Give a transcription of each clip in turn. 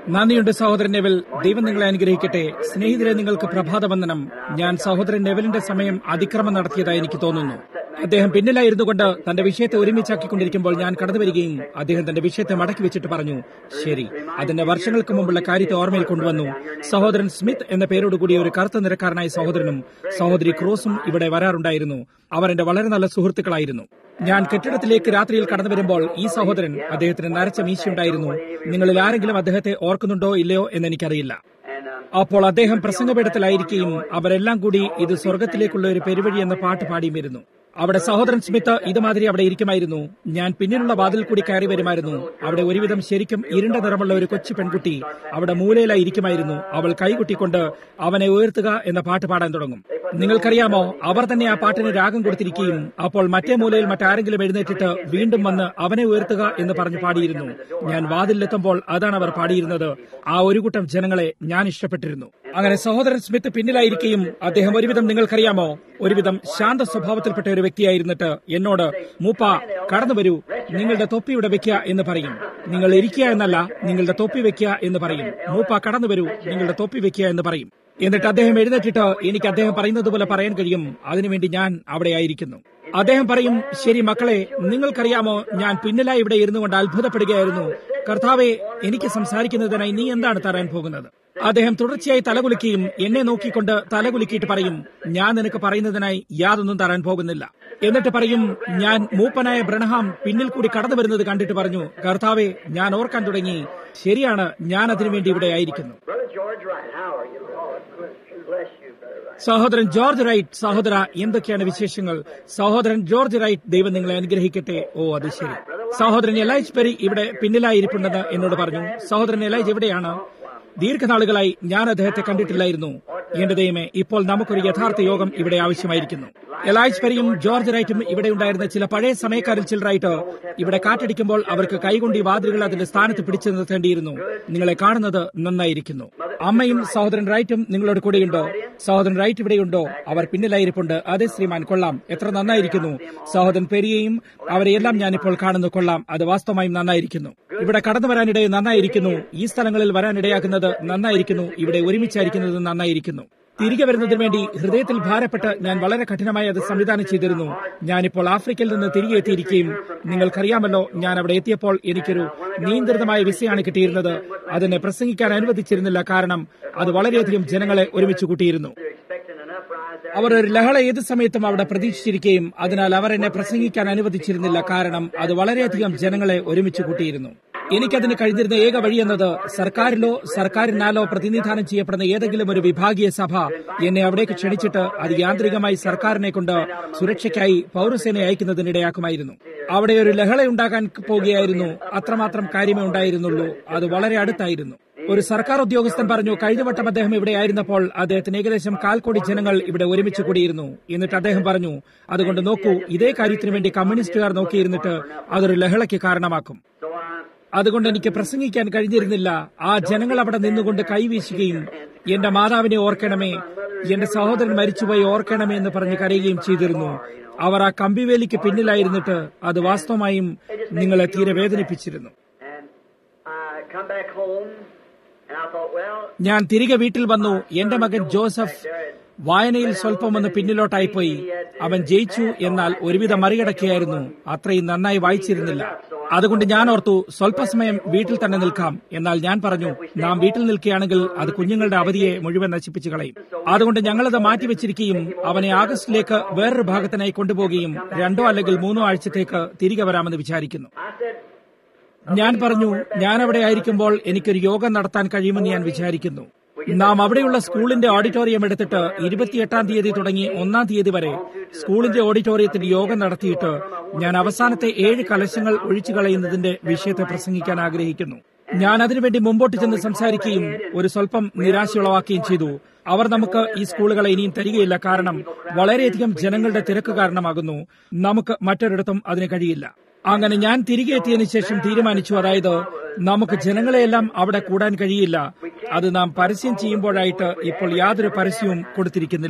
നന്ദിയുണ്ട് സഹോദരൻ നെവൽ ദൈവം നിങ്ങളെ അനുഗ്രഹിക്കട്ടെ സ്നേഹിതരെ നിങ്ങൾക്ക് പ്രഭാതവന്ദനം ഞാൻ സഹോദരൻ നെവലിന്റെ സമയം അതിക്രമം നടത്തിയതായി എനിക്ക് തോന്നുന്നു അദ്ദേഹം പിന്നിലായിരുന്നു കൊണ്ട് തന്റെ വിഷയത്തെ ഒരുമിച്ചാക്കിക്കൊണ്ടിരിക്കുമ്പോൾ ഞാൻ കടന്നു വരികയും അദ്ദേഹം തന്റെ വിഷയത്തെ മടക്കി വെച്ചിട്ട് പറഞ്ഞു ശരി അതിന്റെ വർഷങ്ങൾക്ക് മുമ്പുള്ള കാര്യത്തെ ഓർമ്മയിൽ കൊണ്ടുവന്നു സഹോദരൻ സ്മിത്ത് എന്ന പേരോടുകൂടിയ ഒരു കറുത്ത നിരക്കാരനായ സഹോദരനും സഹോദരി ക്രോസും ഇവിടെ വരാറുണ്ടായിരുന്നു അവർ എന്റെ വളരെ നല്ല സുഹൃത്തുക്കളായിരുന്നു ഞാൻ കെട്ടിടത്തിലേക്ക് രാത്രിയിൽ കടന്നു വരുമ്പോൾ ഈ സഹോദരൻ അദ്ദേഹത്തിന് നരച്ച മീശയുണ്ടായിരുന്നു നിങ്ങളിൽ ആരെങ്കിലും അദ്ദേഹത്തെ ഓർക്കുന്നുണ്ടോ ഇല്ലയോ എന്ന് എനിക്കറിയില്ല അപ്പോൾ അദ്ദേഹം പ്രസംഗപീഠത്തിലായിരിക്കുകയും അവരെല്ലാം കൂടി ഇത് സ്വർഗത്തിലേക്കുള്ള ഒരു പെരുവഴി എന്ന പാട്ട് പാടിയും വരുന്നു അവിടെ സഹോദരൻ സ്മിത്ത് ഇതുമാതിരി അവിടെ ഇരിക്കുമായിരുന്നു ഞാൻ പിന്നിലുള്ള വാതിൽ കൂടി കയറി വരുമായിരുന്നു അവിടെ ഒരുവിധം ശരിക്കും ഇരുണ്ട നിറമുള്ള ഒരു കൊച്ചു പെൺകുട്ടി അവിടെ മൂലയിലായി ഇരിക്കുമായിരുന്നു അവൾ കൈകുട്ടിക്കൊണ്ട് അവനെ ഉയർത്തുക എന്ന പാട്ട് പാടാൻ തുടങ്ങും നിങ്ങൾക്കറിയാമോ അവർ തന്നെ ആ പാട്ടിന് രാഗം കൊടുത്തിരിക്കുകയും അപ്പോൾ മറ്റേ മൂലയിൽ മറ്റാരെങ്കിലും എഴുന്നേറ്റിട്ട് വീണ്ടും വന്ന് അവനെ ഉയർത്തുക എന്ന് പറഞ്ഞു പാടിയിരുന്നു ഞാൻ വാതിലെത്തുമ്പോൾ അതാണ് അവർ പാടിയിരുന്നത് ആ ഒരു കൂട്ടം ജനങ്ങളെ ഞാൻ ഇഷ്ടപ്പെട്ടിരുന്നു അങ്ങനെ സഹോദരൻ സ്മിത്ത് പിന്നിലായിരിക്കുകയും അദ്ദേഹം ഒരുവിധം നിങ്ങൾക്കറിയാമോ ഒരുവിധം ശാന്ത സ്വഭാവത്തിൽപ്പെട്ട ഒരു വ്യക്തിയായിരുന്നിട്ട് എന്നോട് മൂപ്പ കടന്നു വരൂ നിങ്ങളുടെ തൊപ്പി ഇവിടെ വെക്കുക എന്ന് പറയും നിങ്ങൾ ഇരിക്കുക എന്നല്ല നിങ്ങളുടെ തൊപ്പി വെക്കുക എന്ന് പറയും മൂപ്പ കടന്നു വരൂ നിങ്ങളുടെ തൊപ്പി വെക്കുക എന്ന് പറയും എന്നിട്ട് അദ്ദേഹം എഴുന്നേറ്റിട്ട് എനിക്ക് അദ്ദേഹം പറയുന്നത് പോലെ പറയാൻ കഴിയും അതിനുവേണ്ടി ഞാൻ അവിടെ ആയിരിക്കുന്നു അദ്ദേഹം പറയും ശരി മക്കളെ നിങ്ങൾക്കറിയാമോ ഞാൻ പിന്നിലായി ഇവിടെ ഇരുന്നു കൊണ്ട് അത്ഭുതപ്പെടുകയായിരുന്നു കർത്താവെ എനിക്ക് സംസാരിക്കുന്നതിനായി നീ എന്താണ് തരാൻ പോകുന്നത് അദ്ദേഹം തുടർച്ചയായി തലകുലുക്കുകയും എന്നെ നോക്കിക്കൊണ്ട് തലകുലുക്കിയിട്ട് പറയും ഞാൻ നിനക്ക് പറയുന്നതിനായി യാതൊന്നും തരാൻ പോകുന്നില്ല എന്നിട്ട് പറയും ഞാൻ മൂപ്പനായ ബ്രണഹാം പിന്നിൽ കൂടി കടന്നു വരുന്നത് കണ്ടിട്ട് പറഞ്ഞു കർത്താവെ ഞാൻ ഓർക്കാൻ തുടങ്ങി ശരിയാണ് ഞാൻ അതിനുവേണ്ടി ഇവിടെ ആയിരിക്കുന്നു സഹോദരൻ ജോർജ് റൈറ്റ് സഹോദര എന്തൊക്കെയാണ് വിശേഷങ്ങൾ സഹോദരൻ ജോർജ് റൈറ്റ് ദൈവം നിങ്ങളെ അനുഗ്രഹിക്കട്ടെ ഓ അത് ശരി സഹോദരൻ എലൈജ് പെരി ഇവിടെ പിന്നിലായിരിപ്പുണ്ടെന്ന് എന്നോട് പറഞ്ഞു സഹോദരൻ എലൈജ് എവിടെയാണ് ദീർഘനാളുകളായി ഞാൻ അദ്ദേഹത്തെ കണ്ടിട്ടില്ലായിരുന്നു എന്റെ ദൈവമേ ഇപ്പോൾ നമുക്കൊരു യഥാർത്ഥ യോഗം ഇവിടെ ആവശ്യമായിരിക്കുന്നു എലൈജ് പെരിയും ജോർജ് റൈറ്റും ഇവിടെ ഉണ്ടായിരുന്ന ചില പഴയ സമയക്കാരിൽ ചിലരായിട്ട് ഇവിടെ കാറ്റടിക്കുമ്പോൾ അവർക്ക് കൈകൊണ്ട് ഈ വാതിലുകൾ അതിന്റെ സ്ഥാനത്ത് പിടിച്ചു നിർത്തേണ്ടിയിരുന്നു നിങ്ങളെ കാണുന്നത് നന്നായിരിക്കുന്നു അമ്മയും സഹോദരൻ റൈറ്റും നിങ്ങളോട് കൂടെയുണ്ടോ സഹോദരൻ റൈറ്റ് ഇവിടെയുണ്ടോ അവർ പിന്നിലായിരിപ്പുണ്ട് അതെ ശ്രീമാൻ കൊള്ളാം എത്ര നന്നായിരിക്കുന്നു സഹോദരൻ പെരിയെയും അവരെയെല്ലാം ഞാനിപ്പോൾ കാണുന്നു കൊള്ളാം അത് വാസ്തവമായും നന്നായിരിക്കുന്നു ഇവിടെ കടന്നു വരാനിടയെ നന്നായിരിക്കുന്നു ഈ സ്ഥലങ്ങളിൽ വരാനിടയാക്കുന്നത് നന്നായിരിക്കുന്നു ഇവിടെ ഒരുമിച്ചായിരിക്കുന്നത് നന്നായിരിക്കുന്നു തിരികെ വരുന്നതിന് വേണ്ടി ഹൃദയത്തിൽ ഭാരപ്പെട്ട് ഞാൻ വളരെ കഠിനമായി അത് സംവിധാനം ചെയ്തിരുന്നു ഞാനിപ്പോൾ ആഫ്രിക്കയിൽ നിന്ന് തിരികെ എത്തിയിരിക്കുകയും നിങ്ങൾക്കറിയാമല്ലോ ഞാൻ അവിടെ എത്തിയപ്പോൾ എനിക്കൊരു നിയന്ത്രിതമായ വിസയാണ് കിട്ടിയിരുന്നത് അതിനെ പ്രസംഗിക്കാൻ അനുവദിച്ചിരുന്നില്ല കാരണം അത് വളരെയധികം ജനങ്ങളെ ഒരുമിച്ച് കൂട്ടിയിരുന്നു അവർ ഒരു ലഹള ഏത് സമയത്തും അവിടെ പ്രതീക്ഷിച്ചിരിക്കുകയും അതിനാൽ അവർ എന്നെ പ്രസംഗിക്കാൻ അനുവദിച്ചിരുന്നില്ല കാരണം അത് വളരെയധികം ജനങ്ങളെ ഒരുമിച്ച് കൂട്ടിയിരുന്നു എനിക്കതിന് കഴിഞ്ഞിരുന്ന ഏക വഴി എന്നത് സർക്കാരിലോ സർക്കാരിനാലോ പ്രതിനിധാനം ചെയ്യപ്പെടുന്ന ഏതെങ്കിലും ഒരു വിഭാഗീയ സഭ എന്നെ അവിടേക്ക് ക്ഷണിച്ചിട്ട് അത് യാന്ത്രികമായി സർക്കാരിനെ കൊണ്ട് സുരക്ഷയ്ക്കായി പൌരസേന അയക്കുന്നതിനിടയാക്കുമായിരുന്നു അവിടെ ഒരു ലഹളയുണ്ടാകാൻ പോകുകയായിരുന്നു അത്രമാത്രം കാര്യമേ ഉണ്ടായിരുന്നുള്ളൂ അത് വളരെ അടുത്തായിരുന്നു ഒരു സർക്കാർ ഉദ്യോഗസ്ഥൻ പറഞ്ഞു കഴിഞ്ഞ വട്ടം അദ്ദേഹം ഇവിടെ ആയിരുന്നപ്പോൾ അദ്ദേഹത്തിന് ഏകദേശം കാൽക്കോടി ജനങ്ങൾ ഇവിടെ ഒരുമിച്ച് കൂടിയിരുന്നു എന്നിട്ട് അദ്ദേഹം പറഞ്ഞു അതുകൊണ്ട് നോക്കൂ ഇതേ കാര്യത്തിന് വേണ്ടി കമ്മ്യൂണിസ്റ്റുകാർ നോക്കിയിരുന്നിട്ട് അതൊരു ലഹളയ്ക്ക് കാരണമാക്കും അതുകൊണ്ട് എനിക്ക് പ്രസംഗിക്കാൻ കഴിഞ്ഞിരുന്നില്ല ആ ജനങ്ങൾ അവിടെ നിന്നുകൊണ്ട് കൈവീശുകയും എന്റെ മാതാവിനെ ഓർക്കണമേ എന്റെ സഹോദരൻ മരിച്ചുപോയി ഓർക്കണമേ എന്ന് പറഞ്ഞ് കരയുകയും ചെയ്തിരുന്നു അവർ ആ കമ്പിവേലിക്ക് പിന്നിലായിരുന്നിട്ട് അത് വാസ്തവമായും നിങ്ങളെ തീരെ വേദനിപ്പിച്ചിരുന്നു ഞാൻ തിരികെ വീട്ടിൽ വന്നു എന്റെ മകൻ ജോസഫ് വായനയിൽ സ്വല്പമൊന്ന് പിന്നിലോട്ടായിപ്പോയി അവൻ ജയിച്ചു എന്നാൽ ഒരുവിധം മറികടക്കുകയായിരുന്നു അത്രയും നന്നായി വായിച്ചിരുന്നില്ല അതുകൊണ്ട് ഞാൻ ഓർത്തു സ്വല്പസമയം വീട്ടിൽ തന്നെ നിൽക്കാം എന്നാൽ ഞാൻ പറഞ്ഞു നാം വീട്ടിൽ നിൽക്കുകയാണെങ്കിൽ അത് കുഞ്ഞുങ്ങളുടെ അവധിയെ മുഴുവൻ നശിപ്പിച്ചു കളയും അതുകൊണ്ട് ഞങ്ങളത് മാറ്റിവെച്ചിരിക്കുകയും അവനെ ആഗസ്റ്റിലേക്ക് വേറൊരു ഭാഗത്തിനായി കൊണ്ടുപോവുകയും രണ്ടോ അല്ലെങ്കിൽ മൂന്നോ ആഴ്ചത്തേക്ക് തിരികെ വരാമെന്ന് വിചാരിക്കുന്നു ഞാൻ പറഞ്ഞു ഞാൻ അവിടെ ആയിരിക്കുമ്പോൾ എനിക്കൊരു യോഗം നടത്താൻ കഴിയുമെന്ന് ഞാൻ വിചാരിക്കുന്നു നാം അവിടെയുള്ള സ്കൂളിന്റെ ഓഡിറ്റോറിയം എടുത്തിട്ട് ഇരുപത്തിയെട്ടാം തീയതി തുടങ്ങി ഒന്നാം തീയതി വരെ സ്കൂളിന്റെ ഓഡിറ്റോറിയത്തിൽ യോഗം നടത്തിയിട്ട് ഞാൻ അവസാനത്തെ ഏഴ് കലശങ്ങൾ ഒഴിച്ചു കളയുന്നതിന്റെ വിഷയത്തെ പ്രസംഗിക്കാൻ ആഗ്രഹിക്കുന്നു ഞാൻ അതിനുവേണ്ടി മുമ്പോട്ട് ചെന്ന് സംസാരിക്കുകയും ഒരു സ്വല്പം നിരാശയുളവാക്കുകയും ചെയ്തു അവർ നമുക്ക് ഈ സ്കൂളുകളെ ഇനിയും തരികയില്ല കാരണം വളരെയധികം ജനങ്ങളുടെ തിരക്ക് കാരണമാകുന്നു നമുക്ക് മറ്റൊരിടത്തും അതിന് കഴിയില്ല അങ്ങനെ ഞാൻ തിരികെ എത്തിയതിനു ശേഷം തീരുമാനിച്ചു അതായത് നമുക്ക് ജനങ്ങളെയെല്ലാം അവിടെ കൂടാൻ കഴിയില്ല അത് നാം പരസ്യം ചെയ്യുമ്പോഴായിട്ട് ഇപ്പോൾ യാതൊരു പരസ്യവും കൊടുത്തിരിക്കുന്നില്ല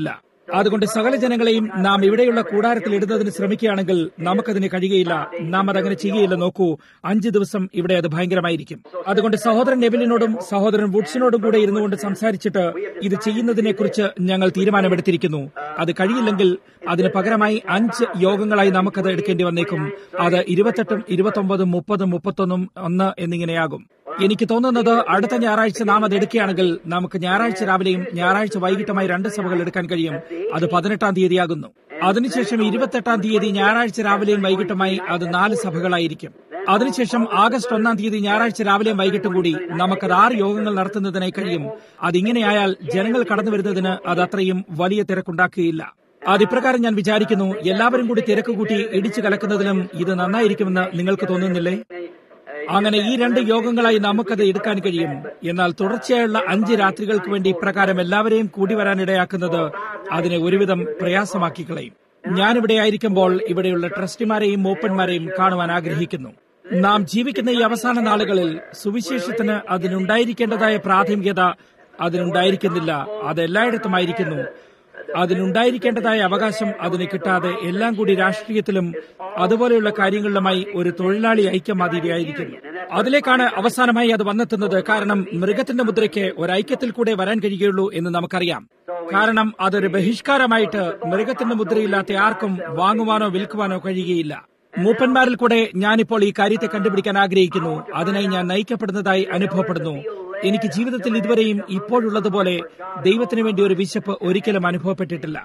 അതുകൊണ്ട് സകല ജനങ്ങളെയും നാം ഇവിടെയുള്ള കൂടാരത്തിൽ ഇടുന്നതിന് ശ്രമിക്കുകയാണെങ്കിൽ നമുക്കതിന് കഴിയുകയില്ല നാം അതങ്ങനെ ചെയ്യുകയില്ല നോക്കൂ അഞ്ച് ദിവസം ഇവിടെ അത് ഭയങ്കരമായിരിക്കും അതുകൊണ്ട് സഹോദരൻ നെവിലിനോടും സഹോദരൻ വുഡ്സിനോടും കൂടെ ഇരുന്നുകൊണ്ട് സംസാരിച്ചിട്ട് ഇത് ചെയ്യുന്നതിനെ കുറിച്ച് ഞങ്ങൾ തീരുമാനമെടുത്തിരിക്കുന്നു അത് കഴിയില്ലെങ്കിൽ അതിന് പകരമായി അഞ്ച് യോഗങ്ങളായി നമുക്കത് എടുക്കേണ്ടി വന്നേക്കും അത് ഇരുപത്തെട്ടും ഇരുപത്തൊമ്പതും മുപ്പതും മുപ്പത്തൊന്നും ഒന്ന് എന്നിങ്ങനെയാകും എനിക്ക് തോന്നുന്നത് അടുത്ത ഞായറാഴ്ച നാം അത് എടുക്കുകയാണെങ്കിൽ നമുക്ക് ഞായറാഴ്ച രാവിലെയും ഞായറാഴ്ച വൈകിട്ടുമായി രണ്ട് സഭകൾ എടുക്കാൻ കഴിയും അത് പതിനെട്ടാം തീയതിയാകുന്നു അതിനുശേഷം ഇരുപത്തെട്ടാം തീയതി ഞായറാഴ്ച രാവിലെയും വൈകിട്ടുമായി അത് നാല് സഭകളായിരിക്കും അതിനുശേഷം ആഗസ്റ്റ് ഒന്നാം തീയതി ഞായറാഴ്ച രാവിലെയും വൈകിട്ടും കൂടി നമുക്കത് ആറ് യോഗങ്ങൾ നടത്തുന്നതിനായി കഴിയും അതിങ്ങനെയായാൽ ജനങ്ങൾ കടന്നു വരുന്നതിന് അത് അത്രയും വലിയ തിരക്കുണ്ടാക്കുകയില്ല അതിപ്രകാരം ഞാൻ വിചാരിക്കുന്നു എല്ലാവരും കൂടി തിരക്ക് കൂട്ടി ഇടിച്ചു കലക്കുന്നതിലും ഇത് നന്നായിരിക്കുമെന്ന് നിങ്ങൾക്ക് തോന്നുന്നില്ലേ അങ്ങനെ ഈ രണ്ട് യോഗങ്ങളായി നമുക്കത് എടുക്കാൻ കഴിയും എന്നാൽ തുടർച്ചയായുള്ള അഞ്ച് രാത്രികൾക്ക് വേണ്ടി ഇപ്രകാരം എല്ലാവരെയും കൂടി വരാൻ ഇടയാക്കുന്നത് അതിനെ ഒരുവിധം പ്രയാസമാക്കി കളയും ഞാനിവിടെ ആയിരിക്കുമ്പോൾ ഇവിടെയുള്ള ട്രസ്റ്റിമാരെയും മൂപ്പന്മാരെയും കാണുവാൻ ആഗ്രഹിക്കുന്നു നാം ജീവിക്കുന്ന ഈ അവസാന നാളുകളിൽ സുവിശേഷത്തിന് അതിനുണ്ടായിരിക്കേണ്ടതായ പ്രാഥമികത അതിനുണ്ടായിരിക്കുന്നില്ല അത് എല്ലായിടത്തുമായിരിക്കുന്നു അതിനുണ്ടായിരിക്കേണ്ടതായ അവകാശം അതിന് കിട്ടാതെ എല്ലാം കൂടി രാഷ്ട്രീയത്തിലും അതുപോലെയുള്ള കാര്യങ്ങളിലുമായി ഒരു തൊഴിലാളി ഐക്യമാതിരിയായിരിക്കുന്നു അതിലേക്കാണ് അവസാനമായി അത് വന്നെത്തുന്നത് കാരണം മൃഗത്തിന്റെ മുദ്രയ്ക്ക് ഒരു ഐക്യത്തിൽ കൂടെ വരാൻ കഴിയുകയുള്ളൂ എന്ന് നമുക്കറിയാം കാരണം അതൊരു ബഹിഷ്കാരമായിട്ട് മൃഗത്തിന്റെ മുദ്രയില്ലാത്ത ആർക്കും വാങ്ങുവാനോ വിൽക്കുവാനോ കഴിയുകയില്ല മൂപ്പന്മാരിൽ കൂടെ ഞാനിപ്പോൾ ഈ കാര്യത്തെ കണ്ടുപിടിക്കാൻ ആഗ്രഹിക്കുന്നു അതിനായി ഞാൻ നയിക്കപ്പെടുന്നതായി അനുഭവപ്പെടുന്നു എനിക്ക് ജീവിതത്തിൽ ഇതുവരെയും ഇപ്പോഴുള്ളതുപോലെ ദൈവത്തിനു വേണ്ടി ഒരു വിശപ്പ് ഒരിക്കലും അനുഭവപ്പെട്ടിട്ടില്ല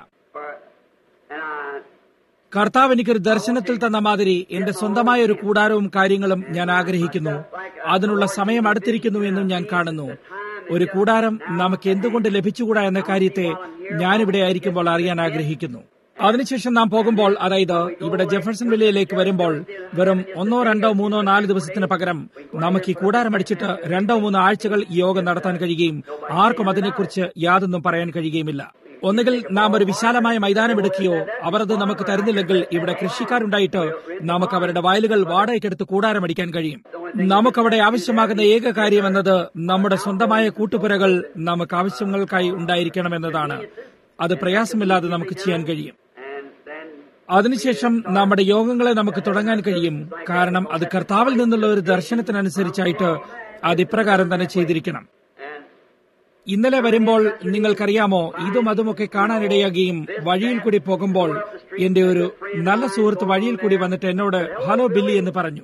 കർത്താവ് എനിക്കൊരു ദർശനത്തിൽ തന്ന മാതിരി എന്റെ സ്വന്തമായ ഒരു കൂടാരവും കാര്യങ്ങളും ഞാൻ ആഗ്രഹിക്കുന്നു അതിനുള്ള സമയം അടുത്തിരിക്കുന്നു എന്നും ഞാൻ കാണുന്നു ഒരു കൂടാരം നമുക്ക് എന്തുകൊണ്ട് ലഭിച്ചുകൂടാ എന്ന കാര്യത്തെ ഞാനിവിടെ ആയിരിക്കുമ്പോൾ അറിയാൻ ആഗ്രഹിക്കുന്നു അതിനുശേഷം നാം പോകുമ്പോൾ അതായത് ഇവിടെ ജെഫർസൺ വില്ലയിലേക്ക് വരുമ്പോൾ വെറും ഒന്നോ രണ്ടോ മൂന്നോ നാല് ദിവസത്തിന് പകരം നമുക്ക് ഈ കൂടാരം അടിച്ചിട്ട് രണ്ടോ മൂന്നോ ആഴ്ചകൾ ഈ യോഗം നടത്താൻ കഴിയുകയും ആർക്കും അതിനെക്കുറിച്ച് യാതൊന്നും പറയാൻ കഴിയുകയുമില്ല ഒന്നുകിൽ നാം ഒരു വിശാലമായ മൈതാനം എടുക്കുകയോ അവർ അത് നമുക്ക് തരുന്നില്ലെങ്കിൽ ഇവിടെ കൃഷിക്കാരുണ്ടായിട്ട് നമുക്ക് അവരുടെ വയലുകൾ വാടകയ്ക്കെടുത്ത് കൂടാരം അടിക്കാൻ കഴിയും നമുക്കവിടെ ആവശ്യമാകുന്ന ഏക കാര്യം എന്നത് നമ്മുടെ സ്വന്തമായ കൂട്ടുപുരകൾ നമുക്ക് ആവശ്യങ്ങൾക്കായി ഉണ്ടായിരിക്കണമെന്നതാണ് അത് പ്രയാസമില്ലാതെ നമുക്ക് ചെയ്യാൻ കഴിയും അതിനുശേഷം നമ്മുടെ യോഗങ്ങളെ നമുക്ക് തുടങ്ങാൻ കഴിയും കാരണം അത് കർത്താവിൽ നിന്നുള്ള ഒരു ദർശനത്തിനനുസരിച്ചായിട്ട് അത് ഇപ്രകാരം തന്നെ ചെയ്തിരിക്കണം ഇന്നലെ വരുമ്പോൾ നിങ്ങൾക്കറിയാമോ ഇതും അതുമൊക്കെ കാണാനിടയാകുകയും വഴിയിൽ കൂടി പോകുമ്പോൾ എന്റെ ഒരു നല്ല സുഹൃത്ത് വഴിയിൽ കൂടി വന്നിട്ട് എന്നോട് ഹലോ ബില്ലി എന്ന് പറഞ്ഞു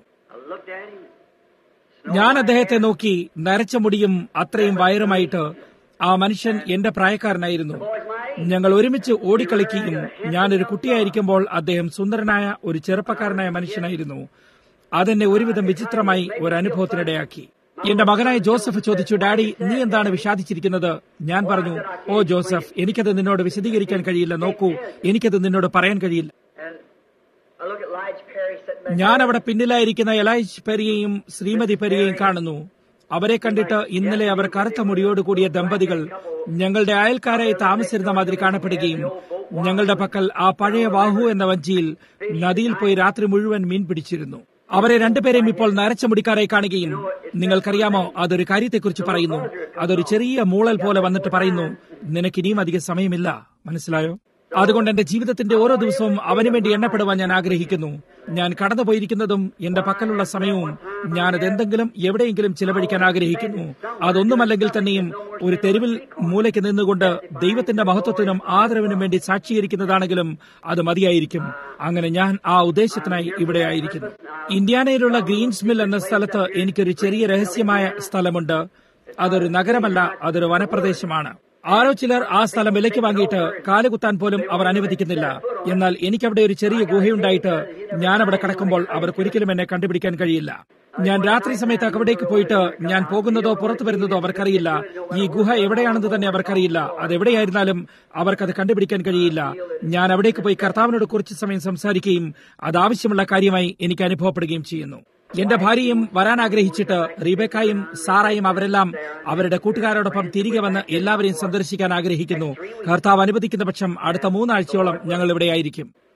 ഞാൻ അദ്ദേഹത്തെ നോക്കി നരച്ച മുടിയും അത്രയും വയറുമായിട്ട് ആ മനുഷ്യൻ എന്റെ പ്രായക്കാരനായിരുന്നു ഞങ്ങൾ ഒരുമിച്ച് ഓടിക്കളിക്കുകയും ഞാനൊരു കുട്ടിയായിരിക്കുമ്പോൾ അദ്ദേഹം സുന്ദരനായ ഒരു ചെറുപ്പക്കാരനായ മനുഷ്യനായിരുന്നു അതെന്നെ ഒരുവിധം വിചിത്രമായി ഒരു അനുഭവത്തിനിടയാക്കി എന്റെ മകനായ ജോസഫ് ചോദിച്ചു ഡാഡി നീ എന്താണ് വിഷാദിച്ചിരിക്കുന്നത് ഞാൻ പറഞ്ഞു ഓ ജോസഫ് എനിക്കത് നിന്നോട് വിശദീകരിക്കാൻ കഴിയില്ല നോക്കൂ എനിക്കത് നിന്നോട് പറയാൻ കഴിയില്ല ഞാൻ അവിടെ പിന്നിലായിരിക്കുന്ന എലൈജ് പെരിയെയും ശ്രീമതി പെരിയെയും കാണുന്നു അവരെ കണ്ടിട്ട് ഇന്നലെ അവർ കറുത്ത മുടിയോട് കൂടിയ ദമ്പതികൾ ഞങ്ങളുടെ അയൽക്കാരായി താമസിച്ചിരുന്ന മാതിരി കാണപ്പെടുകയും ഞങ്ങളുടെ പക്കൽ ആ പഴയ വാഹു എന്ന വഞ്ചിയിൽ നദിയിൽ പോയി രാത്രി മുഴുവൻ മീൻ പിടിച്ചിരുന്നു അവരെ രണ്ടുപേരെയും ഇപ്പോൾ നരച്ച മുടിക്കാരായി കാണുകയും നിങ്ങൾക്കറിയാമോ അതൊരു കാര്യത്തെക്കുറിച്ച് പറയുന്നു അതൊരു ചെറിയ മൂളൽ പോലെ വന്നിട്ട് പറയുന്നു നിനക്ക് ഇനിയും അധികം സമയമില്ല മനസ്സിലായോ അതുകൊണ്ട് എന്റെ ജീവിതത്തിന്റെ ഓരോ ദിവസവും അവന് വേണ്ടി എണ്ണപ്പെടുവാൻ ഞാൻ ആഗ്രഹിക്കുന്നു ഞാൻ കടന്നുപോയിരിക്കുന്നതും എന്റെ പക്കലുള്ള സമയവും ഞാനത് എന്തെങ്കിലും എവിടെയെങ്കിലും ചിലവഴിക്കാൻ ആഗ്രഹിക്കുന്നു അതൊന്നുമല്ലെങ്കിൽ തന്നെയും ഒരു തെരുവിൽ മൂലയ്ക്ക് നിന്നുകൊണ്ട് ദൈവത്തിന്റെ മഹത്വത്തിനും ആദരവിനും വേണ്ടി സാക്ഷീകരിക്കുന്നതാണെങ്കിലും അത് മതിയായിരിക്കും അങ്ങനെ ഞാൻ ആ ഉദ്ദേശത്തിനായി ഇവിടെ ആയിരിക്കുന്നു ഇന്ത്യാനയിലുള്ള ഗ്രീൻസ് മിൽ എന്ന സ്ഥലത്ത് എനിക്കൊരു ചെറിയ രഹസ്യമായ സ്ഥലമുണ്ട് അതൊരു നഗരമല്ല അതൊരു വനപ്രദേശമാണ് ആരോ ചിലർ ആ സ്ഥലം വിലയ്ക്ക് വാങ്ങിയിട്ട് കാലുകുത്താൻ പോലും അവർ അനുവദിക്കുന്നില്ല എന്നാൽ എനിക്കവിടെ ഒരു ചെറിയ ഗുഹയുണ്ടായിട്ട് ഞാൻ അവിടെ കിടക്കുമ്പോൾ അവർക്ക് ഒരിക്കലും എന്നെ കണ്ടുപിടിക്കാൻ കഴിയില്ല ഞാൻ രാത്രി സമയത്ത് അവിടേക്ക് പോയിട്ട് ഞാൻ പോകുന്നതോ പുറത്തു വരുന്നതോ അവർക്കറിയില്ല ഈ ഗുഹ എവിടെയാണെന്ന് തന്നെ അവർക്കറിയില്ല അതെവിടെയായിരുന്നാലും അവർക്കത് കണ്ടുപിടിക്കാൻ കഴിയില്ല ഞാൻ അവിടേക്ക് പോയി കർത്താവിനോട് കുറച്ച് സമയം സംസാരിക്കുകയും അത് ആവശ്യമുള്ള കാര്യമായി എനിക്ക് അനുഭവപ്പെടുകയും ചെയ്യുന്നു എന്റെ ഭാര്യയും വരാൻ ആഗ്രഹിച്ചിട്ട് റീബേക്കായും സാറായും അവരെല്ലാം അവരുടെ കൂട്ടുകാരോടൊപ്പം തിരികെ വന്ന് എല്ലാവരെയും സന്ദർശിക്കാൻ ആഗ്രഹിക്കുന്നു കർത്താവ് അനുവദിക്കുന്ന പക്ഷം അടുത്ത മൂന്നാഴ്ചയോളം ഞങ്ങൾ ഇവിടെയായിരിക്കും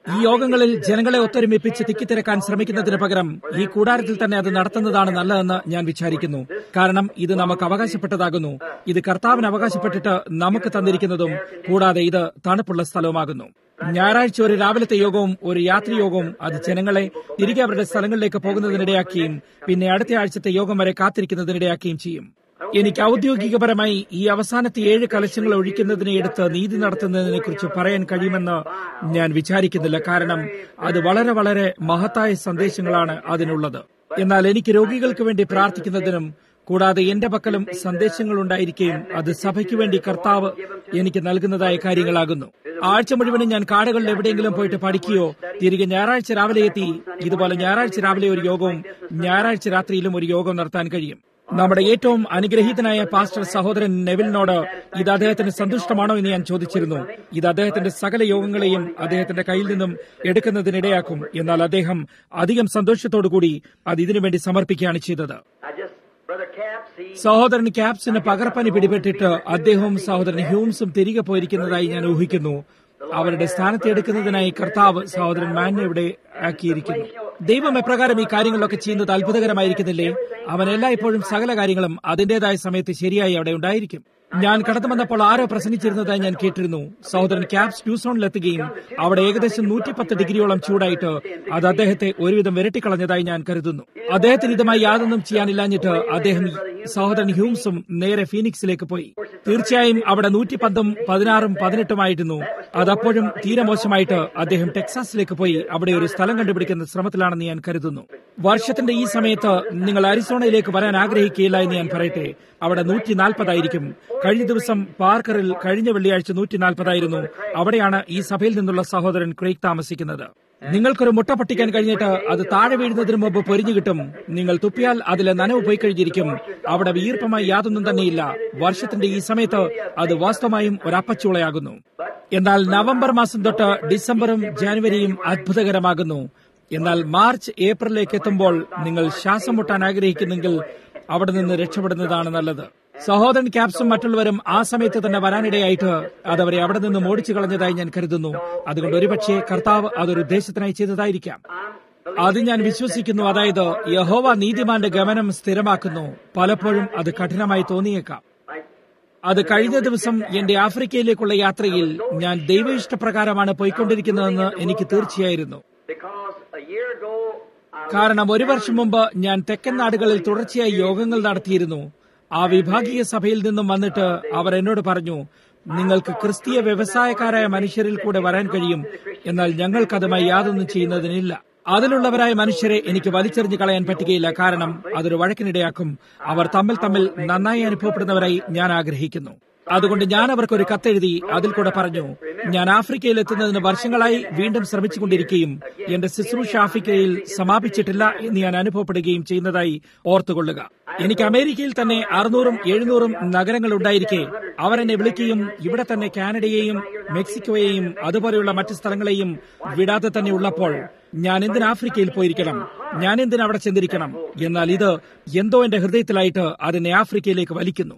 ഈ യോഗങ്ങളിൽ ജനങ്ങളെ ഒത്തൊരുമിപ്പിച്ച് തിക്കിത്തിരക്കാൻ ശ്രമിക്കുന്നതിന് പകരം ഈ കൂടാരത്തിൽ തന്നെ അത് നടത്തുന്നതാണ് നല്ലതെന്ന് ഞാൻ വിചാരിക്കുന്നു കാരണം ഇത് നമുക്ക് അവകാശപ്പെട്ടതാകുന്നു ഇത് കർത്താവിന് അവകാശപ്പെട്ടിട്ട് നമുക്ക് തന്നിരിക്കുന്നതും കൂടാതെ ഇത് തണുപ്പുള്ള സ്ഥലവുമാകുന്നു ഞായറാഴ്ച ഒരു രാവിലത്തെ യോഗവും ഒരു യാത്രി യോഗവും അത് ജനങ്ങളെ തിരികെ അവരുടെ സ്ഥലങ്ങളിലേക്ക് പോകുന്നതിനിടയാക്കുകയും പിന്നെ അടുത്ത ആഴ്ചത്തെ യോഗം വരെ കാത്തിരിക്കുന്നതിനിടയാക്കുകയും ചെയ്യും എനിക്ക് ഔദ്യോഗികപരമായി ഈ അവസാനത്തെ ഏഴ് കലശങ്ങൾ ഒഴിക്കുന്നതിനെ എടുത്ത് നീതി നടത്തുന്നതിനെ കുറിച്ച് പറയാൻ കഴിയുമെന്ന് ഞാൻ വിചാരിക്കുന്നില്ല കാരണം അത് വളരെ വളരെ മഹത്തായ സന്ദേശങ്ങളാണ് അതിനുള്ളത് എന്നാൽ എനിക്ക് രോഗികൾക്ക് വേണ്ടി പ്രാർത്ഥിക്കുന്നതിനും കൂടാതെ എന്റെ പക്കലും സന്ദേശങ്ങൾ ഉണ്ടായിരിക്കുകയും അത് സഭയ്ക്ക് വേണ്ടി കർത്താവ് എനിക്ക് നൽകുന്നതായ കാര്യങ്ങളാകുന്നു ആഴ്ച മുഴുവനും ഞാൻ കാടുകളിൽ എവിടെയെങ്കിലും പോയിട്ട് പഠിക്കുകയോ തിരികെ ഞായറാഴ്ച രാവിലെ എത്തി ഇതുപോലെ ഞായറാഴ്ച രാവിലെ ഒരു യോഗവും ഞായറാഴ്ച രാത്രിയിലും ഒരു യോഗം നടത്താൻ കഴിയും നമ്മുടെ ഏറ്റവും അനുഗ്രഹീതനായ പാസ്റ്റർ സഹോദരൻ നെവിലിനോട് ഇത് അദ്ദേഹത്തിന് സന്തുഷ്ടമാണോ എന്ന് ഞാൻ ചോദിച്ചിരുന്നു ഇത് അദ്ദേഹത്തിന്റെ സകല യോഗങ്ങളെയും അദ്ദേഹത്തിന്റെ കയ്യിൽ നിന്നും എടുക്കുന്നതിനിടയാക്കും എന്നാൽ അദ്ദേഹം അധികം സന്തോഷത്തോടുകൂടി അത് ഇതിനുവേണ്ടി സമർപ്പിക്കുകയാണ് ചെയ്തത് സഹോദരൻ ക്യാപ്സിന് പകർപ്പനി പിടിപെട്ടിട്ട് അദ്ദേഹവും സഹോദരൻ ഹ്യൂംസും തിരികെ പോയിരിക്കുന്നതായി ഞാൻ ഊഹിക്കുന്നു അവരുടെ സ്ഥാനത്ത് എടുക്കുന്നതിനായി കർത്താവ് സഹോദരൻ മാനെ ഇവിടെ ആക്കിയിരിക്കുന്നു ദൈവം എപ്രകാരം ഈ കാര്യങ്ങളൊക്കെ ചെയ്യുന്നത് അത്ഭുതകരമായിരിക്കുന്നില്ലേ അവൻ എല്ലായ്പ്പോഴും സകല കാര്യങ്ങളും അതിന്റേതായ സമയത്ത് ശരിയായി അവിടെ ഉണ്ടായിരിക്കും ഞാൻ കടന്നു വന്നപ്പോൾ ആരോ പ്രസംഗിച്ചിരുന്നതായി ഞാൻ കേട്ടിരുന്നു സഹോദരൻ ക്യാപ്സ് ന്യൂസോണിലെത്തുകയും അവിടെ ഏകദേശം നൂറ്റിപ്പത്ത് ഡിഗ്രിയോളം ചൂടായിട്ട് അത് അദ്ദേഹത്തെ ഒരുവിധം വിരട്ടിക്കളഞ്ഞതായി ഞാൻ കരുതുന്നു അദ്ദേഹത്തിന് ഇതുമായി യാതൊന്നും ചെയ്യാനില്ലാഞ്ഞിട്ട് അദ്ദേഹം സഹോദരൻ ഹ്യൂംസും നേരെ ഫീനിക്സിലേക്ക് പോയി തീർച്ചയായും അവിടെ നൂറ്റിപ്പത്തും പതിനാറും പതിനെട്ടുമായിരുന്നു അതപ്പോഴും തീരെ മോശമായിട്ട് അദ്ദേഹം ടെക്സാസിലേക്ക് പോയി അവിടെ ഒരു സ്ഥലം കണ്ടുപിടിക്കുന്ന ശ്രമത്തിലാണെന്ന് ഞാൻ കരുതുന്നു വർഷത്തിന്റെ ഈ സമയത്ത് നിങ്ങൾ അരിസോണയിലേക്ക് വരാൻ ആഗ്രഹിക്കുകയില്ല എന്ന് ഞാൻ പറയട്ടെ അവിടെ നൂറ്റി നാൽപ്പതായിരിക്കും കഴിഞ്ഞ ദിവസം പാർക്കറിൽ കഴിഞ്ഞ വെള്ളിയാഴ്ച നൂറ്റി നാൽപ്പതായിരുന്നു അവിടെയാണ് ഈ സഭയിൽ നിന്നുള്ള സഹോദരൻ ക്രേക്ക് താമസിക്കുന്നത് നിങ്ങൾക്കൊരു മുട്ട പൊട്ടിക്കാൻ കഴിഞ്ഞിട്ട് അത് താഴെ വീഴുന്നതിന് മുമ്പ് പൊരിഞ്ഞു കിട്ടും നിങ്ങൾ തുപ്പിയാൽ അതിലെ നനവ് പോയി കഴിഞ്ഞിരിക്കും അവിടെ ഈർപ്പമായി യാതൊന്നും തന്നെയില്ല വർഷത്തിന്റെ ഈ സമയത്ത് അത് വാസ്തവമായും ഒരപ്പച്ചൂളയാകുന്നു എന്നാൽ നവംബർ മാസം തൊട്ട് ഡിസംബറും ജാനുവരിയും അത്ഭുതകരമാകുന്നു എന്നാൽ മാർച്ച് ഏപ്രിലേക്ക് എത്തുമ്പോൾ നിങ്ങൾ ശ്വാസം മുട്ടാൻ ആഗ്രഹിക്കുന്നെങ്കിൽ അവിടെ നിന്ന് രക്ഷപ്പെടുന്നതാണ് നല്ലത് സഹോദരൻ ക്യാപ്സും മറ്റുള്ളവരും ആ സമയത്ത് തന്നെ വരാനിടയായിട്ട് അതവരെ അവിടെ നിന്ന് ഓടിച്ചു കളഞ്ഞതായി ഞാൻ കരുതുന്നു അതുകൊണ്ട് ഒരുപക്ഷെ കർത്താവ് അതൊരു ഉദ്ദേശത്തിനായി ചെയ്തതായിരിക്കാം അത് ഞാൻ വിശ്വസിക്കുന്നു അതായത് യഹോവ നീതിമാന്റെ ഗമനം സ്ഥിരമാക്കുന്നു പലപ്പോഴും അത് കഠിനമായി തോന്നിയേക്കാം അത് കഴിഞ്ഞ ദിവസം എന്റെ ആഫ്രിക്കയിലേക്കുള്ള യാത്രയിൽ ഞാൻ ദൈവ ഇഷ്ടപ്രകാരമാണ് പോയിക്കൊണ്ടിരിക്കുന്നതെന്ന് എനിക്ക് തീർച്ചയായിരുന്നു കാരണം ഒരു വർഷം മുമ്പ് ഞാൻ തെക്കൻ നാടുകളിൽ തുടർച്ചയായി യോഗങ്ങൾ നടത്തിയിരുന്നു ആ വിഭാഗീയ സഭയിൽ നിന്നും വന്നിട്ട് അവർ എന്നോട് പറഞ്ഞു നിങ്ങൾക്ക് ക്രിസ്തീയ വ്യവസായക്കാരായ മനുഷ്യരിൽ കൂടെ വരാൻ കഴിയും എന്നാൽ ഞങ്ങൾക്കതുമായി യാതൊന്നും ചെയ്യുന്നതിനില്ല അതിലുള്ളവരായ മനുഷ്യരെ എനിക്ക് വലിച്ചെറിഞ്ഞു കളയാൻ പറ്റുകയില്ല കാരണം അതൊരു വഴക്കിനിടയാക്കും അവർ തമ്മിൽ തമ്മിൽ നന്നായി അനുഭവപ്പെടുന്നവരായി ഞാൻ ആഗ്രഹിക്കുന്നു അതുകൊണ്ട് ഞാൻ അവർക്ക് ഒരു കത്തെഴുതി അതിൽ കൂടെ പറഞ്ഞു ഞാൻ ആഫ്രിക്കയിൽ എത്തുന്നതിന് വർഷങ്ങളായി വീണ്ടും ശ്രമിച്ചുകൊണ്ടിരിക്കുകയും എന്റെ ശുശ്രൂഷ ആഫ്രിക്കയിൽ സമാപിച്ചിട്ടില്ല എന്ന് ഞാൻ അനുഭവപ്പെടുകയും ചെയ്യുന്നതായി ഓർത്തുകൊള്ളുക എനിക്ക് അമേരിക്കയിൽ തന്നെ അറുന്നൂറും എഴുന്നൂറും നഗരങ്ങൾ ഉണ്ടായിരിക്കെ അവരെന്നെ വിളിക്കുകയും ഇവിടെ തന്നെ കാനഡയെയും മെക്സിക്കോയെയും അതുപോലെയുള്ള മറ്റു സ്ഥലങ്ങളെയും വിടാതെ തന്നെ ഉള്ളപ്പോൾ ഞാൻ എന്തിന് ആഫ്രിക്കയിൽ പോയിരിക്കണം ഞാൻ എന്തിന് അവിടെ ചെന്നിരിക്കണം എന്നാൽ ഇത് എന്തോ എന്റെ ഹൃദയത്തിലായിട്ട് അതിനെ ആഫ്രിക്കയിലേക്ക് വലിക്കുന്നു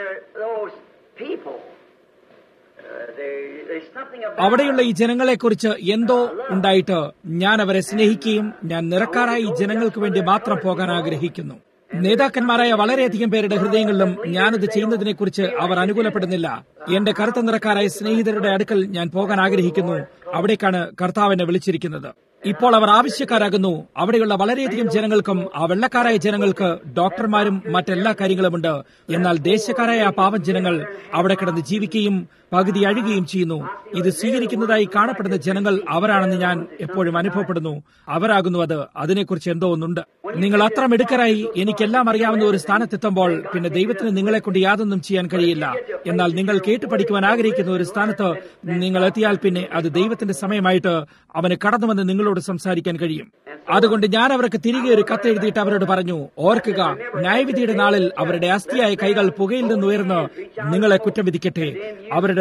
അവിടെയുള്ള ഈ ജനങ്ങളെക്കുറിച്ച് എന്തോ ഉണ്ടായിട്ട് ഞാൻ അവരെ സ്നേഹിക്കുകയും ഞാൻ നിറക്കാരായി ഈ ജനങ്ങൾക്ക് വേണ്ടി മാത്രം പോകാൻ ആഗ്രഹിക്കുന്നു നേതാക്കന്മാരായ വളരെയധികം പേരുടെ ഹൃദയങ്ങളിലും ഞാനത് ചെയ്യുന്നതിനെക്കുറിച്ച് അവർ അനുകൂലപ്പെടുന്നില്ല എന്റെ കറുത്ത നിറക്കാരായ സ്നേഹിതരുടെ അടുക്കൽ ഞാൻ പോകാൻ ആഗ്രഹിക്കുന്നു അവിടേക്കാണ് കർത്താവിനെ വിളിച്ചിരിക്കുന്നത് ഇപ്പോൾ അവർ ആവശ്യക്കാരാകുന്നു അവിടെയുള്ള വളരെയധികം ജനങ്ങൾക്കും ആ വെള്ളക്കാരായ ജനങ്ങൾക്ക് ഡോക്ടർമാരും മറ്റെല്ലാ കാര്യങ്ങളുമുണ്ട് എന്നാൽ ദേശക്കാരായ ആ പാവം ജനങ്ങൾ അവിടെ കിടന്ന് ജീവിക്കുകയും പകുതി അഴുകുകയും ചെയ്യുന്നു ഇത് സ്വീകരിക്കുന്നതായി കാണപ്പെടുന്ന ജനങ്ങൾ അവരാണെന്ന് ഞാൻ എപ്പോഴും അനുഭവപ്പെടുന്നു അവരാകുന്നു അത് അതിനെക്കുറിച്ച് എന്തോ ഒന്നുണ്ട് നിങ്ങൾ അത്ര മിടുക്കരായി എനിക്കെല്ലാം അറിയാവുന്ന ഒരു സ്ഥാനത്തെത്തുമ്പോൾ പിന്നെ ദൈവത്തിന് നിങ്ങളെ കൊണ്ട് യാതൊന്നും ചെയ്യാൻ കഴിയില്ല എന്നാൽ നിങ്ങൾ കേട്ടു പഠിക്കുവാൻ ആഗ്രഹിക്കുന്ന ഒരു സ്ഥാനത്ത് നിങ്ങൾ എത്തിയാൽ പിന്നെ അത് ദൈവത്തിന്റെ സമയമായിട്ട് അവന് കടന്നുവന്ന് നിങ്ങളോട് സംസാരിക്കാൻ കഴിയും അതുകൊണ്ട് ഞാൻ അവർക്ക് തിരികെ ഒരു കത്ത് എഴുതിയിട്ട് അവരോട് പറഞ്ഞു ഓർക്കുക ന്യായവിധിയുടെ നാളിൽ അവരുടെ അസ്ഥിയായ കൈകൾ പുകയിൽ നിന്ന് ഉയർന്ന് നിങ്ങളെ കുറ്റം വിധിക്കട്ടെ അവരുടെ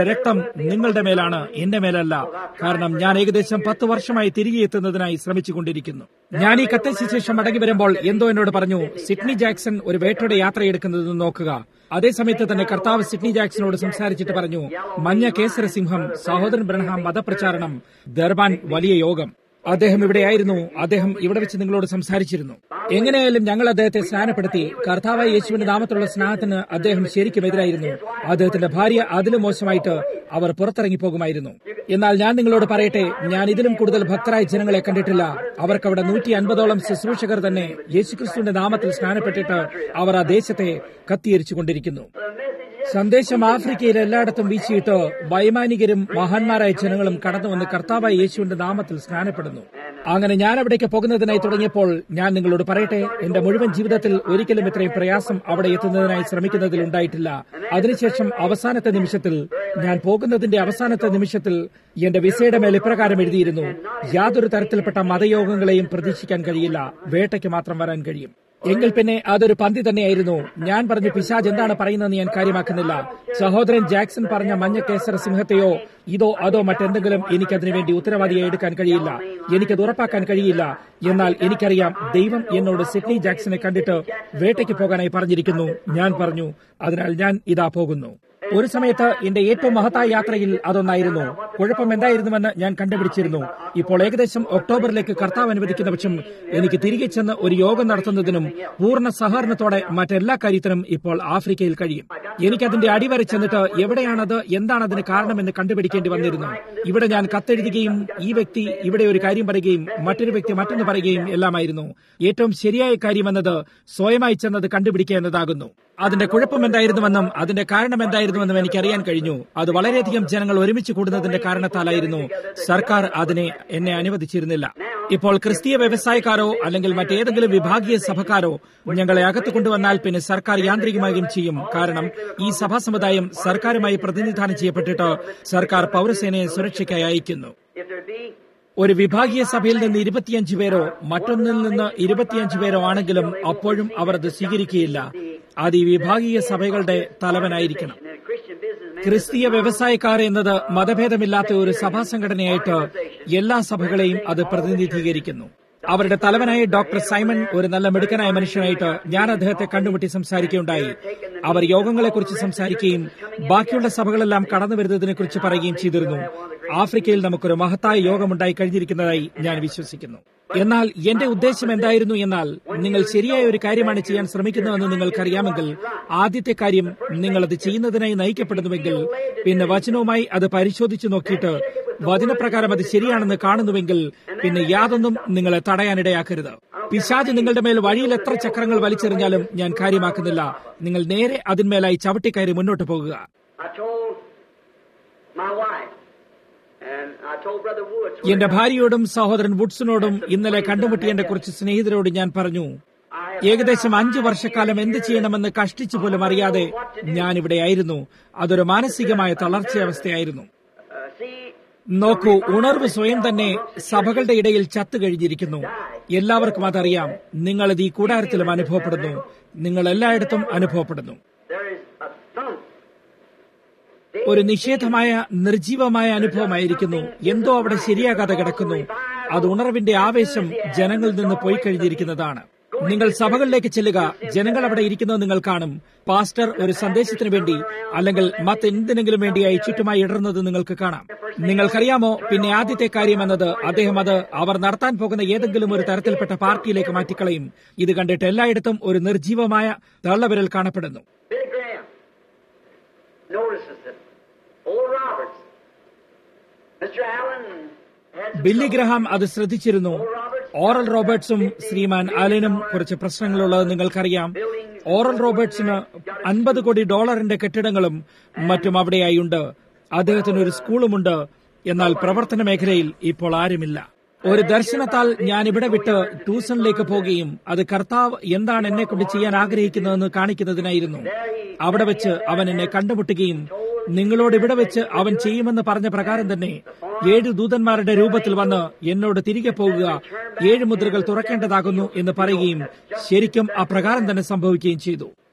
അവരുടെ രക്തം നിങ്ങളുടെ മേലാണ് എന്റെ മേലല്ല കാരണം ഞാൻ ഏകദേശം പത്ത് വർഷമായി തിരികെ എത്തുന്നതിനായി ശ്രമിച്ചുകൊണ്ടിരിക്കുന്നു ഞാൻ ഈ കത്തയച്ച ശേഷം മടങ്ങി വരുമ്പോൾ എന്തോ എന്നോട് പറഞ്ഞു സിഡ്നി ജാക്സൺ ഒരു വേട്ടയുടെ യാത്രയെടുക്കുന്നത് നോക്കുക അതേസമയത്ത് തന്നെ കർത്താവ് സിഡ്നി ജാക്സണോട് സംസാരിച്ചിട്ട് പറഞ്ഞു മഞ്ഞ കേസരസിംഹം സഹോദരൻ ബ്രഹ്മാം മതപ്രചാരണം ദർബാൻ വലിയ യോഗം അദ്ദേഹം ഇവിടെയായിരുന്നു അദ്ദേഹം ഇവിടെ വെച്ച് നിങ്ങളോട് സംസാരിച്ചിരുന്നു എങ്ങനെയായാലും ഞങ്ങൾ അദ്ദേഹത്തെ സ്നാനപ്പെടുത്തി കർത്താവായ യേശുവിന്റെ നാമത്തിലുള്ള സ്നാനത്തിന് അദ്ദേഹം ശരിക്കും എതിരായിരുന്നു അദ്ദേഹത്തിന്റെ ഭാര്യ അതിലും മോശമായിട്ട് അവർ പുറത്തിറങ്ങി പോകുമായിരുന്നു എന്നാൽ ഞാൻ നിങ്ങളോട് പറയട്ടെ ഞാൻ ഇതിലും കൂടുതൽ ഭക്തരായ ജനങ്ങളെ കണ്ടിട്ടില്ല അവർക്ക് അവിടെ നൂറ്റി അൻപതോളം ശുശ്രൂഷകർ തന്നെ യേശുക്രിസ്തുവിന്റെ നാമത്തിൽ സ്നാനപ്പെട്ടിട്ട് അവർ ആ ദേശത്തെ കത്തിയരിച്ചു കൊണ്ടിരിക്കുന്നു സന്ദേശം ആഫ്രിക്കയിൽ എല്ലായിടത്തും വീശിയിട്ട് വൈമാനികരും മഹാന്മാരായ ജനങ്ങളും കടന്നു വന്ന് കർത്താവായ യേശുവിന്റെ നാമത്തിൽ സ്നാനപ്പെടുന്നു അങ്ങനെ ഞാൻ അവിടേക്ക് പോകുന്നതിനായി തുടങ്ങിയപ്പോൾ ഞാൻ നിങ്ങളോട് പറയട്ടെ എന്റെ മുഴുവൻ ജീവിതത്തിൽ ഒരിക്കലും ഇത്രയും പ്രയാസം അവിടെ എത്തുന്നതിനായി ശ്രമിക്കുന്നതിൽ ഉണ്ടായിട്ടില്ല അതിനുശേഷം അവസാനത്തെ നിമിഷത്തിൽ ഞാൻ പോകുന്നതിന്റെ അവസാനത്തെ നിമിഷത്തിൽ എന്റെ വിസയുടെ മേൽ ഇപ്രകാരം എഴുതിയിരുന്നു യാതൊരു തരത്തിൽപ്പെട്ട മതയോഗങ്ങളെയും പ്രതീക്ഷിക്കാൻ കഴിയില്ല വേട്ടയ്ക്ക് മാത്രം വരാൻ കഴിയും എങ്കിൽ പിന്നെ അതൊരു പന്തി തന്നെയായിരുന്നു ഞാൻ പറഞ്ഞു പിശാജ് എന്താണ് പറയുന്നതെന്ന് ഞാൻ കാര്യമാക്കുന്നില്ല സഹോദരൻ ജാക്സൺ പറഞ്ഞ മഞ്ഞ കേസര സിംഹത്തെയോ ഇതോ അതോ മറ്റെന്തെങ്കിലും എനിക്കതിനു വേണ്ടി ഉത്തരവാദിയെ എടുക്കാൻ കഴിയില്ല എനിക്കത് ഉറപ്പാക്കാൻ കഴിയില്ല എന്നാൽ എനിക്കറിയാം ദൈവം എന്നോട് സിഡ്നി ജാക്സനെ കണ്ടിട്ട് വേട്ടയ്ക്ക് പോകാനായി പറഞ്ഞിരിക്കുന്നു ഞാൻ പറഞ്ഞു അതിനാൽ ഞാൻ ഇതാ പോകുന്നു ഒരു സമയത്ത് എന്റെ ഏറ്റവും മഹത്തായ യാത്രയിൽ അതൊന്നായിരുന്നു കുഴപ്പം എന്തായിരുന്നുവെന്ന് ഞാൻ കണ്ടുപിടിച്ചിരുന്നു ഇപ്പോൾ ഏകദേശം ഒക്ടോബറിലേക്ക് കർത്താവ് അനുവദിക്കുന്ന പക്ഷം എനിക്ക് തിരികെ ചെന്ന് ഒരു യോഗം നടത്തുന്നതിനും പൂർണ്ണ സഹകരണത്തോടെ മറ്റെല്ലാ കാര്യത്തിനും ഇപ്പോൾ ആഫ്രിക്കയിൽ കഴിയും എനിക്കതിന്റെ അടിവരെ ചെന്നിട്ട് എവിടെയാണത് എന്താണ് അതിന് കാരണമെന്ന് കണ്ടുപിടിക്കേണ്ടി വന്നിരുന്നു ഇവിടെ ഞാൻ കത്തെഴുതുകയും ഈ വ്യക്തി ഇവിടെ ഒരു കാര്യം പറയുകയും മറ്റൊരു വ്യക്തി മറ്റൊന്ന് പറയുകയും എല്ലാമായിരുന്നു ഏറ്റവും ശരിയായ കാര്യമെന്നത് സ്വയമായി ചെന്നത് കണ്ടുപിടിക്കുക എന്നതാകുന്നു അതിന്റെ കുഴപ്പം എന്തായിരുന്നുവെന്നും അതിന്റെ കാരണം എന്തായിരുന്നുവെന്നും എനിക്കറിയാൻ കഴിഞ്ഞു അത് വളരെയധികം ജനങ്ങൾ ഒരുമിച്ച് കൂടുന്നതിന്റെ കാരണത്താലായിരുന്നു സർക്കാർ അതിനെ എന്നെ അനുവദിച്ചിരുന്നില്ല ഇപ്പോൾ ക്രിസ്തീയ വ്യവസായക്കാരോ അല്ലെങ്കിൽ മറ്റേതെങ്കിലും വിഭാഗീയ സഭക്കാരോ ഞങ്ങളെ അകത്ത് കൊണ്ടുവന്നാൽ പിന്നെ സർക്കാർ യാന്ത്രികമായും ചെയ്യും കാരണം ഈ സഭാ സമുദായം സർക്കാരുമായി പ്രതിനിധാനം ചെയ്യപ്പെട്ടിട്ട് സർക്കാർ പൗരസേനയെ സുരക്ഷയ്ക്കായി അയക്കുന്നു ഒരു വിഭാഗീയ സഭയിൽ നിന്ന് ഇരുപത്തിയഞ്ച് പേരോ മറ്റൊന്നിൽ നിന്ന് ഇരുപത്തിയഞ്ച് പേരോ ആണെങ്കിലും അപ്പോഴും അവർ അത് സ്വീകരിക്കുകയില്ല അത് ഈ വിഭാഗീയ സഭകളുടെ തലവനായിരിക്കണം ക്രിസ്തീയ വ്യവസായക്കാർ എന്നത് മതഭേദമില്ലാത്ത ഒരു സഭാ സംഘടനയായിട്ട് എല്ലാ സഭകളെയും അത് പ്രതിനിധീകരിക്കുന്നു അവരുടെ തലവനായ ഡോക്ടർ സൈമൺ ഒരു നല്ല മിടുക്കനായ മനുഷ്യനായിട്ട് ഞാൻ അദ്ദേഹത്തെ കണ്ടുമുട്ടി സംസാരിക്കുകയുണ്ടായി അവർ യോഗങ്ങളെക്കുറിച്ച് സംസാരിക്കുകയും ബാക്കിയുള്ള സഭകളെല്ലാം കടന്നു വരുന്നതിനെക്കുറിച്ച് പറയുകയും ചെയ്തിരുന്നു ആഫ്രിക്കയിൽ നമുക്കൊരു മഹത്തായ യോഗമുണ്ടായി കഴിഞ്ഞിരിക്കുന്നതായി ഞാൻ വിശ്വസിക്കുന്നു എന്നാൽ എന്റെ ഉദ്ദേശം എന്തായിരുന്നു എന്നാൽ നിങ്ങൾ ശരിയായ ഒരു കാര്യമാണ് ചെയ്യാൻ ശ്രമിക്കുന്നതെന്ന് നിങ്ങൾക്കറിയാമെങ്കിൽ ആദ്യത്തെ കാര്യം നിങ്ങൾ അത് ചെയ്യുന്നതിനായി നയിക്കപ്പെടുന്നുവെങ്കിൽ പിന്നെ വചനവുമായി അത് പരിശോധിച്ചു നോക്കിയിട്ട് വചനപ്രകാരം അത് ശരിയാണെന്ന് കാണുന്നുവെങ്കിൽ പിന്നെ യാതൊന്നും നിങ്ങളെ തടയാനിടയാക്കരുത് പിശാജ് നിങ്ങളുടെ മേൽ വഴിയിൽ എത്ര ചക്രങ്ങൾ വലിച്ചെറിഞ്ഞാലും ഞാൻ കാര്യമാക്കുന്നില്ല നിങ്ങൾ നേരെ അതിന്മേലായി ചവിട്ടിക്കയറി മുന്നോട്ട് പോകുക എന്റെ ഭാര്യയോടും സഹോദരൻ വുഡ്സിനോടും ഇന്നലെ കണ്ടുമുട്ടിയതിന്റെ കുറച്ച് സ്നേഹിതരോട് ഞാൻ പറഞ്ഞു ഏകദേശം അഞ്ചു വർഷക്കാലം എന്ത് ചെയ്യണമെന്ന് കഷ്ടിച്ചു പോലും അറിയാതെ ഞാൻ ഇവിടെ ആയിരുന്നു അതൊരു മാനസികമായ തളർച്ചയവസ്ഥയായിരുന്നു നോക്കൂ ഉണർവ് സ്വയം തന്നെ സഭകളുടെ ഇടയിൽ ചത്തു കഴിഞ്ഞിരിക്കുന്നു എല്ലാവർക്കും അതറിയാം നിങ്ങളത് ഈ കൂടാരത്തിലും അനുഭവപ്പെടുന്നു നിങ്ങൾ എല്ലായിടത്തും അനുഭവപ്പെടുന്നു ഒരു നിഷേധമായ നിർജീവമായ അനുഭവമായിരിക്കുന്നു എന്തോ അവിടെ ശരിയാകാതെ കിടക്കുന്നു അത് ഉണർവിന്റെ ആവേശം ജനങ്ങളിൽ നിന്ന് പോയി കഴിഞ്ഞിരിക്കുന്നതാണ് നിങ്ങൾ സഭകളിലേക്ക് ചെല്ലുക ജനങ്ങൾ അവിടെ ഇരിക്കുന്നത് നിങ്ങൾ കാണും പാസ്റ്റർ ഒരു സന്ദേശത്തിന് വേണ്ടി അല്ലെങ്കിൽ മറ്റെന്തിനെങ്കിലും വേണ്ടിയായി ചുറ്റുമായി ഇടറുന്നത് നിങ്ങൾക്ക് കാണാം നിങ്ങൾക്കറിയാമോ പിന്നെ ആദ്യത്തെ കാര്യം എന്നത് അദ്ദേഹം അത് അവർ നടത്താൻ പോകുന്ന ഏതെങ്കിലും ഒരു തരത്തിൽപ്പെട്ട പാർട്ടിയിലേക്ക് മാറ്റിക്കളയും ഇത് കണ്ടിട്ട് എല്ലായിടത്തും ഒരു നിർജീവമായ തള്ളവിരൽ കാണപ്പെടുന്നു ബില്ലി ഗ്രഹാം അത് ശ്രദ്ധിച്ചിരുന്നു ഓറൽ റോബർട്ട്സും ശ്രീമാൻ അലനും കുറച്ച് പ്രശ്നങ്ങളുള്ളത് നിങ്ങൾക്കറിയാം ഓറൽ റോബർട്ട്സിന് അൻപത് കോടി ഡോളറിന്റെ കെട്ടിടങ്ങളും മറ്റും അവിടെയായുണ്ട് അദ്ദേഹത്തിന് ഒരു സ്കൂളുമുണ്ട് എന്നാൽ പ്രവർത്തന മേഖലയിൽ ഇപ്പോൾ ആരുമില്ല ഒരു ദർശനത്താൽ ഞാൻ ഇവിടെ വിട്ട് ട്യൂഷനിലേക്ക് പോവുകയും അത് കർത്താവ് എന്താണ് എന്നെ കൊണ്ട് ചെയ്യാൻ ആഗ്രഹിക്കുന്നതെന്ന് കാണിക്കുന്നതിനായിരുന്നു അവിടെ വെച്ച് അവൻ എന്നെ കണ്ടുമുട്ടുകയും നിങ്ങളോട് ഇവിടെ വെച്ച് അവൻ ചെയ്യുമെന്ന് പറഞ്ഞ പ്രകാരം തന്നെ ഏഴ് ദൂതന്മാരുടെ രൂപത്തിൽ വന്ന് എന്നോട് തിരികെ പോകുക ഏഴ് മുദ്രകൾ തുറക്കേണ്ടതാകുന്നു എന്ന് പറയുകയും ശരിക്കും അപ്രകാരം തന്നെ സംഭവിക്കുകയും ചെയ്തു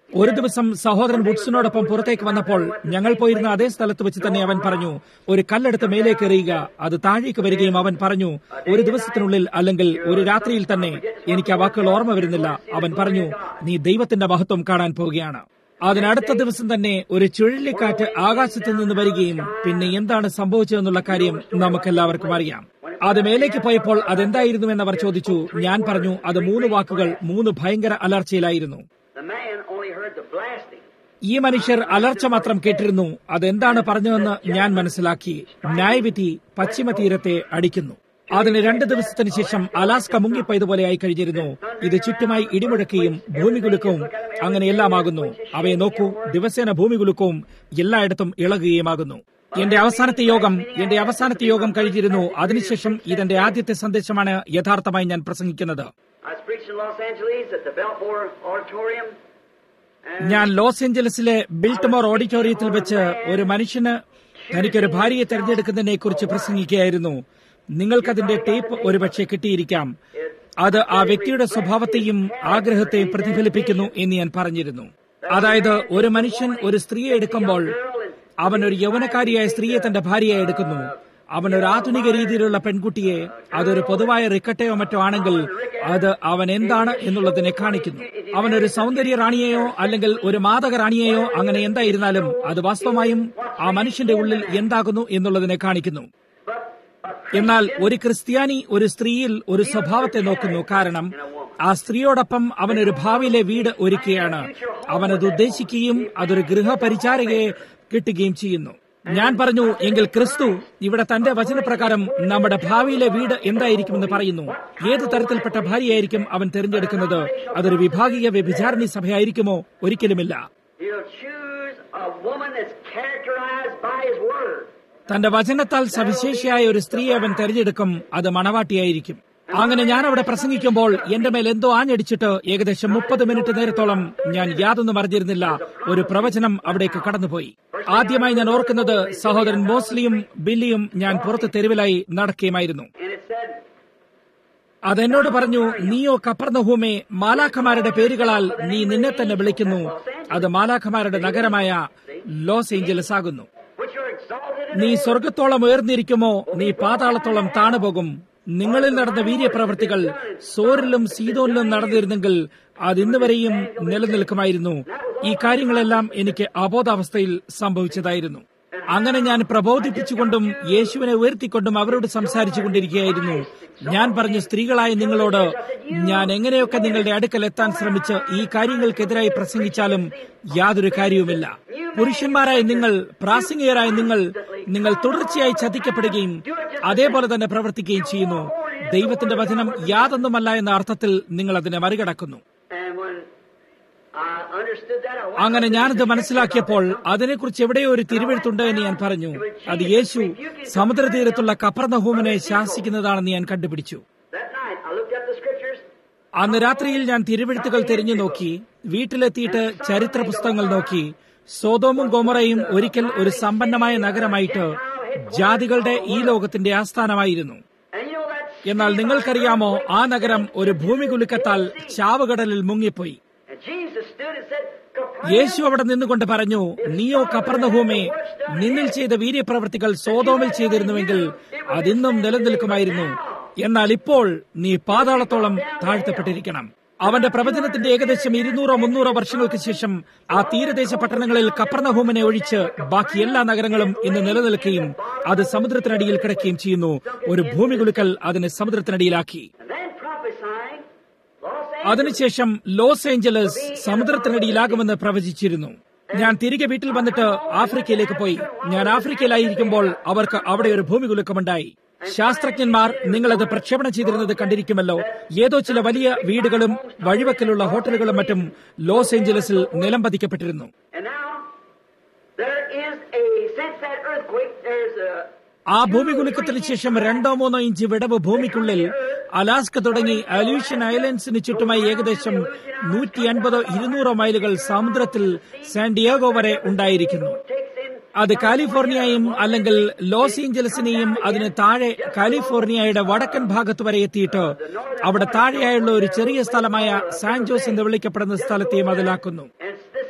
ഒരു ദിവസം സഹോദരൻ വുഡ്സിനോടൊപ്പം പുറത്തേക്ക് വന്നപ്പോൾ ഞങ്ങൾ പോയിരുന്ന അതേ സ്ഥലത്ത് വെച്ച് തന്നെ അവൻ പറഞ്ഞു ഒരു കല്ലെടുത്ത് മേലേക്ക് എറിയുക അത് താഴേക്ക് വരികയും അവൻ പറഞ്ഞു ഒരു ദിവസത്തിനുള്ളിൽ അല്ലെങ്കിൽ ഒരു രാത്രിയിൽ തന്നെ എനിക്ക് ആ വാക്കുകൾ ഓർമ്മ വരുന്നില്ല അവൻ പറഞ്ഞു നീ ദൈവത്തിന്റെ മഹത്വം കാണാൻ പോവുകയാണ് അതിനടുത്ത ദിവസം തന്നെ ഒരു ചുഴലിക്കാറ്റ് ആകാശത്ത് നിന്ന് വരികയും പിന്നെ എന്താണ് സംഭവിച്ചതെന്നുള്ള കാര്യം നമുക്കെല്ലാവർക്കും അറിയാം അത് മേലേക്ക് പോയപ്പോൾ അതെന്തായിരുന്നു എന്ന് അവർ ചോദിച്ചു ഞാൻ പറഞ്ഞു അത് മൂന്ന് വാക്കുകൾ മൂന്ന് ഭയങ്കര അലർച്ചയിലായിരുന്നു The man only heard the blasting. ഈ മനുഷ്യർ അലർച്ച മാത്രം കേട്ടിരുന്നു അതെന്താണ് പറഞ്ഞതെന്ന് ഞാൻ മനസ്സിലാക്കി ന്യായവിധി പശ്ചിമ തീരത്തെ അടിക്കുന്നു അതിന് രണ്ട് ദിവസത്തിന് ശേഷം അലാസ്ക മുങ്ങിപ്പോയതുപോലെയായി കഴിഞ്ഞിരുന്നു ഇത് ചുറ്റുമായി ഇടിമുഴക്കുകയും ഭൂമികുലുക്കവും അങ്ങനെ എല്ലാമാകുന്നു അവയെ നോക്കൂ ദിവസേന ഭൂമികുലുക്കവും എല്ലായിടത്തും ഇളകുകയുമാകുന്നു എന്റെ അവസാനത്തെ യോഗം എന്റെ അവസാനത്തെ യോഗം കഴിഞ്ഞിരുന്നു അതിനുശേഷം ഇതെന്റെ ആദ്യത്തെ സന്ദേശമാണ് യഥാർത്ഥമായി ഞാൻ പ്രസംഗിക്കുന്നത് I was preaching in Los Angeles at the Belmore Auditorium. And ഞാൻ ലോസ് ഏഞ്ചലസിലെ ബിൽട്ടമോർ ഓഡിറ്റോറിയത്തിൽ വെച്ച് ഒരു മനുഷ്യന് തനിക്കൊരു ഭാര്യയെ തെരഞ്ഞെടുക്കുന്നതിനെ കുറിച്ച് പ്രസംഗിക്കുകയായിരുന്നു നിങ്ങൾക്കതിന്റെ ടേപ്പ് ഒരുപക്ഷെ കിട്ടിയിരിക്കാം അത് ആ വ്യക്തിയുടെ സ്വഭാവത്തെയും ആഗ്രഹത്തെയും പ്രതിഫലിപ്പിക്കുന്നു എന്ന് ഞാൻ പറഞ്ഞിരുന്നു അതായത് ഒരു മനുഷ്യൻ ഒരു സ്ത്രീയെ എടുക്കുമ്പോൾ അവൻ ഒരു യൗവനക്കാരിയായ സ്ത്രീയെ തന്റെ ഭാര്യയായി എടുക്കുന്നു അവൻ ഒരു ആധുനിക രീതിയിലുള്ള പെൺകുട്ടിയെ അതൊരു പൊതുവായ റിക്കട്ടയോ മറ്റോ ആണെങ്കിൽ അത് അവൻ എന്താണ് എന്നുള്ളതിനെ കാണിക്കുന്നു അവൻ ഒരു സൗന്ദര്യ റാണിയെയോ അല്ലെങ്കിൽ ഒരു മാതക റാണിയെയോ അങ്ങനെ എന്തായിരുന്നാലും അത് വാസ്തവമായും ആ മനുഷ്യന്റെ ഉള്ളിൽ എന്താകുന്നു എന്നുള്ളതിനെ കാണിക്കുന്നു എന്നാൽ ഒരു ക്രിസ്ത്യാനി ഒരു സ്ത്രീയിൽ ഒരു സ്വഭാവത്തെ നോക്കുന്നു കാരണം ആ സ്ത്രീയോടൊപ്പം അവൻ ഒരു ഭാവിയിലെ വീട് ഒരുക്കുകയാണ് അവനത് ഉദ്ദേശിക്കുകയും അതൊരു ഗൃഹപരിചാരകയെ കിട്ടുകയും ചെയ്യുന്നു ഞാൻ പറഞ്ഞു എങ്കിൽ ക്രിസ്തു ഇവിടെ തന്റെ വചനപ്രകാരം നമ്മുടെ ഭാവിയിലെ വീട് എന്തായിരിക്കുമെന്ന് പറയുന്നു ഏത് തരത്തിൽപ്പെട്ട ഭാര്യയായിരിക്കും അവൻ തിരഞ്ഞെടുക്കുന്നത് അതൊരു വിഭാഗീയ വ്യഭിചാരണി സഭയായിരിക്കുമോ ഒരിക്കലുമില്ല he'll choose a woman that's characterized by his word. തന്റെ വചനത്താൽ സവിശേഷിയായ ഒരു സ്ത്രീയെ അവൻ തെരഞ്ഞെടുക്കും അത് മണവാട്ടിയായിരിക്കും അങ്ങനെ ഞാൻ അവിടെ പ്രസംഗിക്കുമ്പോൾ എന്റെ മേൽ എന്തോ ആഞ്ഞടിച്ചിട്ട് ഏകദേശം മുപ്പത് മിനിറ്റ് നേരത്തോളം ഞാൻ യാതൊന്നും അറിഞ്ഞിരുന്നില്ല ഒരു പ്രവചനം അവിടേക്ക് കടന്നുപോയി ആദ്യമായി ഞാൻ ഓർക്കുന്നത് സഹോദരൻ മോസ്ലിയും ബില്ലിയും ഞാൻ പുറത്ത് തെരുവിലായി നടക്കുകയുമായിരുന്നു And it said, അതെന്നോട് പറഞ്ഞു നീയോ കപ്പർന്നഹൂമേ മാലാഖമാരുടെ പേരുകളാൽ നീ നിന്നെ തന്നെ വിളിക്കുന്നു അത് മാലാഖമാരുടെ നഗരമായ ലോസ് ഏഞ്ചലസ് ആകുന്നു which are exalted in നീ സ്വർഗത്തോളം ഉയർന്നിരിക്കുമോ നീ പാതാളത്തോളം താണുപോകും നിങ്ങളിൽ നടന്ന വീര്യപ്രവർത്തികൾ സോറിലും സീതോനിലും നടന്നിരുന്നെങ്കിൽ അത് ഇന്ന് വരെയും നിലനിൽക്കുമായിരുന്നു ഈ കാര്യങ്ങളെല്ലാം എനിക്ക് അബോധാവസ്ഥയിൽ സംഭവിച്ചതായിരുന്നു അങ്ങനെ ഞാൻ പ്രബോധിപ്പിച്ചുകൊണ്ടും യേശുവിനെ ഉയർത്തിക്കൊണ്ടും അവരോട് സംസാരിച്ചു കൊണ്ടിരിക്കുകയായിരുന്നു ഞാൻ പറഞ്ഞു സ്ത്രീകളായ നിങ്ങളോട് ഞാൻ എങ്ങനെയൊക്കെ നിങ്ങളുടെ അടുക്കൽ എത്താൻ ശ്രമിച്ച് ഈ കാര്യങ്ങൾക്കെതിരായി പ്രസംഗിച്ചാലും യാതൊരു കാര്യവുമില്ല പുരുഷന്മാരായ നിങ്ങൾ പ്രാസംഗികരായ നിങ്ങൾ നിങ്ങൾ തുടർച്ചയായി ചതിക്കപ്പെടുകയും അതേപോലെ തന്നെ പ്രവർത്തിക്കുകയും ചെയ്യുന്നു ദൈവത്തിന്റെ വചനം യാതൊന്നുമല്ല എന്ന അർത്ഥത്തിൽ നിങ്ങൾ അതിനെ മറികടക്കുന്നു And when I understood that, I went അങ്ങനെ ഞാനത് മനസ്സിലാക്കിയപ്പോൾ അതിനെക്കുറിച്ച് എവിടെയോ ഒരു തിരുവെഴുത്തുണ്ട് എന്ന് ഞാൻ പറഞ്ഞു അത് യേശു സമുദ്രതീരത്തുള്ള കപ്പർന്നഹൂമനെ ശാസിക്കുന്നതാണെന്ന് ഞാൻ കണ്ടുപിടിച്ചു that night. I looked up the scriptures. അന്ന് രാത്രിയിൽ ഞാൻ തിരുവെഴുത്തുകൾ തിരിഞ്ഞു നോക്കി വീട്ടിലെത്തിയിട്ട് ചരിത്ര പുസ്തകങ്ങൾ നോക്കി സോതോമും ഗോമറയും ഒരിക്കൽ ഒരു സമ്പന്നമായ നഗരമായിട്ട് ജാതികളുടെ ഈ ലോകത്തിന്റെ ആസ്ഥാനമായിരുന്നു And you know that എന്നാൽ നിങ്ങൾക്കറിയാമോ ആ നഗരം ഒരു ഭൂമികുലുക്കത്താൽ ചാവുകടലിൽ മുങ്ങിപ്പോയി And Jesus stood and said, യേശു അവിടെ നിന്നുകൊണ്ട് പറഞ്ഞു നീയോ കപ്പർന്നഭൂമേ നിന്നിൽ ചെയ്ത വീര്യപ്രവർത്തികൾ സോതോമിൽ ചെയ്തിരുന്നുവെങ്കിൽ അതിന്നും നിലനിൽക്കുമായിരുന്നു എന്നാൽ ഇപ്പോൾ നീ പാതാളത്തോളം താഴ്ത്തപ്പെട്ടിരിക്കണം അവന്റെ പ്രവചനത്തിന്റെ ഏകദേശം ഇരുന്നൂറോ മുന്നൂറോ വർഷങ്ങൾക്ക് ശേഷം ആ തീരദേശ പട്ടണങ്ങളിൽ കപ്പർണഹൂമിനെ ഒഴിച്ച് ബാക്കി എല്ലാ നഗരങ്ങളും ഇന്ന് നിലനിൽക്കുകയും അത് സമുദ്രത്തിനടിയിൽ കിടക്കുകയും ചെയ്യുന്നു ഒരു ഭൂമികുലുക്കൽ അതിനെ സമുദ്രത്തിനടിയിലാക്കി And then prophesying, Los Angeles, അതിനുശേഷം ലോസ് ഏഞ്ചലസ് സമുദ്രത്തിനടിയിലാകുമെന്ന് പ്രവചിച്ചിരുന്നു ഞാൻ തിരികെ വീട്ടിൽ വന്നിട്ട് ആഫ്രിക്കയിലേക്ക് പോയി ഞാൻ ആഫ്രിക്കയിലായിരിക്കുമ്പോൾ അവർക്ക് അവിടെ ഒരു ഭൂമികുലുക്കമുണ്ടായി ശാസ്ത്രജ്ഞന്മാർ നിങ്ങളത് പ്രക്ഷേപണം ചെയ്തിരുന്നത് കണ്ടിരിക്കുമല്ലോ ഏതോ ചില വലിയ വീടുകളും വഴിവക്കിലുള്ള ഹോട്ടലുകളും മറ്റും ലോസ് ഏഞ്ചലസിൽ നിലം പതിക്കപ്പെട്ടിരുന്നു and now there is a, since that earthquake, there's a, ആ ഭൂമികുലുക്കത്തിന് ശേഷം രണ്ടോ മൂന്നോ ഇഞ്ച് വിടവ് ഭൂമിക്കുള്ളിൽ അലാസ്ക തുടങ്ങി അലൂഷ്യൻ ഐലൻഡ്സിന് ചുറ്റുമായി ഏകദേശം നൂറ്റി അൻപതോ ഇരുന്നൂറോ മൈലുകൾ സമുദ്രത്തിൽ സാന്റിയാഗോ വരെ ഉണ്ടായിരിക്കുന്നു takes in അത് കാലിഫോർണിയയും അല്ലെങ്കിൽ ലോസ് ഏഞ്ചലസിനെയും അതിന് താഴെ കാലിഫോർണിയയുടെ വടക്കൻ ഭാഗത്ത് വരെ എത്തിയിട്ട് അവിടെ താഴെയായുള്ള ഒരു ചെറിയ സ്ഥലമായ സാൻജോസ് എന്ന് വിളിക്കപ്പെടുന്ന സ്ഥലത്തെയും അതിലാക്കുന്നു And this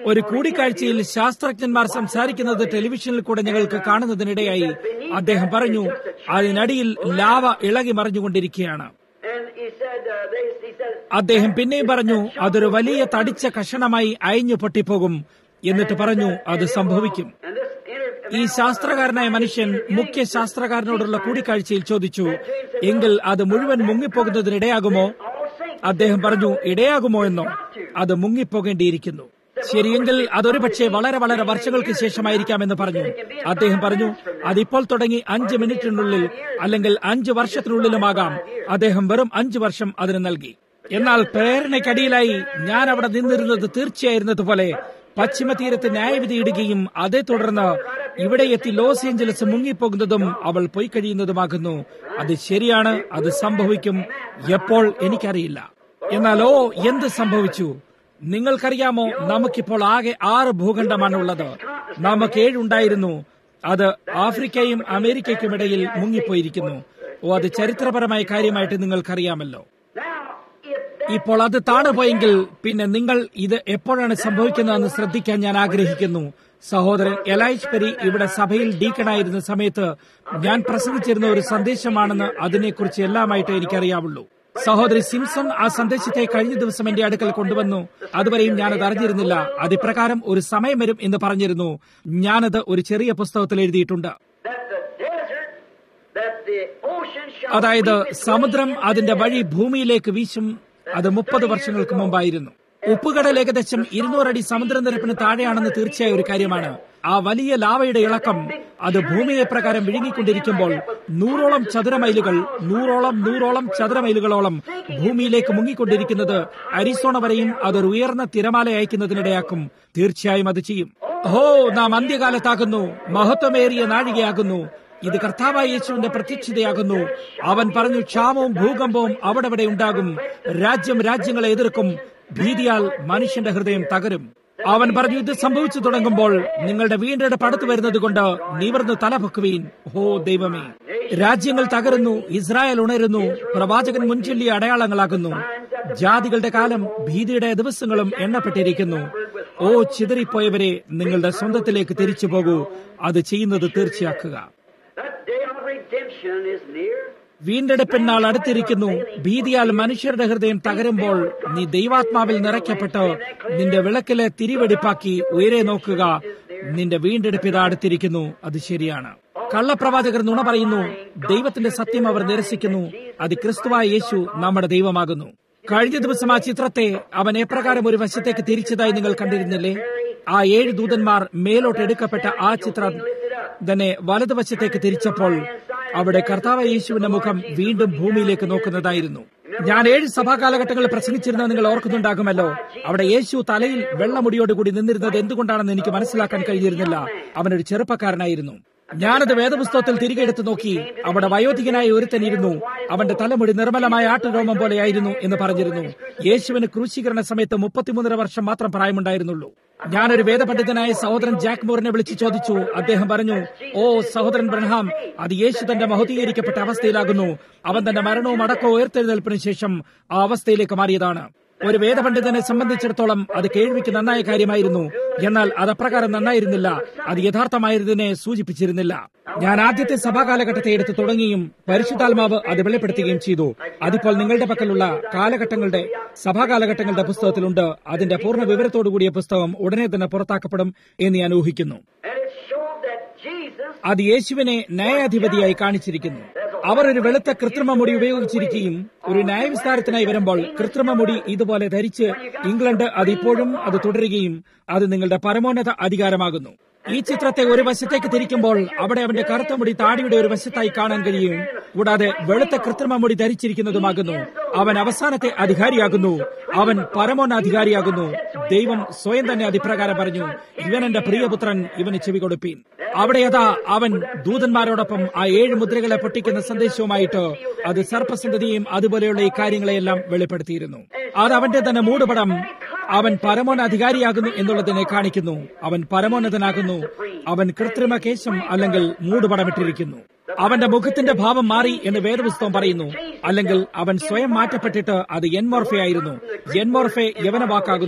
ഒരു കൂടിക്കാഴ്ചയിൽ ശാസ്ത്രജ്ഞന്മാർ സംസാരിക്കുന്നത് ടെലിവിഷനിൽ കൂടെ ഞങ്ങൾക്ക് കാണുന്നതിനിടയായി അദ്ദേഹം പറഞ്ഞു അതിനടിയിൽ ലാവ ഇളകി മറിഞ്ഞുകൊണ്ടിരിക്കുകയാണ് And he said, uh, they, he said, അദ്ദേഹം പിന്നെയും പറഞ്ഞു അതൊരു വലിയ തടിച്ച കഷണമായി അയഞ്ഞു പൊട്ടിപ്പോകും എന്നിട്ട് പറഞ്ഞു അത് സംഭവിക്കും and this inter- ഈ ശാസ്ത്രകാരനായ മനുഷ്യൻ മുഖ്യ ശാസ്ത്രകാരനോടുള്ള കൂടിക്കാഴ്ചയിൽ ചോദിച്ചു എങ്കിൽ അത് മുഴുവൻ മുങ്ങിപ്പോകുന്നതിനിടയാകുമോ അദ്ദേഹം പറഞ്ഞു ഇടയാകുമോ എന്നോ അത് മുങ്ങിപ്പോകേണ്ടിയിരിക്കുന്നു ശരിയെങ്കിൽ അതൊരു പക്ഷേ വളരെ വളരെ വർഷങ്ങൾക്ക് ശേഷമായിരിക്കാമെന്ന് പറഞ്ഞു അദ്ദേഹം പറഞ്ഞു അതിപ്പോൾ തുടങ്ങി അഞ്ച് മിനിറ്റിനുള്ളിൽ അല്ലെങ്കിൽ അഞ്ച് വർഷത്തിനുള്ളിലുമാകാം അദ്ദേഹം വെറും അഞ്ച് വർഷം അതിന് നൽകി എന്നാൽ പ്രേരണയ്ക്കടിയിലായി ഞാൻ അവിടെ നിന്നിരുന്നത് തീർച്ചയായിരുന്നതുപോലെ പശ്ചിമ തീരത്ത് ന്യായവിധി ഇടുകയും അതേ തുടർന്ന് ഇവിടെ എത്തി ലോസ് ഏഞ്ചലസ് മുങ്ങിപ്പോകുന്നതും അവൾ പോയി കഴിയുന്നതുമാകുന്നു അത് ശരിയാണ് അത് സംഭവിക്കും എപ്പോൾ എനിക്കറിയില്ല എന്നാൽ ഓ എന്ത് സംഭവിച്ചു നിങ്ങൾക്കറിയാമോ നമുക്കിപ്പോൾ ആകെ ആറ് ഭൂഖണ്ഡമാണുള്ളത് നമുക്ക് ഏഴുണ്ടായിരുന്നു അത് ആഫ്രിക്കയും അമേരിക്കയ്ക്കും ഇടയിൽ മുങ്ങിപ്പോയിരിക്കുന്നു ഓ അത് ചരിത്രപരമായ കാര്യമായിട്ട് നിങ്ങൾക്കറിയാമല്ലോ now, if that ഇപ്പോൾ അത് താണുപോയെങ്കിൽ പിന്നെ നിങ്ങൾ ഇത് എപ്പോഴാണ് സംഭവിക്കുന്നതെന്ന് ശ്രദ്ധിക്കാൻ ഞാൻ ആഗ്രഹിക്കുന്നു സഹോദരൻ എലൈഷ് പെരി ഇവിടെ സഭയിൽ ഡീക്കണായിരുന്ന സമയത്ത് ഞാൻ പ്രസംഗിച്ചിരുന്ന ഒരു സന്ദേശമാണെന്ന് അതിനെക്കുറിച്ച് എല്ലാമായിട്ട് എനിക്കറിയാവുള്ളൂ സഹോദരി സിംസൺ ആ സന്ദേശത്തെ കഴിഞ്ഞ ദിവസം എന്റെ അടുക്കൽ കൊണ്ടുവന്നു അതുവരെയും ഞാനത് അറിഞ്ഞിരുന്നില്ല അതിപ്രകാരം ഒരു സമയം വരും എന്ന് പറഞ്ഞിരുന്നു ഞാനത് ഒരു ചെറിയ പുസ്തകത്തിൽ എഴുതിയിട്ടുണ്ട് that the desert, that the ocean shall അതായത് weep its സമുദ്രം way അതിന്റെ വഴി ഭൂമിയിലേക്ക് വീശും അത് മുപ്പത് വർഷങ്ങൾക്ക് മുമ്പായിരുന്നു ഉപ്പുകടൽ ഏകദേശം ഇരുന്നൂറടി സമുദ്രനിരപ്പിന് താഴെയാണെന്ന് തീർച്ചയായ ഒരു കാര്യമാണ് ആ വലിയ ലാവയുടെ ഇളക്കം അത് ഭൂമിയെ പ്രകാരം വിഴുങ്ങിക്കൊണ്ടിരിക്കുമ്പോൾ നൂറോളം ചതുരമൈലുകൾ നൂറോളം നൂറോളം ചതുരമൈലുകളോളം ഭൂമിയിലേക്ക് മുങ്ങിക്കൊണ്ടിരിക്കുന്നത് അരിസോണ വരെയും അതൊരു ഉയർന്ന തിരമാല അയക്കുന്നതിനിടയാക്കും തീർച്ചയായും അത് ചെയ്യും ഓ നാം അന്ത്യകാലത്താകുന്നു മഹത്വമേറിയ നാഴികയാകുന്നു ഇത് കർത്താവായ യേശുവിന്റെ പ്രത്യക്ഷതയാകുന്നു അവൻ പറഞ്ഞു ക്ഷാമവും ഭൂകമ്പവും അവിടെ അവിടെ ഉണ്ടാകും രാജ്യം രാജ്യങ്ങളെ എതിർക്കും ഭീതിയാൽ മനുഷ്യന്റെ ഹൃദയം തകരും അവൻ പറഞ്ഞു ഇത് സംഭവിച്ചു തുടങ്ങുമ്പോൾ നിങ്ങളുടെ വീണ്ടെടുപ്പ് അടുത്തു വരുന്നത് കൊണ്ട് നിവർന്ന് തലപൊക്കുവീൻ ഹോ ദൈവമേ രാജ്യങ്ങൾ തകരുന്നു ഇസ്രായേൽ ഉണരുന്നു പ്രവാചകൻ മുൻചൊല്ലിയ അടയാളങ്ങളാകുന്നു ജാതികളുടെ കാലം ഭീതിയുടെ ദിവസങ്ങളും എണ്ണപ്പെട്ടിരിക്കുന്നു ഓ ചിതറിപ്പോയവരെ നിങ്ങളുടെ സ്വന്തത്തിലേക്ക് തിരിച്ചു പോകൂ അത് ചെയ്യുന്നത് തീർച്ചയാക്കുക That day of redemption is near. വീണ്ടെടുപ്പിനാൾ അടുത്തിരിക്കുന്നു ഭീതിയാൽ മനുഷ്യരുടെ ഹൃദയം തകരുമ്പോൾ നീ ദൈവാത്മാവിൽ നിറയ്ക്കപ്പെട്ട് നിന്റെ വിളക്കിലെ തിരിവെടിപ്പാക്കി ഉയരെ നോക്കുക നിന്റെ വീണ്ടെടുപ്പിത അടുത്തിരിക്കുന്നു അത് ശരിയാണ് കള്ളപ്രവാചകർ നുണ പറയുന്നു ദൈവത്തിന്റെ സത്യം അവർ നിരസിക്കുന്നു അത് ക്രിസ്തുവായ യേശു നമ്മുടെ ദൈവമാകുന്നു കഴിഞ്ഞ ദിവസം ആ ചിത്രത്തെ അവൻ എപ്രകാരം ഒരു വശത്തേക്ക് തിരിച്ചതായി നിങ്ങൾ കണ്ടിരുന്നില്ലേ ആ ഏഴ് ദൂതന്മാർ മേലോട്ട് എടുക്കപ്പെട്ട ആ ചിത്രം തന്നെ വലതുവശത്തേക്ക് തിരിച്ചപ്പോൾ അവിടെ കർത്താവ് യേശുവിന്റെ മുഖം വീണ്ടും ഭൂമിയിലേക്ക് നോക്കുന്നതായിരുന്നു ഞാൻ ഏഴ് സഭാ കാലഘട്ടങ്ങളിൽ പ്രസംഗിച്ചിരുന്നത് നിങ്ങൾ ഓർക്കുന്നുണ്ടാകുമല്ലോ അവിടെ യേശു തലയിൽ വെള്ളമുടിയോടുകൂടി നിന്നിരുന്നത് എന്തുകൊണ്ടാണെന്ന് എനിക്ക് മനസ്സിലാക്കാൻ കഴിഞ്ഞിരുന്നില്ല അവനൊരു ചെറുപ്പക്കാരനായിരുന്നു ഞാനത് വേദപുസ്തകത്തിൽ തിരികെ എടുത്തു നോക്കി അവിടെ വയോധികനായ ഒരുത്തനിരുന്നു അവന്റെ തലമുടി നിർമ്മലമായ ആട്ടുരോമം പോലെയായിരുന്നു എന്ന് പറഞ്ഞിരുന്നു യേശുവിന് ക്രൂശീകരണ സമയത്ത് മുപ്പത്തിമൂന്നര വർഷം മാത്രം പ്രായമുണ്ടായിരുന്നുള്ളൂ ഞാനൊരു വേദപണ്ഡിതനായ സഹോദരൻ ജാക്ക് മോറിനെ വിളിച്ചു ചോദിച്ചു അദ്ദേഹം പറഞ്ഞു ഓ സഹോദരൻ ബ്രഹാം അത് യേശു തന്റെ മഹുദീകരിക്കപ്പെട്ട അവസ്ഥയിലാകുന്നു അവൻ തന്റെ മരണവും അടക്കവും ഉയർത്തെഴുന്നേൽപ്പിന് ശേഷം ആ അവസ്ഥയിലേക്ക് മാറിയതാണ് ഒരു വേദപണ്ഡിതനെ സംബന്ധിച്ചിടത്തോളം അത് കേൾവിക്ക് നന്നായ കാര്യമായിരുന്നു എന്നാൽ അത് അപ്രകാരം നന്നായിരുന്നില്ല അത് യഥാർത്ഥമായതിനെ സൂചിപ്പിച്ചിരുന്നില്ല ഞാൻ ആദ്യത്തെ സഭാ കാലഘട്ടത്തെ എടുത്ത് തുടങ്ങിയും പരിശുദ്ധാത്മാവ് അത് വെളിപ്പെടുത്തുകയും ചെയ്തു അതിപ്പോൾ നിങ്ങളുടെ പക്കലുള്ള കാലഘട്ടങ്ങളുടെ സഭാ കാലഘട്ടങ്ങളുടെ പുസ്തകത്തിലുണ്ട് അതിന്റെ പൂർണ്ണ വിവരത്തോടുകൂടിയ പുസ്തകം ഉടനെ തന്നെ പുറത്താക്കപ്പെടും എന്ന് ഞാൻ ഊഹിക്കുന്നു And it showed that Jesus അത് യേശുവിനെ ന്യായാധിപതിയായി കാണിച്ചിരിക്കുന്നു അവർ ഒരു വെളുത്ത കൃത്രിമ മുടി ഉപയോഗിച്ചിരിക്കുകയും ഒരു ന്യായവിസ്താരത്തിനായി വരുമ്പോൾ കൃത്രിമ മുടി ഇതുപോലെ ധരിച്ച് ഇംഗ്ലണ്ട് അത് ഇപ്പോഴും അത് തുടരുകയും അത് നിങ്ങളുടെ പരമോന്നത അധികാരമാകുന്നു ഈ ചിത്രത്തെ ഒരു വശത്തേക്ക് തിരിക്കുമ്പോൾ അവിടെ അവന്റെ കറുത്ത മുടി താടിയുടെ ഒരു വശത്തായി കാണാൻ കഴിയും കൂടാതെ വെളുത്ത കൃത്രിമ മുടി ധരിച്ചിരിക്കുന്നതുമാകുന്നു അവൻ അവസാനത്തെ അധികാരിയാകുന്നു അവൻ പരമോന്ന അധികാരിയാകുന്നു ദൈവം സ്വയം തന്നെ അതിപ്രകാരം പറഞ്ഞു ഇവൻ എന്റെ പ്രിയപുത്രൻ ഇവന് ചെവി കൊടുപ്പീൻ അവിടെ അതാ അവൻ ദൂതന്മാരോടൊപ്പം ആ ഏഴ് മുദ്രകളെ പൊട്ടിക്കുന്ന സന്ദേശവുമായിട്ട് അത് സർപ്പസന്ധതിയും അതുപോലെയുള്ള ഈ കാര്യങ്ങളെയെല്ലാം വെളിപ്പെടുത്തിയിരുന്നു അത് അവന്റെ തന്നെ മൂടുപടം അവൻ പരമോന്ന അധികാരിയാകുന്നു എന്നുള്ളതിനെ കാണിക്കുന്നു അവൻ പരമോന്നതനാകുന്നു അവൻ കൃത്രിമ കേശം അല്ലെങ്കിൽ മൂടുപടമിട്ടിരിക്കുന്നു അവന്റെ മുഖത്തിന്റെ ഭാവം മാറി എന്ന് വേദപുസ്തകം പറയുന്നു അല്ലെങ്കിൽ അവൻ സ്വയം മാറ്റപ്പെട്ടിട്ട് അത് എൻമോർഫെ ആയിരുന്നു എൻമോർഫെ യവന വാക്കാകുന്നു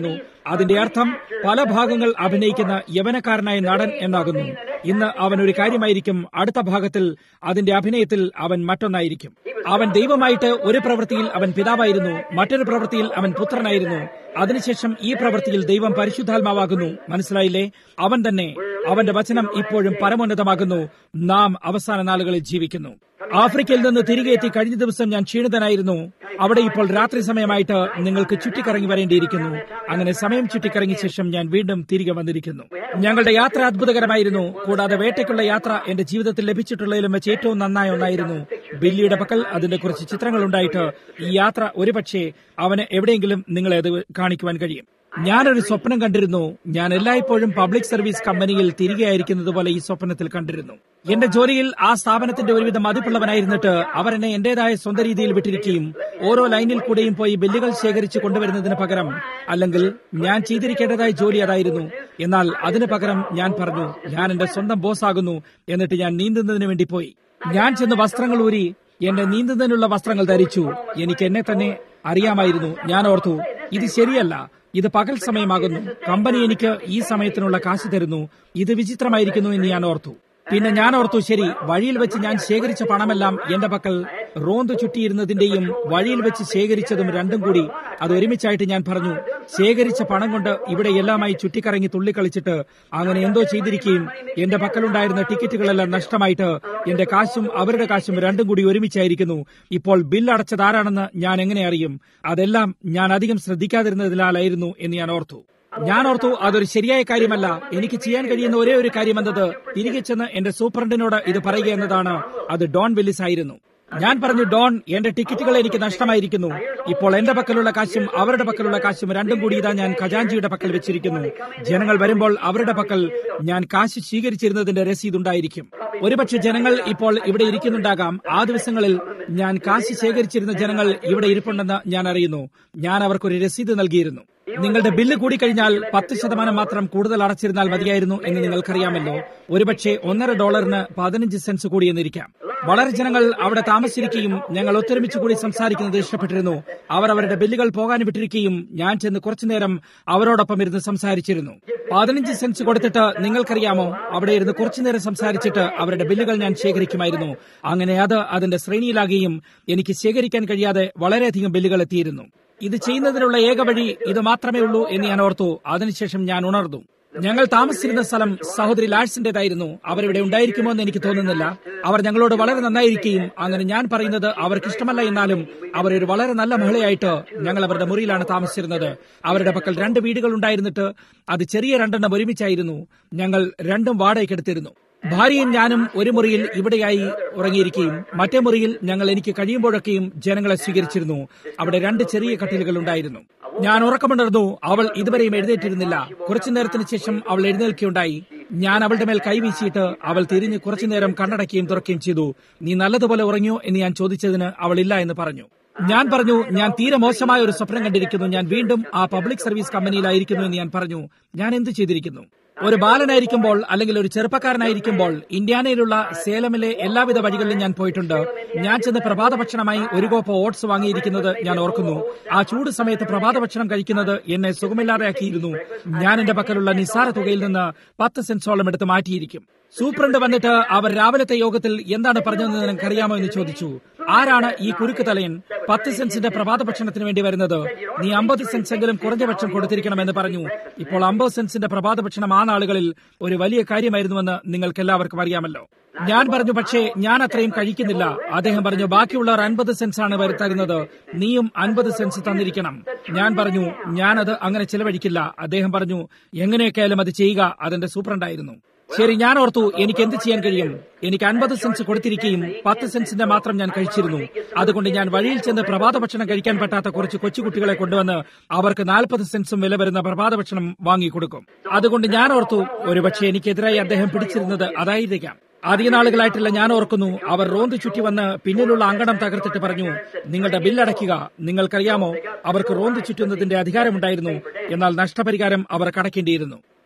അതിന്റെ അർത്ഥം പല ഭാഗങ്ങൾ അഭിനയിക്കുന്ന യവനക്കാരനായ നടൻ എന്നാകുന്നു ഇന്ന് അവൻ ഒരു കാര്യമായിരിക്കും അടുത്ത ഭാഗത്തിൽ അതിന്റെ അഭിനയത്തിൽ അവൻ മറ്റൊന്നായിരിക്കും അവൻ ദൈവമായിട്ട് ഒരു പ്രവൃത്തിയിൽ അവൻ പിതാവായിരുന്നു മറ്റൊരു പ്രവൃത്തിയിൽ അവൻ പുത്രനായിരുന്നു അതിനുശേഷം ഈ പ്രവൃത്തിയിൽ ദൈവം പരിശുദ്ധാത്മാവാകുന്നു മനസ്സിലായില്ലേ അവൻ തന്നെ അവന്റെ വചനം ഇപ്പോഴും പരമോന്നതമാകുന്നു നാം അവസാന നാളുകളിൽ ജീവിക്കുന്നു ആഫ്രിക്കയിൽ നിന്ന് തിരികെ എത്തി കഴിഞ്ഞ ദിവസം ഞാൻ ക്ഷീണിതനായിരുന്നു അവിടെ ഇപ്പോൾ രാത്രി സമയമായിട്ട് നിങ്ങൾക്ക് ചുറ്റിക്കറങ്ങി വരേണ്ടിയിരിക്കുന്നു അങ്ങനെ സമയം ചുറ്റിക്കറങ്ങിയ ശേഷം ഞാൻ വീണ്ടും തിരികെ വന്നിരിക്കുന്നു ഞങ്ങളുടെ യാത്ര അത്ഭുതകരമായിരുന്നു കൂടാതെ വേട്ടയ്ക്കുള്ള യാത്ര എന്റെ ജീവിതത്തിൽ ലഭിച്ചിട്ടുള്ളതിലും വെച്ച് ഏറ്റവും നന്നായ ഒന്നായിരുന്നു ബില്ലിയുടെ പക്കൽ അതിന്റെ കുറച്ച് ചിത്രങ്ങൾ ഉണ്ടായിട്ട് ഈ യാത്ര ഒരുപക്ഷെ അവന് എവിടെയെങ്കിലും നിങ്ങളെ അത് കാണിക്കുവാൻ കഴിയും ഞാനൊരു സ്വപ്നം കണ്ടിരുന്നു ഞാൻ എല്ലായ്പ്പോഴും പബ്ലിക് സർവീസ് കമ്പനിയിൽ തിരികെ ആയിരിക്കുന്നത് പോലെ ഈ സ്വപ്നത്തിൽ കണ്ടിരുന്നു എന്റെ ജോലിയിൽ ആ സ്ഥാപനത്തിന്റെ ഒരുവിധം മതിപ്പുള്ളവനായിരുന്നിട്ട് അവർ എന്നെ എന്റേതായ സ്വന്തം രീതിയിൽ വിട്ടിരിക്കുകയും ഓരോ ലൈനിൽ കൂടെയും പോയി ബില്ലുകൾ ശേഖരിച്ചു കൊണ്ടുവരുന്നതിന് പകരം അല്ലെങ്കിൽ ഞാൻ ചെയ്തിരിക്കേണ്ടതായ ജോലി അതായിരുന്നു എന്നാൽ അതിന് പകരം ഞാൻ പറഞ്ഞു ഞാൻ എന്റെ സ്വന്തം ബോസ് ആകുന്നു എന്നിട്ട് ഞാൻ നീന്തുന്നതിന് വേണ്ടി പോയി ഞാൻ ചെന്ന് വസ്ത്രങ്ങൾ ഊരി എന്റെ നീന്തുന്നതിനുള്ള വസ്ത്രങ്ങൾ ധരിച്ചു എനിക്ക് എന്നെ തന്നെ അറിയാമായിരുന്നു ഞാൻ ഓർത്തു ഇത് ശരിയല്ല ഇത് പകൽ സമയമാകുന്നു കമ്പനി എനിക്ക് ഈ സമയത്തിനുള്ള കാശ് തരുന്നു ഇത് വിചിത്രമായിരിക്കുന്നു എന്ന് ഞാൻ ഓർത്തു പിന്നെ ഞാൻ ഓർത്തു ശരി വഴിയിൽ വെച്ച് ഞാൻ ശേഖരിച്ച പണമെല്ലാം എന്റെ പക്കൽ റോന്ത് ചുറ്റിയിരുന്നതിന്റെയും വഴിയിൽ വെച്ച് ശേഖരിച്ചതും രണ്ടും കൂടി അത് ഒരുമിച്ചായിട്ട് ഞാൻ പറഞ്ഞു ശേഖരിച്ച പണം കൊണ്ട് ഇവിടെ എല്ലാമായി ചുറ്റിക്കറങ്ങി തുള്ളിക്കളിച്ചിട്ട് അങ്ങനെ എന്തോ ചെയ്തിരിക്കുകയും എന്റെ പക്കലുണ്ടായിരുന്ന ടിക്കറ്റുകളെല്ലാം നഷ്ടമായിട്ട് എന്റെ കാശും അവരുടെ കാശും രണ്ടും കൂടി ഒരുമിച്ചായിരിക്കുന്നു ഇപ്പോൾ ബിൽ അടച്ചത് ആരാണെന്ന് ഞാൻ എങ്ങനെ അറിയും അതെല്ലാം ഞാൻ അധികം ശ്രദ്ധിക്കാതിരുന്നതിനാലായിരുന്നു എന്ന് ഞാൻ ഓർത്തു ഞാൻ ഓർത്തു അതൊരു ശരിയായ കാര്യമല്ല എനിക്ക് ചെയ്യാൻ കഴിയുന്ന ഒരേ ഒരു കാര്യം എന്നത് തിരികെ ചെന്ന് എന്റെ സൂപ്രണ്ടിനോട് ഇത് പറയുക എന്നതാണ് അത് ഡോൺ വില്ലിസ് ആയിരുന്നു ഞാൻ പറഞ്ഞു ഡോൺ എന്റെ ടിക്കറ്റുകൾ എനിക്ക് നഷ്ടമായിരിക്കുന്നു ഇപ്പോൾ എന്റെ പക്കലുള്ള കാശും അവരുടെ പക്കലുള്ള കാശും രണ്ടും കൂടി ഇതാ ഞാൻ ഖജാൻജിയുടെ പക്കൽ വെച്ചിരിക്കുന്നു ജനങ്ങൾ വരുമ്പോൾ അവരുടെ പക്കൽ ഞാൻ കാശ് സ്വീകരിച്ചിരുന്നതിന്റെ രസീത് ഉണ്ടായിരിക്കും ഒരുപക്ഷെ ജനങ്ങൾ ഇപ്പോൾ ഇവിടെ ഇരിക്കുന്നുണ്ടാകാം ആ ദിവസങ്ങളിൽ ഞാൻ കാശ് ശേഖരിച്ചിരുന്ന ജനങ്ങൾ ഇവിടെ ഇരിപ്പുണ്ടെന്ന് ഞാൻ അറിയുന്നു ഞാൻ അവർക്കൊരു രസീത് നൽകിയിരുന്നു നിങ്ങളുടെ ബില്ല് കൂടിക്കഴിഞ്ഞാൽ പത്ത് ശതമാനം മാത്രം കൂടുതൽ അടച്ചിരുന്നാൽ മതിയായിരുന്നു എന്ന് നിങ്ങൾക്കറിയാമല്ലോ ഒരുപക്ഷെ ഒന്നര ഡോളറിന് പതിനഞ്ച് സെൻസ് കൂടിയെന്നിരിക്കാം വളരെ ജനങ്ങൾ അവിടെ താമസിച്ചിരിക്കുകയും ഞങ്ങൾ ഒത്തൊരുമിച്ച് കൂടി സംസാരിക്കുന്നത് ഇഷ്ടപ്പെട്ടിരുന്നു അവർ അവരുടെ ബില്ലുകൾ പോകാൻ വിട്ടിരിക്കുകയും ഞാൻ ചെന്ന് കുറച്ചുനേരം അവരോടൊപ്പം ഇരുന്ന് സംസാരിച്ചിരുന്നു പതിനഞ്ച് സെൻസ് കൊടുത്തിട്ട് നിങ്ങൾക്കറിയാമോ അവിടെ ഇരുന്ന് കുറച്ചുനേരം സംസാരിച്ചിട്ട് അവരുടെ ബില്ലുകൾ ഞാൻ ശേഖരിക്കുമായിരുന്നു അങ്ങനെ അത് അതിന്റെ ശ്രേണിയിലാകുകയും എനിക്ക് ശേഖരിക്കാൻ കഴിയാതെ വളരെയധികം ബില്ലുകൾ എത്തിയിരുന്നു ഇത് ചെയ്യുന്നതിനുള്ള ഏക വഴി ഇത് മാത്രമേ ഉള്ളൂ എന്ന് ഞാൻ ഓർത്തു അതിനുശേഷം ഞാൻ ഉണർന്നു ഞങ്ങൾ താമസിച്ചിരുന്ന സ്ഥലം സഹോദരി ലാഡ്സിന്റേതായിരുന്നു അവരിവിടെ ഉണ്ടായിരിക്കുമോ എന്ന് എനിക്ക് തോന്നുന്നില്ല അവർ ഞങ്ങളോട് വളരെ നന്നായിരിക്കുകയും അങ്ങനെ ഞാൻ പറയുന്നത് അവർക്ക് ഇഷ്ടമല്ല എന്നാലും അവരൊരു വളരെ നല്ല മഹിളയായിട്ട് ഞങ്ങൾ അവരുടെ മുറിയിലാണ് താമസിച്ചിരുന്നത് അവരുടെ പക്കൽ രണ്ട് വീടുകൾ ഉണ്ടായിരുന്നിട്ട് അത് ചെറിയ രണ്ടെണ്ണം ഒരുമിച്ചായിരുന്നു ഞങ്ങൾ രണ്ടും വാടകയ്ക്കെടുത്തിരുന്നു ഭാര്യയും ഞാനും ഒരു മുറിയിൽ ഇവിടെയായി ഉറങ്ങിയിരിക്കുകയും മറ്റേ മുറിയിൽ ഞങ്ങൾ എനിക്ക് കഴിയുമ്പോഴൊക്കെയും ജനങ്ങളെ സ്വീകരിച്ചിരുന്നു അവിടെ രണ്ട് ചെറിയ കട്ടിലുകൾ ഉണ്ടായിരുന്നു ഞാൻ ഉറക്കമുണർന്നു അവൾ ഇതുവരെയും എഴുന്നേറ്റിരുന്നില്ല കുറച്ചു നേരത്തിന് ശേഷം അവൾ എഴുന്നേൽക്കുകയുണ്ടായി ഞാൻ അവളുടെ മേൽ കൈവീശിയിട്ട് അവൾ തിരിഞ്ഞ് കുറച്ചു നേരം കണ്ണടക്കുകയും തുറക്കുകയും ചെയ്തു നീ നല്ലതുപോലെ ഉറങ്ങിയോ എന്ന് ഞാൻ ചോദിച്ചതിന് അവൾ ഇല്ല എന്ന് പറഞ്ഞു ഞാൻ പറഞ്ഞു ഞാൻ തീരെ മോശമായ ഒരു സ്വപ്നം കണ്ടിരിക്കുന്നു ഞാൻ വീണ്ടും ആ പബ്ലിക് സർവീസ് കമ്പനിയിലായിരിക്കുന്നു എന്ന് ഞാൻ പറഞ്ഞു ഞാൻ എന്ത് ചെയ്തിരിക്കുന്നു ഒരു ബാലനായിരിക്കുമ്പോൾ അല്ലെങ്കിൽ ഒരു ചെറുപ്പക്കാരനായിരിക്കുമ്പോൾ ഇന്ത്യാനയിലുള്ള സേലമിലെ എല്ലാവിധ വഴികളിലും ഞാൻ പോയിട്ടുണ്ട് ഞാൻ ചെന്ന് പ്രഭാത ഭക്ഷണമായി ഒരു കോപ്പ ഓട്സ് വാങ്ങിയിരിക്കുന്നത് ഞാൻ ഓർക്കുന്നു ആ ചൂട് സമയത്ത് പ്രഭാത ഭക്ഷണം കഴിക്കുന്നത് എന്നെ സുഖമില്ലാതെയാക്കിയിരുന്നു ഞാൻ എന്റെ പക്കലുള്ള നിസ്സാര തുകയിൽ നിന്ന് പത്ത് സെൻസോളം എടുത്ത് മാറ്റിയിരിക്കും സൂപ്രണ്ട് വന്നിട്ട് അവർ രാവിലത്തെ യോഗത്തിൽ എന്താണ് പറഞ്ഞതെന്ന് നിനക്കറിയാമോ എന്ന് ചോദിച്ചു ആരാണ് ഈ കുരുക്ക് തലയൻ പത്ത് സെൻസിന്റെ പ്രഭാത ഭക്ഷണത്തിന് വേണ്ടി വരുന്നത് നീ അമ്പത് സെൻസ് എങ്കിലും കുറഞ്ഞ പക്ഷം കൊടുത്തിരിക്കണമെന്ന് പറഞ്ഞു ഇപ്പോൾ അമ്പത് സെൻസിന്റെ പ്രഭാത ഭക്ഷണം ആ നാളുകളിൽ ഒരു വലിയ കാര്യമായിരുന്നുവെന്ന് നിങ്ങൾക്ക് എല്ലാവർക്കും അറിയാമല്ലോ ഞാൻ പറഞ്ഞു പക്ഷേ ഞാൻ അത്രയും കഴിക്കുന്നില്ല അദ്ദേഹം പറഞ്ഞു ബാക്കിയുള്ളവർ അൻപത് സെൻസ് ആണ് വരുത്തരുന്നത് നീയും അൻപത് സെൻസ് തന്നിരിക്കണം ഞാൻ പറഞ്ഞു ഞാനത് അങ്ങനെ ചിലവഴിക്കില്ല അദ്ദേഹം പറഞ്ഞു എങ്ങനെയൊക്കെയായാലും അത് ചെയ്യുക അതെന്റെ സൂപ്രണ്ടായിരുന്നു ശരി ഞാൻ ഓർത്തു എനിക്ക് എന്ത് ചെയ്യാൻ കഴിയും എനിക്ക് അൻപത് സെൻസ് കൊടുത്തിരിക്കുകയും പത്ത് സെൻസിന്റെ മാത്രം ഞാൻ കഴിച്ചിരുന്നു അതുകൊണ്ട് ഞാൻ വഴിയിൽ ചെന്ന് പ്രഭാത ഭക്ഷണം കഴിക്കാൻ പറ്റാത്ത കുറച്ച് കൊച്ചുകുട്ടികളെ കൊണ്ടുവന്ന് അവർക്ക് നാൽപ്പത് സെൻസും വില വരുന്ന പ്രഭാത ഭക്ഷണം വാങ്ങിക്കൊടുക്കും അതുകൊണ്ട് ഞാൻ ഓർത്തു ഒരുപക്ഷെ എനിക്കെതിരായി അദ്ദേഹം പിടിച്ചിരുന്നത് അതായിരിക്കാം അധിക നാളുകളായിട്ടില്ല ഞാൻ ഓർക്കുന്നു അവർ റോന്ത് ചുറ്റി വന്ന് പിന്നിലുള്ള അങ്കണം തകർത്തിട്ട് പറഞ്ഞു നിങ്ങളുടെ ബില്ലടയ്ക്കുക നിങ്ങൾക്കറിയാമോ അവർക്ക് റോന്ത് ചുറ്റുന്നതിന്റെ അധികാരമുണ്ടായിരുന്നു എന്നാൽ നഷ്ടപരിഹാരം അവർ കടക്കേണ്ടിയിരുന്നു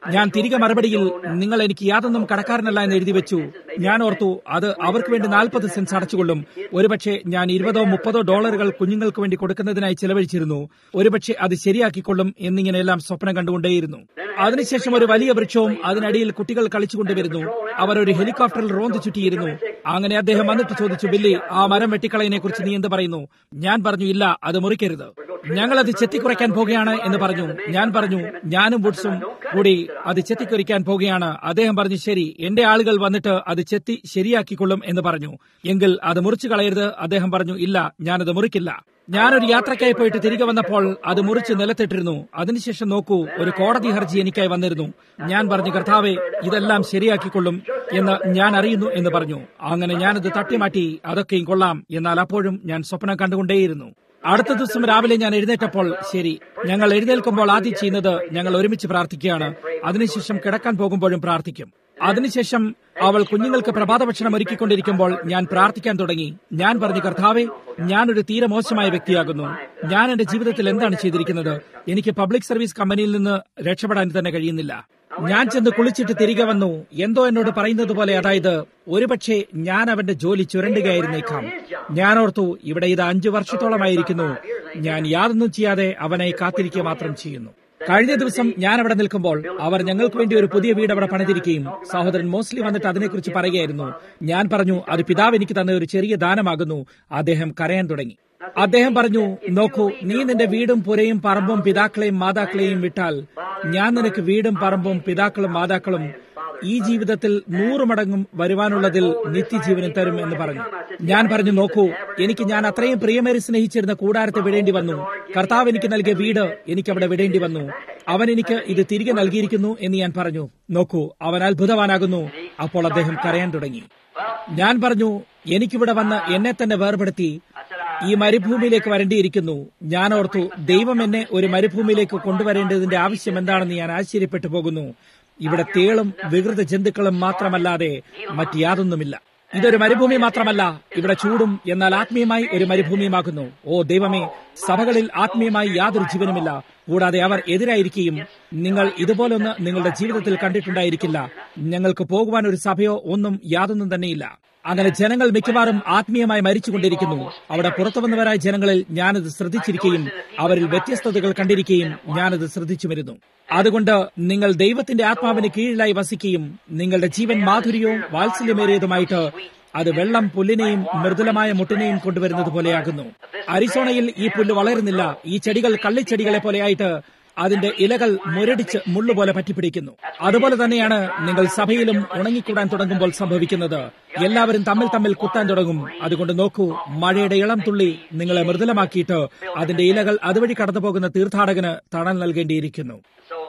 ഞാൻ തിരികെ മറുപടിയിൽ നിങ്ങൾ എനിക്ക് യാതൊന്നും കടക്കാരനല്ല എന്ന് എഴുതി വെച്ചു ഞാൻ ഓർത്തു അത് അവർക്ക് വേണ്ടി നാൽപ്പത് സെൻസ് അടച്ചുകൊള്ളും ഒരുപക്ഷെ ഞാൻ ഇരുപതോ മുപ്പതോ ഡോളറുകൾ കുഞ്ഞുങ്ങൾക്ക് വേണ്ടി കൊടുക്കുന്നതിനായി ചെലവഴിച്ചിരുന്നു ഒരുപക്ഷെ അത് ശരിയാക്കിക്കൊള്ളും എന്നിങ്ങനെയെല്ലാം സ്വപ്നം കണ്ടുകൊണ്ടേയിരുന്നു അതിനുശേഷം ഒരു വലിയ വൃക്ഷവും അതിനടിയിൽ കുട്ടികൾ കളിച്ചുകൊണ്ടുവരുന്നു അവർ ഒരു ഹെലികോപ്റ്ററിൽ റോന്ത് ചുറ്റിയിരുന്നു അങ്ങനെ അദ്ദേഹം വന്നിട്ട് ചോദിച്ചു ബില്ലി ആ മരം വെട്ടിക്കളയനെ കുറിച്ച് നീ എന്ത് പറയുന്നു ഞാൻ പറഞ്ഞു ഇല്ല അത് മുറിക്കരുത് ഞങ്ങൾ അത് ചെത്തിക്കുറയ്ക്കാൻ പോകുകയാണ് എന്ന് പറഞ്ഞു ഞാൻ പറഞ്ഞു ഞാനും വുഡ്സും കൂടി അത് ചെത്തിക്കുറിക്കാൻ പോകുകയാണ് അദ്ദേഹം പറഞ്ഞു ശരി എന്റെ ആളുകൾ വന്നിട്ട് അത് ചെത്തി ശരിയാക്കിക്കൊള്ളും എന്ന് പറഞ്ഞു എങ്കിൽ അത് മുറിച്ചു കളയരുത് അദ്ദേഹം പറഞ്ഞു ഇല്ല ഞാനത് മുറിക്കില്ല ഞാനൊരു യാത്രയ്ക്കായി പോയിട്ട് തിരികെ വന്നപ്പോൾ അത് മുറിച്ച് നിലത്തിട്ടിരുന്നു അതിനുശേഷം നോക്കൂ ഒരു കോടതി ഹർജി എനിക്കായി വന്നിരുന്നു ഞാൻ പറഞ്ഞു കർത്താവെ ഇതെല്ലാം ശരിയാക്കിക്കൊള്ളും എന്ന് ഞാൻ അറിയുന്നു എന്ന് പറഞ്ഞു അങ്ങനെ ഞാനത് തട്ടിമാറ്റി അതൊക്കെയും കൊള്ളാം എന്നാൽ അപ്പോഴും ഞാൻ സ്വപ്നം കണ്ടുകൊണ്ടേയിരുന്നു അടുത്ത ദിവസം രാവിലെ ഞാൻ എഴുന്നേറ്റപ്പോൾ ശരി ഞങ്ങൾ എഴുന്നേൽക്കുമ്പോൾ ആദ്യം ചെയ്യുന്നത് ഞങ്ങൾ ഒരുമിച്ച് പ്രാർത്ഥിക്കുകയാണ് അതിനുശേഷം കിടക്കാൻ പോകുമ്പോഴും പ്രാർത്ഥിക്കും അതിനുശേഷം അവൾ കുഞ്ഞുങ്ങൾക്ക് പ്രഭാത ഭക്ഷണം ഒരുക്കിക്കൊണ്ടിരിക്കുമ്പോൾ ഞാൻ പ്രാർത്ഥിക്കാൻ തുടങ്ങി ഞാൻ പറഞ്ഞു കർത്താവെ ഞാനൊരു തീരെ മോശമായ വ്യക്തിയാകുന്നു ഞാൻ എന്റെ ജീവിതത്തിൽ എന്താണ് ചെയ്തിരിക്കുന്നത് എനിക്ക് പബ്ലിക് സർവീസ് കമ്പനിയിൽ നിന്ന് രക്ഷപ്പെടാൻ തന്നെ കഴിയുന്നില്ല ഞാൻ ചെന്ന് കുളിച്ചിട്ട് തിരികെ വന്നു എന്തോ എന്നോട് പറയുന്നത് പോലെ അതായത് ഒരുപക്ഷെ ഞാൻ അവന്റെ ജോലി ചുരണ്ടുകയായിരുന്നേക്കാം ഞാൻ ഓർത്തു ഇവിടെ ഇത് അഞ്ചു വർഷത്തോളമായിരിക്കുന്നു ഞാൻ യാതൊന്നും ചെയ്യാതെ അവനെ കാത്തിരിക്കുക മാത്രം ചെയ്യുന്നു കഴിഞ്ഞ ദിവസം ഞാൻ അവിടെ നിൽക്കുമ്പോൾ അവർ ഞങ്ങൾക്ക് വേണ്ടി ഒരു പുതിയ വീട് അവിടെ പണിതിരിക്കുകയും സഹോദരൻ മോസ്ലി വന്നിട്ട് അതിനെക്കുറിച്ച് പറയുകയായിരുന്നു ഞാൻ പറഞ്ഞു അത് പിതാവ് എനിക്ക് തന്ന ഒരു ചെറിയ ദാനമാകുന്നു അദ്ദേഹം കരയാൻ തുടങ്ങി അദ്ദേഹം പറഞ്ഞു നോക്കൂ നീ നിന്റെ വീടും പുരയും പറമ്പും പിതാക്കളെയും മാതാക്കളെയും വിട്ടാൽ ഞാൻ നിനക്ക് വീടും പറമ്പും പിതാക്കളും മാതാക്കളും ഈ ജീവിതത്തിൽ നൂറ് മടങ്ങും വരുവാനുള്ളതിൽ നിത്യജീവനം തരും എന്ന് പറഞ്ഞു ഞാൻ പറഞ്ഞു നോക്കൂ എനിക്ക് ഞാൻ അത്രയും പ്രിയമേറി സ്നേഹിച്ചിരുന്ന കൂടാരത്തെ വിടേണ്ടി വന്നു കർത്താവ് എനിക്ക് നൽകിയ വീട് എനിക്ക് അവിടെ വിടേണ്ടി വന്നു അവൻ എനിക്ക് ഇത് തിരികെ നൽകിയിരിക്കുന്നു എന്ന് ഞാൻ പറഞ്ഞു നോക്കൂ അവൻ അത്ഭുതവാനാകുന്നു അപ്പോൾ അദ്ദേഹം കരയാൻ തുടങ്ങി ഞാൻ പറഞ്ഞു എനിക്കിവിടെ വന്ന് എന്നെ തന്നെ വേർപെടുത്തി ഈ മരുഭൂമിയിലേക്ക് വരേണ്ടിയിരിക്കുന്നു ഞാൻ ഓർത്തു ദൈവം എന്നെ ഒരു മരുഭൂമിയിലേക്ക് കൊണ്ടുവരേണ്ടതിന്റെ ആവശ്യം എന്താണെന്ന് ഞാൻ ആശ്ചര്യപ്പെട്ടു പോകുന്നു ഇവിടെ തേളും വികൃത ജന്തുക്കളും മാത്രമല്ലാതെ മറ്റ് യാതൊന്നുമില്ല ഇതൊരു മരുഭൂമി മാത്രമല്ല ഇവിടെ ചൂടും എന്നാൽ ആത്മീയമായി ഒരു മരുഭൂമിയുമാകുന്നു ഓ ദൈവമേ സഭകളിൽ ആത്മീയമായി യാതൊരു ജീവനുമില്ല കൂടാതെ അവർ എതിരായിരിക്കുകയും നിങ്ങൾ ഇതുപോലൊന്ന് നിങ്ങളുടെ ജീവിതത്തിൽ കണ്ടിട്ടുണ്ടായിരിക്കില്ല ഞങ്ങൾക്ക് പോകുവാൻ ഒരു സഭയോ ഒന്നും യാതൊന്നും തന്നെയില്ല അങ്ങനെ ജനങ്ങൾ മിക്കവാറും ആത്മീയമായി മരിച്ചുകൊണ്ടിരിക്കുന്നു അവിടെ പുറത്തു വന്നവരായ ജനങ്ങളിൽ ഞാനത് ശ്രദ്ധിച്ചിരിക്കുകയും അവരിൽ വ്യത്യസ്തതകൾ കണ്ടിരിക്കുകയും ഞാനത് ശ്രദ്ധിച്ചു വരുന്നു അതുകൊണ്ട് നിങ്ങൾ ദൈവത്തിന്റെ ആത്മാവിന് കീഴിലായി വസിക്കുകയും നിങ്ങളുടെ ജീവൻ മാധുര്യവും വാത്സല്യമേറിയതുമായിട്ട് അത് വെള്ളം പുല്ലിനെയും മൃദുലമായ മുട്ടിനെയും കൊണ്ടുവരുന്നത് പോലെയാകുന്നു അരിസോണയിൽ ഈ പുല്ല് വളരുന്നില്ല ഈ ചെടികൾ കള്ളിച്ചെടികളെ പോലെയായിട്ട് അതിന്റെ ഇലകൾ മുരടിച്ച് മുള്ളുപോലെ പറ്റിപ്പിടിക്കുന്നു അതുപോലെ തന്നെയാണ് നിങ്ങൾ സഭയിലും ഉണങ്ങിക്കൂടാൻ തുടങ്ങുമ്പോൾ സംഭവിക്കുന്നത് എല്ലാവരും തമ്മിൽ തമ്മിൽ കുത്താൻ തുടങ്ങും അതുകൊണ്ട് നോക്കൂ മഴയുടെ ഇളം തുള്ളി നിങ്ങളെ മൃദുലമാക്കിയിട്ട് അതിന്റെ ഇലകൾ അതുവഴി കടന്നു പോകുന്ന തീർത്ഥാടകന് തണൽ നൽകേണ്ടിയിരിക്കുന്നു So,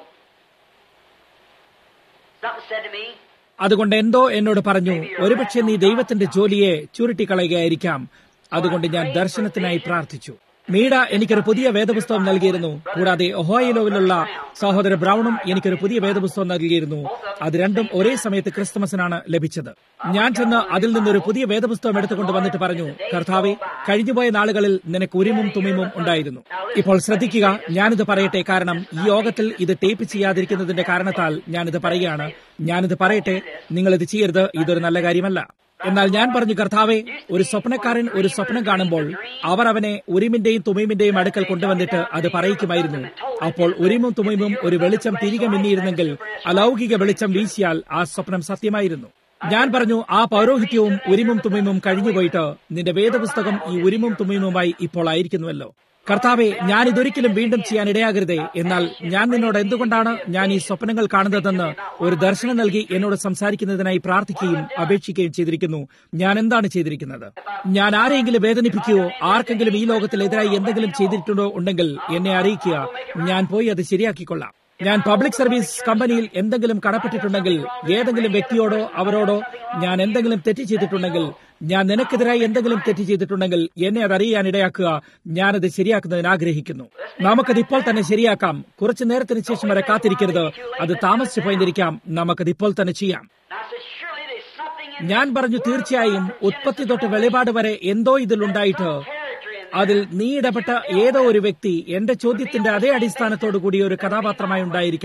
something said to me, അതുകൊണ്ട് എന്തോ എന്നോട് പറഞ്ഞു ഒരുപക്ഷെ നീ ദൈവത്തിന്റെ ജോലിയെ ചുരുട്ടിക്കളയുകയായിരിക്കാം അതുകൊണ്ട് ഞാൻ ദർശനത്തിനായി പ്രാർത്ഥിച്ചു മീഡ എനിക്കൊരു പുതിയ വേദപുസ്തകം നൽകിയിരുന്നു കൂടാതെ ഒഹോയിലോവിലുള്ള സഹോദര ബ്രൗണും എനിക്കൊരു പുതിയ വേദപുസ്തകം നൽകിയിരുന്നു അത് രണ്ടും ഒരേ സമയത്ത് ക്രിസ്തുമസിനാണ് ലഭിച്ചത് ഞാൻ ചെന്ന് അതിൽ നിന്നൊരു പുതിയ വേദപുസ്തകം എടുത്തുകൊണ്ട് വന്നിട്ട് പറഞ്ഞു കർത്താവെ കഴിഞ്ഞുപോയ നാളുകളിൽ നിനക്ക് ഉരിമും തുമിമും ഉണ്ടായിരുന്നു ഇപ്പോൾ ശ്രദ്ധിക്കുക ഞാനിത് പറയട്ടെ കാരണം ഈ യോഗത്തിൽ ഇത് ടേപ്പ് ചെയ്യാതിരിക്കുന്നതിന്റെ കാരണത്താൽ ഞാനിത് പറയുകയാണ് ഞാനിത് പറയട്ടെ നിങ്ങൾ ഇത് ചെയ്യരുത് ഇതൊരു നല്ല കാര്യമല്ല എന്നാൽ ഞാൻ പറഞ്ഞു കർത്താവെ ഒരു സ്വപ്നക്കാരൻ ഒരു സ്വപ്നം കാണുമ്പോൾ അവർ അവനെ ഉരിമിന്റെയും തുമീമിന്റെയും അടുക്കൽ കൊണ്ടുവന്നിട്ട് അത് പറയിക്കുമായിരുന്നു അപ്പോൾ ഉരിമും തുമീമും ഒരു വെളിച്ചം തിരികെ മിന്നിയിരുന്നെങ്കിൽ അലൗകിക വെളിച്ചം വീശിയാൽ ആ സ്വപ്നം സത്യമായിരുന്നു ഞാൻ പറഞ്ഞു ആ പൗരോഹിത്യവും ഉരിമും തുമീമും കഴിഞ്ഞുപോയിട്ട് നിന്റെ വേദപുസ്തകം ഈ ഉരിമും തുമീമുമായി ഇപ്പോൾ ആയിരിക്കുന്നുവല്ലോ കർത്താവെ ഞാൻ ഇതൊരിക്കലും വീണ്ടും ചെയ്യാൻ ഇടയാകരുതേ എന്നാൽ ഞാൻ നിന്നോട് എന്തുകൊണ്ടാണ് ഞാൻ ഈ സ്വപ്നങ്ങൾ കാണുന്നതെന്ന് ഒരു ദർശനം നൽകി എന്നോട് സംസാരിക്കുന്നതിനായി പ്രാർത്ഥിക്കുകയും അപേക്ഷിക്കുകയും ചെയ്തിരിക്കുന്നു ഞാൻ എന്താണ് ചെയ്തിരിക്കുന്നത് ഞാൻ ആരെയെങ്കിലും വേദനിപ്പിക്കുകയോ ആർക്കെങ്കിലും ഈ ലോകത്തിൽ എതിരായി എന്തെങ്കിലും ചെയ്തിട്ടുണ്ടോ ഉണ്ടെങ്കിൽ എന്നെ അറിയിക്കുക ഞാൻ പോയി അത് ശരിയാക്കിക്കൊള്ളാം ഞാൻ പബ്ലിക് സർവീസ് കമ്പനിയിൽ എന്തെങ്കിലും കടപ്പെട്ടിട്ടുണ്ടെങ്കിൽ ഏതെങ്കിലും വ്യക്തിയോടോ അവരോടോ ഞാൻ എന്തെങ്കിലും തെറ്റ് ചെയ്തിട്ടുണ്ടെങ്കിൽ ഞാൻ നിനക്കെതിരായി എന്തെങ്കിലും തെറ്റ് ചെയ്തിട്ടുണ്ടെങ്കിൽ എന്നെ അത് അറിയാൻ ഇടയാക്കുക ഞാനത് ശരിയാക്കുന്നതിന് ആഗ്രഹിക്കുന്നു നമുക്കത് ഇപ്പോൾ തന്നെ ശരിയാക്കാം കുറച്ചു നേരത്തിന് ശേഷം വരെ കാത്തിരിക്കരുത് അത് താമസിച്ചു പോയിരിക്കാം നമുക്കത് ഇപ്പോൾ തന്നെ ചെയ്യാം and I said, surely there's something in ഞാൻ പറഞ്ഞു തീർച്ചയായും ഉത്പത്തി തൊട്ട് വെളിപാട് വരെ എന്തോ ഇതിലുണ്ടായിട്ട് character in അതിൽ നീ ഇടപെട്ട ഏതോ ഒരു വ്യക്തി എന്റെ ചോദ്യത്തിന്റെ അതേ അടിസ്ഥാനത്തോടു കൂടി ഒരു കഥാപാത്രമായി ഉണ്ടായിരിക്കണം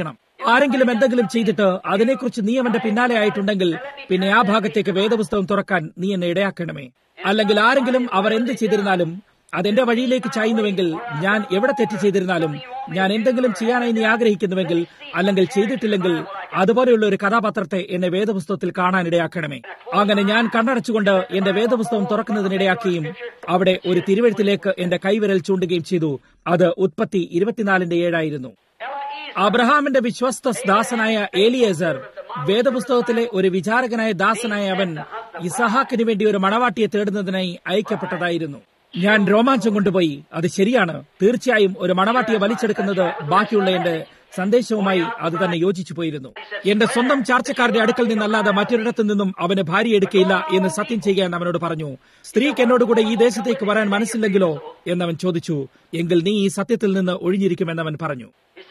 ആരെങ്കിലും എന്തെങ്കിലും ചെയ്തിട്ട് അതിനെക്കുറിച്ച് നീ അവന്റെ പിന്നാലെ ആയിട്ടുണ്ടെങ്കിൽ പിന്നെ ആ ഭാഗത്തേക്ക് വേദപുസ്തകം തുറക്കാൻ നീ എന്നെ ഇടയാക്കണമേ അല്ലെങ്കിൽ ആരെങ്കിലും അവർ എന്ത് ചെയ്തിരുന്നാലും അതെന്റെ വഴിയിലേക്ക് ചായുന്നുവെങ്കിൽ ഞാൻ എവിടെ തെറ്റ് ചെയ്തിരുന്നാലും ഞാൻ എന്തെങ്കിലും ചെയ്യാനായി നീ ആഗ്രഹിക്കുന്നുവെങ്കിൽ അല്ലെങ്കിൽ ചെയ്തിട്ടില്ലെങ്കിൽ അതുപോലെയുള്ള ഒരു കഥാപാത്രത്തെ എന്നെ വേദപുസ്തകത്തിൽ കാണാനിടയാക്കണമേ അങ്ങനെ ഞാൻ കണ്ണടച്ചുകൊണ്ട് എന്റെ വേദപുസ്തകം തുറക്കുന്നതിനിടയാക്കുകയും അവിടെ ഒരു തിരുവഴുത്തിലേക്ക് എന്റെ കൈവിരൽ ചൂണ്ടുകയും ചെയ്തു അത് ഉത്പത്തി ഇരുപത്തിനാലിന്റെ ഏഴായിരുന്നു അബ്രഹാമിന്റെ വിശ്വസ്ത ദാസനായ ഏലിയേസർ വേദപുസ്തകത്തിലെ ഒരു വിചാരകനായ ദാസനായ അവൻ ഇസഹാക്കിന് വേണ്ടി ഒരു മണവാട്ടിയെ തേടുന്നതിനായി അയക്കപ്പെട്ടതായിരുന്നു ഞാൻ രോമാഞ്ചം കൊണ്ടുപോയി അത് ശരിയാണ് തീർച്ചയായും ഒരു മണവാട്ടിയെ വലിച്ചെടുക്കുന്നത് ബാക്കിയുള്ള എന്റെ സന്ദേശവുമായി അത് തന്നെ യോജിച്ചു പോയിരുന്നു എന്റെ സ്വന്തം ചാർച്ചക്കാരുടെ അടുക്കൽ നിന്നല്ലാതെ മറ്റൊരിടത്തു നിന്നും അവന് ഭാര്യ എടുക്കയില്ല എന്ന് സത്യം ചെയ്യാൻ അവനോട് പറഞ്ഞു സ്ത്രീക്ക് എന്നോടുകൂടെ ഈ ദേശത്തേക്ക് വരാൻ മനസ്സില്ലെങ്കിലോ എന്നവൻ ചോദിച്ചു എങ്കിൽ നീ ഈ സത്യത്തിൽ നിന്ന് ഒഴിഞ്ഞിരിക്കുമെന്നവൻ പറഞ്ഞു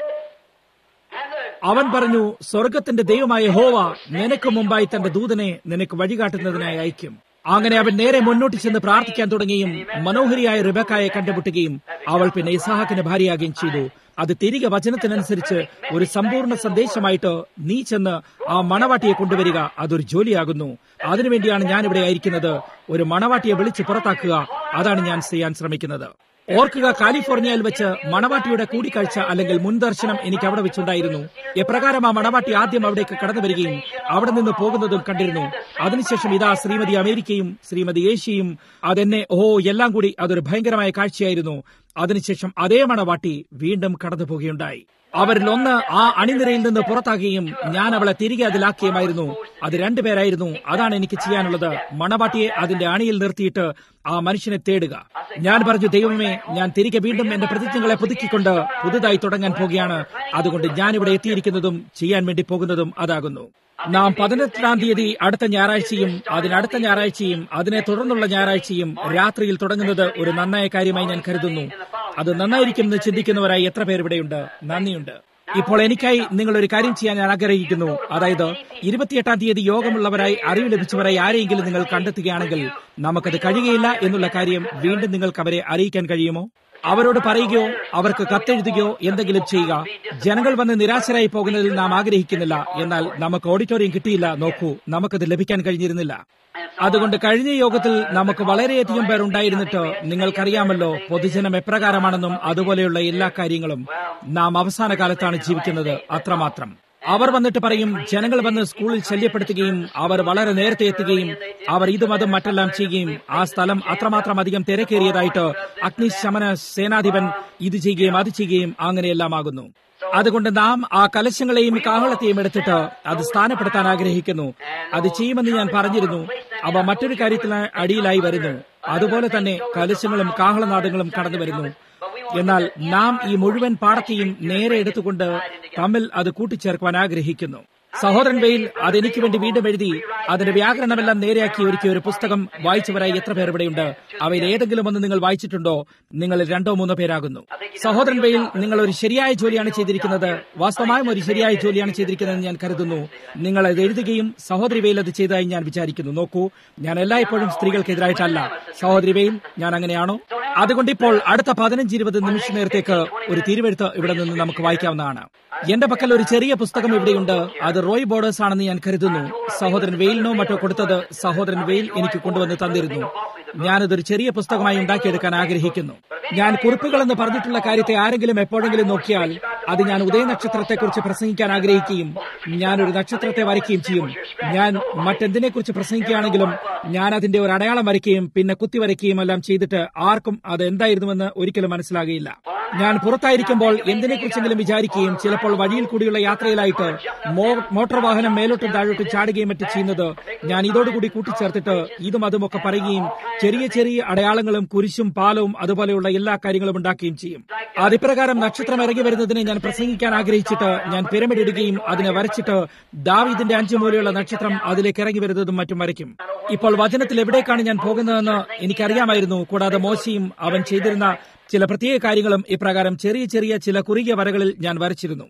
അവൻ പറഞ്ഞു സ്വർഗത്തിന്റെ ദൈവമായ ഹോവ നിനക്ക് മുമ്പായി തന്റെ ദൂതനെ നിനക്ക് വഴികാട്ടുന്നതിനായി അയക്കും അങ്ങനെ അവൻ നേരെ മുന്നോട്ട് ചെന്ന് പ്രാർത്ഥിക്കാൻ തുടങ്ങുകയും മനോഹരിയായ റിബക്കായെ കണ്ടുമുട്ടുകയും അവൾ പിന്നെ ഇസാഹാക്കിന് ഭാര്യയാകുകയും ചെയ്തു അത് തിരികെ വചനത്തിനനുസരിച്ച് ഒരു സമ്പൂർണ്ണ സന്ദേശമായിട്ട് നീ ചെന്ന് ആ മണവാട്ടിയെ കൊണ്ടുവരിക അതൊരു ജോലിയാകുന്നു അതിനുവേണ്ടിയാണ് ഞാൻ ഇവിടെ ആയിരിക്കുന്നത് ഒരു മണവാട്ടിയെ വിളിച്ച് പുറത്താക്കുക അതാണ് ഞാൻ ചെയ്യാൻ ശ്രമിക്കുന്നത് ഓർക്കുക കാലിഫോർണിയയിൽ വെച്ച് മണവാട്ടിയുടെ കൂടിക്കാഴ്ച അല്ലെങ്കിൽ മുൻദർശനം എനിക്ക് അവിടെ വെച്ചുണ്ടായിരുന്നു എപ്രകാരം ആ മണവാട്ടി ആദ്യം അവിടേക്ക് കടന്നു വരികയും അവിടെ നിന്ന് പോകുന്നതും കണ്ടിരുന്നു അതിനുശേഷം ഇതാ ശ്രീമതി അമേരിക്കയും ശ്രീമതി ഏഷ്യയും അതെന്നെ ഓ എല്ലാം കൂടി അതൊരു ഭയങ്കരമായ കാഴ്ചയായിരുന്നു അതിനുശേഷം അതേ മണവാട്ടി വീണ്ടും കടന്നു പോകുകയുണ്ടായി അവരിൽ ഒന്ന് ആ അണിനിരയിൽ നിന്ന് പുറത്താകുകയും ഞാൻ അവളെ തിരികെ അതിലാക്കുകയുമായിരുന്നു അത് രണ്ടുപേരായിരുന്നു അതാണ് എനിക്ക് ചെയ്യാനുള്ളത് മണവാട്ടിയെ അതിന്റെ അണിയിൽ നിർത്തിയിട്ട് ആ മനുഷ്യനെ തേടുക ഞാൻ പറഞ്ഞു ദൈവമേ ഞാൻ തിരികെ വീണ്ടും എന്റെ പ്രതിജ്ഞകളെ പുതുക്കിക്കൊണ്ട് പുതുതായി തുടങ്ങാൻ പോകുകയാണ് അതുകൊണ്ട് ഞാൻ ഇവിടെ എത്തിയിരിക്കുന്നതും ചെയ്യാൻ വേണ്ടി പോകുന്നതും അതാകുന്നു നാം പതിനെട്ടാം തീയതി അടുത്ത ഞായറാഴ്ചയും അതിനടുത്ത ഞായറാഴ്ചയും അതിനെ തുടർന്നുള്ള ഞായറാഴ്ചയും രാത്രിയിൽ തുടങ്ങുന്നത് ഒരു നന്നായ കാര്യമായി ഞാൻ കരുതുന്നു അത് നന്നായിരിക്കുമെന്ന് ചിന്തിക്കുന്നവരായി എത്ര പേർ ഇവിടെയുണ്ട് നന്ദിയുണ്ട് ഇപ്പോൾ എനിക്കായി നിങ്ങൾ ഒരു കാര്യം ചെയ്യാൻ ഞാൻ ആഗ്രഹിക്കുന്നു അതായത് ഇരുപത്തിയെട്ടാം തീയതി യോഗമുള്ളവരായി അറിവ് ലഭിച്ചവരായി ആരെയെങ്കിലും നിങ്ങൾ കണ്ടെത്തുകയാണെങ്കിൽ നമുക്കത് കഴിയുകയില്ല എന്നുള്ള കാര്യം വീണ്ടും നിങ്ങൾക്ക് അവരെ അറിയിക്കാൻ കഴിയുമോ അവരോട് പറയുകയോ അവർക്ക് കത്തെഴുതുകയോ എന്തെങ്കിലും ചെയ്യുക ജനങ്ങൾ വന്ന് നിരാശരായി പോകുന്നതിൽ നാം ആഗ്രഹിക്കുന്നില്ല എന്നാൽ നമുക്ക് ഓഡിറ്റോറിയം കിട്ടിയില്ല നോക്കൂ നമുക്കത് ലഭിക്കാൻ കഴിഞ്ഞിരുന്നില്ല അതുകൊണ്ട് കഴിഞ്ഞ യോഗത്തിൽ നമുക്ക് വളരെയധികം പേർ ഉണ്ടായിരുന്നിട്ട് നിങ്ങൾക്കറിയാമല്ലോ പൊതുജനം എപ്രകാരമാണെന്നും അതുപോലെയുള്ള എല്ലാ കാര്യങ്ങളും നാം അവസാന കാലത്താണ് ജീവിക്കുന്നത് അത്രമാത്രം അവർ വന്നിട്ട് പറയും ജനങ്ങൾ വന്ന് സ്കൂളിൽ ശല്യപ്പെടുത്തുകയും അവർ വളരെ നേരത്തെ എത്തുകയും അവർ ഇതും അതും മറ്റെല്ലാം ചെയ്യുകയും ആ സ്ഥലം അത്രമാത്രം അധികം തിരക്കേറിയതായിട്ട് അഗ്നിശമന സേനാധിപൻ ഇത് ചെയ്യുകയും അത് ചെയ്യുകയും അങ്ങനെയെല്ലാം ആകുന്നു അതുകൊണ്ട് നാം ആ കലശങ്ങളെയും കാഹളത്തെയും എടുത്തിട്ട് അത് സ്ഥാനപ്പെടുത്താൻ ആഗ്രഹിക്കുന്നു അത് ചെയ്യുമെന്ന് ഞാൻ പറഞ്ഞിരുന്നു അവ മറ്റൊരു കാര്യത്തിന് അടിയിലായി വരുന്നു അതുപോലെ തന്നെ കലശങ്ങളും കാഹളനാദങ്ങളും കടന്നു വരുന്നു എന്നാൽ നാം ഈ മുഴുവൻ പാടത്തെയും നേരെ എടുത്തുകൊണ്ട് തമ്മിൽ അത് കൂട്ടിച്ചേർക്കുവാൻ ആഗ്രഹിക്കുന്നു സഹോദരൻ വെയിൽ അതെനിക്ക് വേണ്ടി വീണ്ടും എഴുതി അതിന്റെ വ്യാകരണമെല്ലാം നേരെയാക്കി ഒരുക്കിയ ഒരു പുസ്തകം വായിച്ചവരായി എത്ര പേർ ഇവിടെയുണ്ട് അവയിൽ ഏതെങ്കിലും ഒന്ന് നിങ്ങൾ വായിച്ചിട്ടുണ്ടോ നിങ്ങൾ രണ്ടോ മൂന്നോ പേരാകുന്നു സഹോദരൻ വെയിൽ നിങ്ങൾ ഒരു ശരിയായ ജോലിയാണ് ചെയ്തിരിക്കുന്നത് വാസ്തവമായും ഒരു ശരിയായ ജോലിയാണ് ചെയ്തിരിക്കുന്നതെന്ന് ഞാൻ കരുതുന്നു നിങ്ങൾ അത് എഴുതുകയും സഹോദരി വെയിൽ അത് ചെയ്തതായി ഞാൻ വിചാരിക്കുന്നു നോക്കൂ ഞാൻ എല്ലായ്പ്പോഴും സ്ത്രീകൾക്കെതിരായിട്ടല്ല സഹോദരി വെയിൽ ഞാൻ അങ്ങനെയാണോ അതുകൊണ്ട് ഇപ്പോൾ അടുത്ത പതിനഞ്ച് ഇരുപത് നിമിഷ നേരത്തേക്ക് ഒരു തിരുവെഴുത്ത് ഇവിടെ നിന്ന് നമുക്ക് വായിക്കാവുന്നതാണ് എന്റെ പക്കൽ ഒരു ചെറിയ പുസ്തകം ഇവിടെയുണ്ട് അത് റോയ് ബോർഡേഴ്സ് ആണെന്ന് ഞാൻ കരുതുന്നു സഹോദരൻ വെയിലിനോ മറ്റോ കൊടുത്തത് സഹോദരൻ വെയിൽ എനിക്ക് കൊണ്ടുവന്ന് തന്നിരുന്നു ഞാനതൊരു ചെറിയ പുസ്തകമായി ഉണ്ടാക്കിയെടുക്കാൻ ആഗ്രഹിക്കുന്നു ഞാൻ കുറിപ്പുകളെന്ന് പറഞ്ഞിട്ടുള്ള കാര്യത്തെ ആരെങ്കിലും എപ്പോഴെങ്കിലും നോക്കിയാൽ അത് ഞാൻ ഉദയനക്ഷത്രത്തെക്കുറിച്ച് പ്രസംഗിക്കാൻ ആഗ്രഹിക്കുകയും ഞാൻ ഒരു നക്ഷത്രത്തെ വരയ്ക്കുകയും ചെയ്യും ഞാൻ മറ്റെന്തിനെക്കുറിച്ച് പ്രസംഗിക്കുകയാണെങ്കിലും ഞാൻ അതിന്റെ ഒരു അടയാളം വരയ്ക്കുകയും പിന്നെ കുത്തി വരയ്ക്കുകയും എല്ലാം ചെയ്തിട്ട് ആർക്കും അത് എന്തായിരുന്നുവെന്ന് ഒരിക്കലും മനസ്സിലാകുകയില്ല ഞാൻ പുറത്തായിരിക്കുമ്പോൾ എന്തിനെക്കുറിച്ചെങ്കിലും വിചാരിക്കുകയും ചിലപ്പോൾ വഴിയിൽ കൂടിയുള്ള യാത്രയിലായിട്ട് മോട്ടോർ വാഹനം മേലോട്ടും താഴോട്ടും ചാടുകയും മറ്റും ചെയ്യുന്നത് ഞാൻ ഇതോടുകൂടി കൂട്ടിച്ചേർത്തിട്ട് ഇതും അതും ഒക്കെ പറയുകയും ചെറിയ ചെറിയ അടയാളങ്ങളും കുരിശും പാലവും അതുപോലെയുള്ള എല്ലാ കാര്യങ്ങളും ഉണ്ടാക്കുകയും ചെയ്യും അതിപ്രകാരം നക്ഷത്രം ഇറങ്ങി വരുന്നതിനെ ഞാൻ പ്രസംഗിക്കാൻ ആഗ്രഹിച്ചിട്ട് ഞാൻ പിരമിഡ് ഇടുകയും അതിനെ വരച്ചിട്ട് ദാവിദിന്റെ അഞ്ചു മൂലയുള്ള നക്ഷത്രം അതിലേക്ക് ഇറങ്ങി വരുന്നതും മറ്റും വരയ്ക്കും ഇപ്പോൾ വചനത്തിൽ എവിടേക്കാണ് ഞാൻ പോകുന്നതെന്ന് എനിക്കറിയാമായിരുന്നു കൂടാതെ മോശയും അവൻ ചെയ്തിരുന്ന ചില പ്രത്യേക കാര്യങ്ങളും ഇപ്രകാരം ചെറിയ ചെറിയ ചില കുറുകിയ വരകളിൽ ഞാൻ വരച്ചിരുന്നു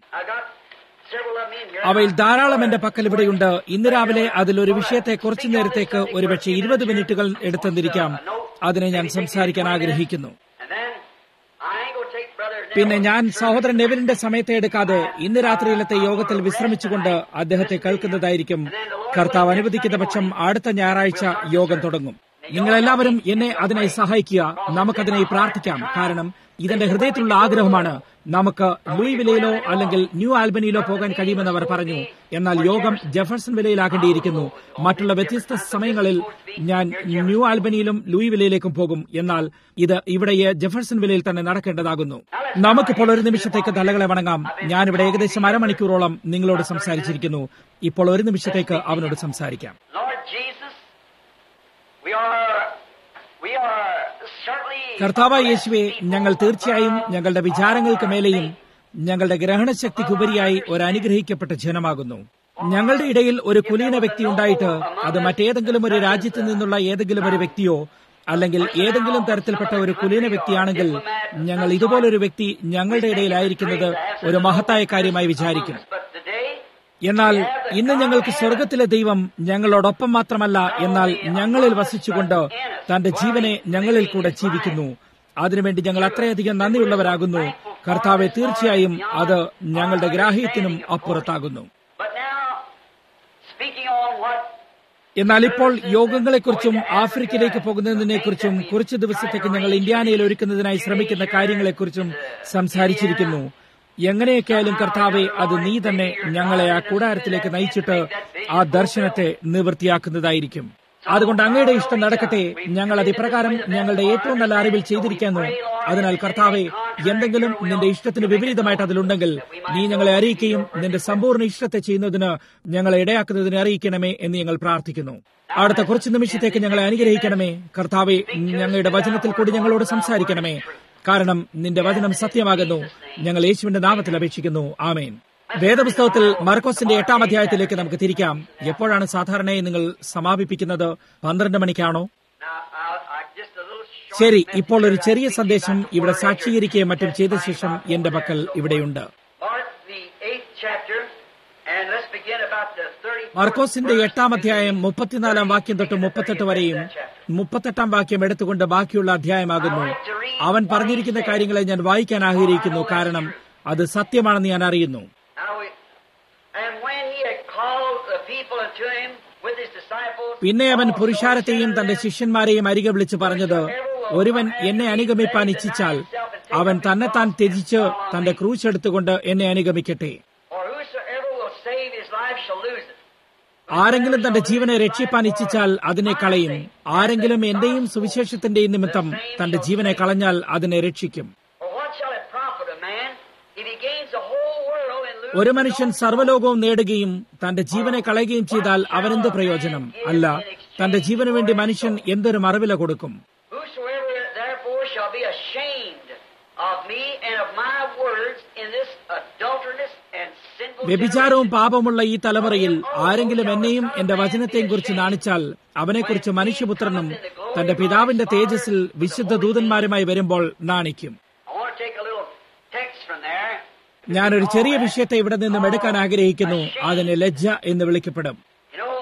അവയിൽ ധാരാളം എന്റെ പക്കൽ ഇവിടെയുണ്ട് ഇന്ന് രാവിലെ അതിലൊരു വിഷയത്തെ കുറച്ചു നേരത്തേക്ക് ഒരുപക്ഷെ ഇരുപത് മിനിറ്റുകൾ എടുത്തെന്നിരിക്കാം അതിനെ ഞാൻ സംസാരിക്കാൻ ആഗ്രഹിക്കുന്നു പിന്നെ ഞാൻ സഹോദരൻ നെവിലിന്റെ സമയത്തെ എടുക്കാതെ ഇന്ന് രാത്രിയിലത്തെ യോഗത്തിൽ വിശ്രമിച്ചുകൊണ്ട് അദ്ദേഹത്തെ കേൾക്കുന്നതായിരിക്കും കർത്താവ് അനുവദിക്കുന്ന പക്ഷം അടുത്ത ഞായറാഴ്ച യോഗം തുടങ്ങും നിങ്ങളെല്ലാവരും എന്നെ അതിനായി സഹായിക്കുക നമുക്കതിനായി പ്രാർത്ഥിക്കാം കാരണം ഇതെന്റെ ഹൃദയത്തിലുള്ള ആഗ്രഹമാണ് നമുക്ക് ലൂയി വിലയിലോ അല്ലെങ്കിൽ ന്യൂ ആൽബനിയിലോ പോകാൻ കഴിയുമെന്ന് അവർ പറഞ്ഞു എന്നാൽ യോഗം ജെഫർസൺ വിലയിലാകേണ്ടിയിരിക്കുന്നു മറ്റുള്ള വ്യത്യസ്ത സമയങ്ങളിൽ ഞാൻ ന്യൂ ആൽബനിയിലും ലൂയി വിലയിലേക്കും പോകും എന്നാൽ ഇത് ഇവിടെ ജെഫർസൺ വിലയിൽ തന്നെ നടക്കേണ്ടതാകുന്നു നമുക്കിപ്പോൾ ഒരു നിമിഷത്തേക്ക് തലകളെ വണങ്ങാം ഞാനിവിടെ ഏകദേശം അരമണിക്കൂറോളം നിങ്ങളോട് സംസാരിച്ചിരിക്കുന്നു ഇപ്പോൾ ഒരു നിമിഷത്തേക്ക് അവനോട് സംസാരിക്കാം Lord Jesus, we are, we are certainly. കർത്താവായ യേശുവെ ഞങ്ങൾ തീർച്ചയായും ഞങ്ങളുടെ വിചാരങ്ങൾക്ക് മേലെയും ഞങ്ങളുടെ ഗ്രഹണശക്തിക്കുപരിയായി ഒരു അനുഗ്രഹിക്കപ്പെട്ട ജനമാകുന്നു ഞങ്ങളുടെ ഇടയിൽ ഒരു കുലീന വ്യക്തി ഉണ്ടായിട്ട് അത് മറ്റേതെങ്കിലും ഒരു രാജ്യത്ത് നിന്നുള്ള ഏതെങ്കിലും ഒരു വ്യക്തിയോ അല്ലെങ്കിൽ ഏതെങ്കിലും തരത്തിൽപ്പെട്ട ഒരു കുലീന വ്യക്തിയാണെങ്കിൽ ഞങ്ങൾ ഇതുപോലൊരു വ്യക്തി ഞങ്ങളുടെ ഇടയിലായിരിക്കുന്നത് ഒരു മഹത്തായ കാര്യമായി വിചാരിക്കും But today, എന്നാൽ ഇന്ന് ഞങ്ങൾക്ക് സ്വർഗത്തിലെ ദൈവം ഞങ്ങളോടൊപ്പം മാത്രമല്ല എന്നാൽ ഞങ്ങളിൽ വസിച്ചുകൊണ്ട് തന്റെ ജീവനെ ഞങ്ങളിൽ കൂടെ ജീവിക്കുന്നു അതിനുവേണ്ടി ഞങ്ങൾ അത്രയധികം നന്ദിയുള്ളവരാകുന്നു കർത്താവെ തീർച്ചയായും അത് ഞങ്ങളുടെ ഗ്രാഹ്യത്തിനും അപ്പുറത്താകുന്നു but now, speaking on what എന്നാൽ ഇപ്പോൾ യോഗങ്ങളെക്കുറിച്ചും ആഫ്രിക്കയിലേക്ക് പോകുന്നതിനെക്കുറിച്ചും കുറച്ചു ദിവസത്തേക്ക് ഞങ്ങൾ ഇന്ത്യാനയിൽ ഒരുക്കുന്നതിനായി ശ്രമിക്കുന്ന കാര്യങ്ങളെക്കുറിച്ചും സംസാരിച്ചിരിക്കുന്നു എങ്ങനെയൊക്കെയായാലും കർത്താവെ അത് നീ തന്നെ ഞങ്ങളെ ആ കൂടാരത്തിലേക്ക് നയിച്ചിട്ട് ആ ദർശനത്തെ നിവൃത്തിയാക്കുന്നതായിരിക്കും അതുകൊണ്ട് അങ്ങയുടെ ഇഷ്ടം നടക്കട്ടെ ഞങ്ങൾ അത് ഇപ്രകാരം ഞങ്ങളുടെ ഏറ്റവും നല്ല അറിവിൽ ചെയ്തിരിക്കുന്നു അതിനാൽ കർത്താവെ എന്തെങ്കിലും നിന്റെ ഇഷ്ടത്തിന് വിപരീതമായിട്ട് അതിലുണ്ടെങ്കിൽ നീ ഞങ്ങളെ അറിയിക്കുകയും നിന്റെ സമ്പൂർണ്ണ ഇഷ്ടത്തെ ചെയ്യുന്നതിന് ഞങ്ങളെ ഇടയാക്കുന്നതിന് അറിയിക്കണമേ എന്ന് ഞങ്ങൾ പ്രാർത്ഥിക്കുന്നു അടുത്ത കുറച്ച് നിമിഷത്തേക്ക് ഞങ്ങളെ അനുഗ്രഹിക്കണമേ കർത്താവെ ഞങ്ങളുടെ വചനത്തിൽ കൂടി ഞങ്ങളോട് സംസാരിക്കണമേ കാരണം നിന്റെ വചനം സത്യമാകുന്നു ഞങ്ങൾ യേശുവിന്റെ നാമത്തിൽ അപേക്ഷിക്കുന്നു ആമേൻ വേദപുസ്തകത്തിൽ മർക്കോസിന്റെ എട്ടാം അധ്യായത്തിലേക്ക് നമുക്ക് തിരിക്കാം എപ്പോഴാണ് സാധാരണയായി നിങ്ങൾ സമാപിപ്പിക്കുന്നത് പന്ത്രണ്ട് മണിക്കാണോ now, I'll, I just a little short ശരി message ഇപ്പോൾ ഒരു here ചെറിയ that I സന്ദേശം speak ഇവിടെ before സാക്ഷീകരിക്കുകയും lecture. മറ്റും ചെയ്ത ശേഷം എന്റെ പക്കൽ ഇവിടെയുണ്ട് Mark, the eighth chapter, and let's begin about the 34th മർക്കോസിന്റെ verse. എട്ടാം അധ്യായം മുപ്പത്തിനാലാം വാക്യം തൊട്ട് മുപ്പത്തെട്ട് വരെയും മുപ്പത്തെട്ടാം വാക്യം എടുത്തുകൊണ്ട് ബാക്കിയുള്ള അധ്യായമാകുന്നു അവൻ പറഞ്ഞിരിക്കുന്ന കാര്യങ്ങളെ ഞാൻ വായിക്കാൻ ആഗ്രഹിക്കുന്നു കാരണം അത് സത്യമാണെന്ന് ഞാൻ അറിയുന്നു Now we, and when he had called the people unto him with his disciples, പിന്നെ അവൻ also പുരുഷാരത്തെയും said തന്റെ unto them, ശിഷ്യന്മാരെയും അരികെ വിളിച്ച് പറഞ്ഞത് ഒരുവൻ എന്നെ അനുഗമിപ്പാൻ ഇച്ഛിച്ചാൽ അവൻ തന്നെത്താൻ ത്യജിച്ച് തന്റെ ക്രൂശ് എടുത്തുകൊണ്ട് എന്നെ അനുഗമിക്കട്ടെ For whosoever will save his life shall lose it. ആരെങ്കിലും തന്റെ ജീവനെ രക്ഷിപ്പാൻ ഇച്ഛിച്ചാൽ അതിനെ കളയും ആരെങ്കിലും എന്റെയും സുവിശേഷത്തിന്റെയും നിമിത്തം തന്റെ ജീവനെ കളഞ്ഞാൽ അതിനെ രക്ഷിക്കും For what shall it profit a man if he gains the whole world and loses ഒരു his മനുഷ്യൻ own സർവ്വലോകവും നേടുകയും തന്റെ ജീവനെ കളയുകയും ചെയ്താൽ അവനെന്ത് പ്രയോജനം അല്ല തന്റെ ജീവന് വേണ്ടി മനുഷ്യൻ എന്തൊരു മറവില കൊടുക്കും Whosoever therefore shall be ashamed of me and of my words in this adulterous and sinful വ്യഭിചാരവും generation, പാപമുള്ള ഈ തലമുറയിൽ ആരെങ്കിലും എന്നെയും എന്റെ വചനത്തെയും കുറിച്ച് നാണിച്ചാൽ അവനെക്കുറിച്ച് മനുഷ്യപുത്രനും തന്റെ പിതാവിന്റെ തേജസ്സിൽ വിശുദ്ധ ദൂതന്മാരുമായി വരുമ്പോൾ നാണിക്കും I want to take a little text from there. ഞാനൊരു ചെറിയ വിഷയത്തെ ഇവിടെ നിന്നും എടുക്കാൻ ആഗ്രഹിക്കുന്നു അതിന് ലജ്ജ എന്ന് വിളിക്കപ്പെടും You know,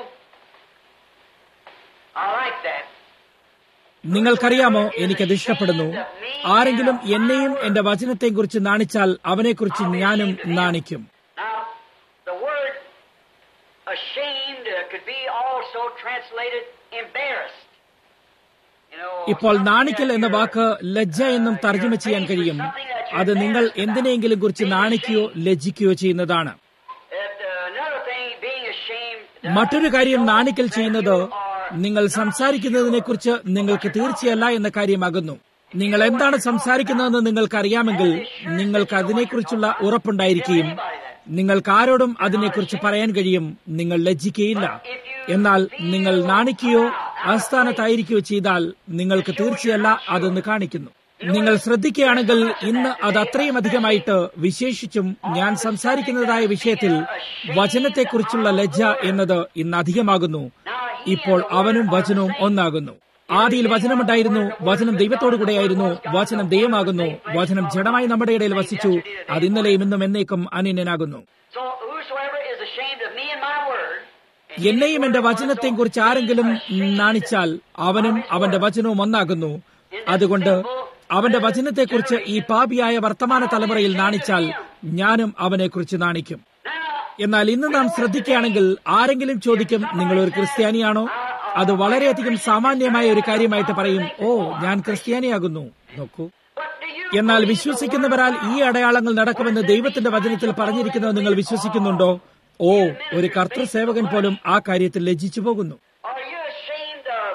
I like that. നിങ്ങൾക്കറിയാമോ എനിക്കത് ഇഷ്ടപ്പെടുന്നു ആരെങ്കിലും എന്നെയും എന്റെ വചനത്തെയും കുറിച്ച് നാണിച്ചാൽ അവനെക്കുറിച്ച് ഞാനും നാണിക്കും Now, the word ashamed uh, could be also translated embarrassed. You know, ഇപ്പോൾ something നാണിക്കൽ that എന്ന you're- വാക്ക് ലജ്ജ എന്നും തർജ്ജമ ചെയ്യാൻ കഴിയും അത് നിങ്ങൾ എന്തിനെങ്കിലും കുറിച്ച് നാണിക്കുകയോ ലജ്ജിക്കുകയോ ചെയ്യുന്നതാണ് that, uh, another thing, being ashamed. മറ്റൊരു കാര്യം നാണിക്കൽ ചെയ്യുന്നത് നിങ്ങൾ സംസാരിക്കുന്നതിനെക്കുറിച്ച് നിങ്ങൾക്ക് തീർച്ചയല്ല എന്ന കാര്യമാകുന്നു നിങ്ങൾ എന്താണ് സംസാരിക്കുന്നതെന്ന് നിങ്ങൾക്കറിയാമെങ്കിൽ നിങ്ങൾക്ക് അതിനെക്കുറിച്ചുള്ള ഉറപ്പുണ്ടായിരിക്കുകയും നിങ്ങൾക്ക് ആരോടും അതിനെക്കുറിച്ച് പറയാൻ കഴിയും നിങ്ങൾ ലജ്ജിക്കുകയില്ല എന്നാൽ നിങ്ങൾ നാണിക്കുകയോ ആസ്ഥാനത്തായിരിക്കുകയോ ചെയ്താൽ നിങ്ങൾക്ക് തീർച്ചയല്ല അതെന്ന് കാണിക്കുന്നു നിങ്ങൾ ശ്രദ്ധിക്കുകയാണെങ്കിൽ ഇന്ന് അത് അത്രയും അധികമായിട്ട് വിശേഷിച്ചും ഞാൻ സംസാരിക്കുന്നതായ വിഷയത്തിൽ വചനത്തെക്കുറിച്ചുള്ള ലജ്ജ എന്നത് ഇന്ന് അധികമാകുന്നു ഇപ്പോൾ അവനും വചനവും ഒന്നാകുന്നു ആദിയിൽ വചനമുണ്ടായിരുന്നു വചനം ദൈവത്തോടു കൂടെയായിരുന്നു വചനം ദൈവമാകുന്നു വചനം ജഡമായി നമ്മുടെ ഇടയിൽ വസിച്ചു അത് ഇന്നലെയും ഇന്നും എന്നേക്കും അന്യനാകുന്നു So whosoever is ashamed of me and my word, എന്നെയും എന്റെ വചനത്തെയും കുറിച്ച് ആരെങ്കിലും നാണിച്ചാൽ അവനും അവന്റെ വചനവും ഒന്നാകുന്നു അതുകൊണ്ട് അവന്റെ വചനത്തെക്കുറിച്ച് ഈ പാപിയായ വർത്തമാന തലമുറയിൽ നാണിച്ചാൽ ഞാനും അവനെക്കുറിച്ച് നാണിക്കും എന്നാൽ ഇന്ന് നാം ശ്രദ്ധിക്കുകയാണെങ്കിൽ ആരെങ്കിലും ചോദിക്കും നിങ്ങൾ ഒരു ക്രിസ്ത്യാനിയാണോ അത് വളരെയധികം സാമാന്യമായ ഒരു കാര്യമായിട്ട് പറയും ഓ ഞാൻ ക്രിസ്ത്യാനിയാകുന്നു നോക്കൂ എന്നാൽ വിശ്വസിക്കുന്നവരാൽ ഈ അടയാളങ്ങൾ നടക്കുമെന്ന് ദൈവത്തിന്റെ വചനത്തിൽ പറഞ്ഞിരിക്കുന്നത് നിങ്ങൾ വിശ്വസിക്കുന്നുണ്ടോ ഓ ഒരു കർത്തൃസേവകൻ പോലും ആ കാര്യത്തിൽ ലജ്ജിച്ചു പോകുന്നു Are you ashamed of,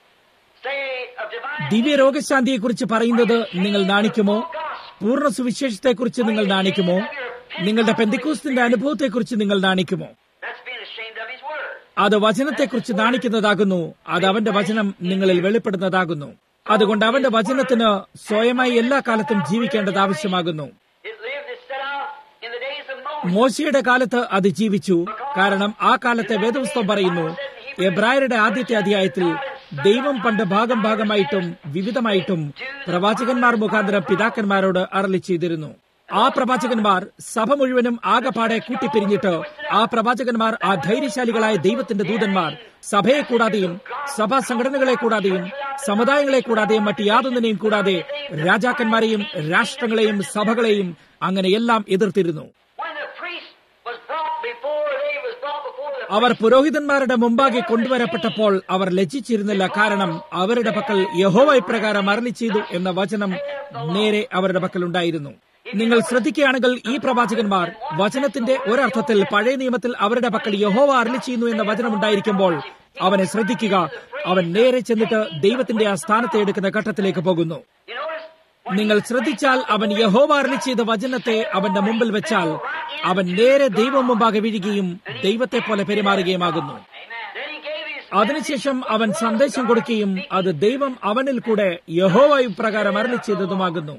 say, of divine ദിവ്യ രോഗശാന്തിയെക്കുറിച്ച് പറയുന്നത് നിങ്ങൾ നാണിക്കുമോ പൂർണ്ണ സുവിശേഷത്തെക്കുറിച്ച് നിങ്ങൾ നാണിക്കുമോ നിങ്ങളുടെ പെന്തിക്കൂസ്തിന്റെ അനുഭവത്തെക്കുറിച്ച് നിങ്ങൾ നാണിക്കുമോ That's being ashamed of His Word. അത് വചനത്തെക്കുറിച്ച് നാണിക്കുന്നതാകുന്നു അത് അവന്റെ വചനം നിങ്ങളിൽ വെളിപ്പെടുന്നതാകുന്നു അതുകൊണ്ട് അവന്റെ വചനത്തിന് സ്വയമായി എല്ലാ കാലത്തും ജീവിക്കേണ്ടത് ആവശ്യമാകുന്നു It lived, it set out in the days of Moses. മോശയുടെ കാലത്ത് അത് ജീവിച്ചു കാരണം ആ കാലത്തെ വേദപുസ്തകം പറയുന്നു എബ്രായരുടെ ആദ്യത്തെ അധ്യായത്തിൽ ദൈവം പണ്ട് ഭാഗം ഭാഗമായിട്ടും വിവിധമായിട്ടും പ്രവാചകന്മാർ മുഖാന്തരം പിതാക്കന്മാരോട് അറളി ചെയ്തിരുന്നു ആ പ്രവാചകന്മാർ സഭ മുഴുവനും ആകെപ്പാടെ കൂട്ടിപ്പിരിഞ്ഞിട്ട് ആ പ്രവാചകന്മാർ ആ ധൈര്യശാലികളായ ദൈവത്തിന്റെ ദൂതന്മാർ സഭയെ കൂടാതെയും സഭാ സംഘടനകളെ കൂടാതെയും സമുദായങ്ങളെ കൂടാതെയും മറ്റ് യാതൊന്നിനെയും കൂടാതെ രാജാക്കന്മാരെയും രാഷ്ട്രങ്ങളെയും സഭകളെയും അങ്ങനെ എല്ലാം എതിർത്തിരുന്നു When the priest was brought before, they was brought before the അവർ പുരോഹിതന്മാരുടെ മുമ്പാകെ കൊണ്ടുവരപ്പെട്ടപ്പോൾ അവർ ലജ്ജിച്ചിരുന്നില്ല കാരണം അവരുടെ പക്കൽ യഹോവ ഇപ്രകാരം അരളി ചെയ്തു എന്ന വചനം നേരെ അവരുടെ പക്കൽ ഉണ്ടായിരുന്നു നിങ്ങൾ ശ്രദ്ധിക്കുകയാണെങ്കിൽ ഈ പ്രവാചകന്മാർ വചനത്തിന്റെ ഒരർത്ഥത്തിൽ പഴയ നിയമത്തിൽ അവരുടെ പക്കൽ യഹോവ അരളി ചെയ്യുന്നു എന്ന വചനം ഉണ്ടായിരിക്കുമ്പോൾ അവനെ ശ്രദ്ധിക്കുക അവൻ നേരെ ചെന്നിട്ട് ദൈവത്തിന്റെ ആ സ്ഥാനത്തെ എടുക്കുന്ന ഘട്ടത്തിലേക്ക് പോകുന്നു You notice? നിങ്ങൾ ശ്രദ്ധിച്ചാൽ അവൻ യഹോവ അരളി ചെയ്ത വചനത്തെ അവന്റെ മുമ്പിൽ വെച്ചാൽ അവൻ നേരെ ദൈവം മുമ്പാകെ വീഴുകയും ദൈവത്തെ പോലെ പെരുമാറുകയുമാകുന്നു Then he gave his അതിനുശേഷം അവൻ സന്ദേശം കൊടുക്കുകയും അത് ദൈവം അവനിൽ കൂടെ യഹോവ ഇപ്രകാരം അരളി ചെയ്തതുമാകുന്നു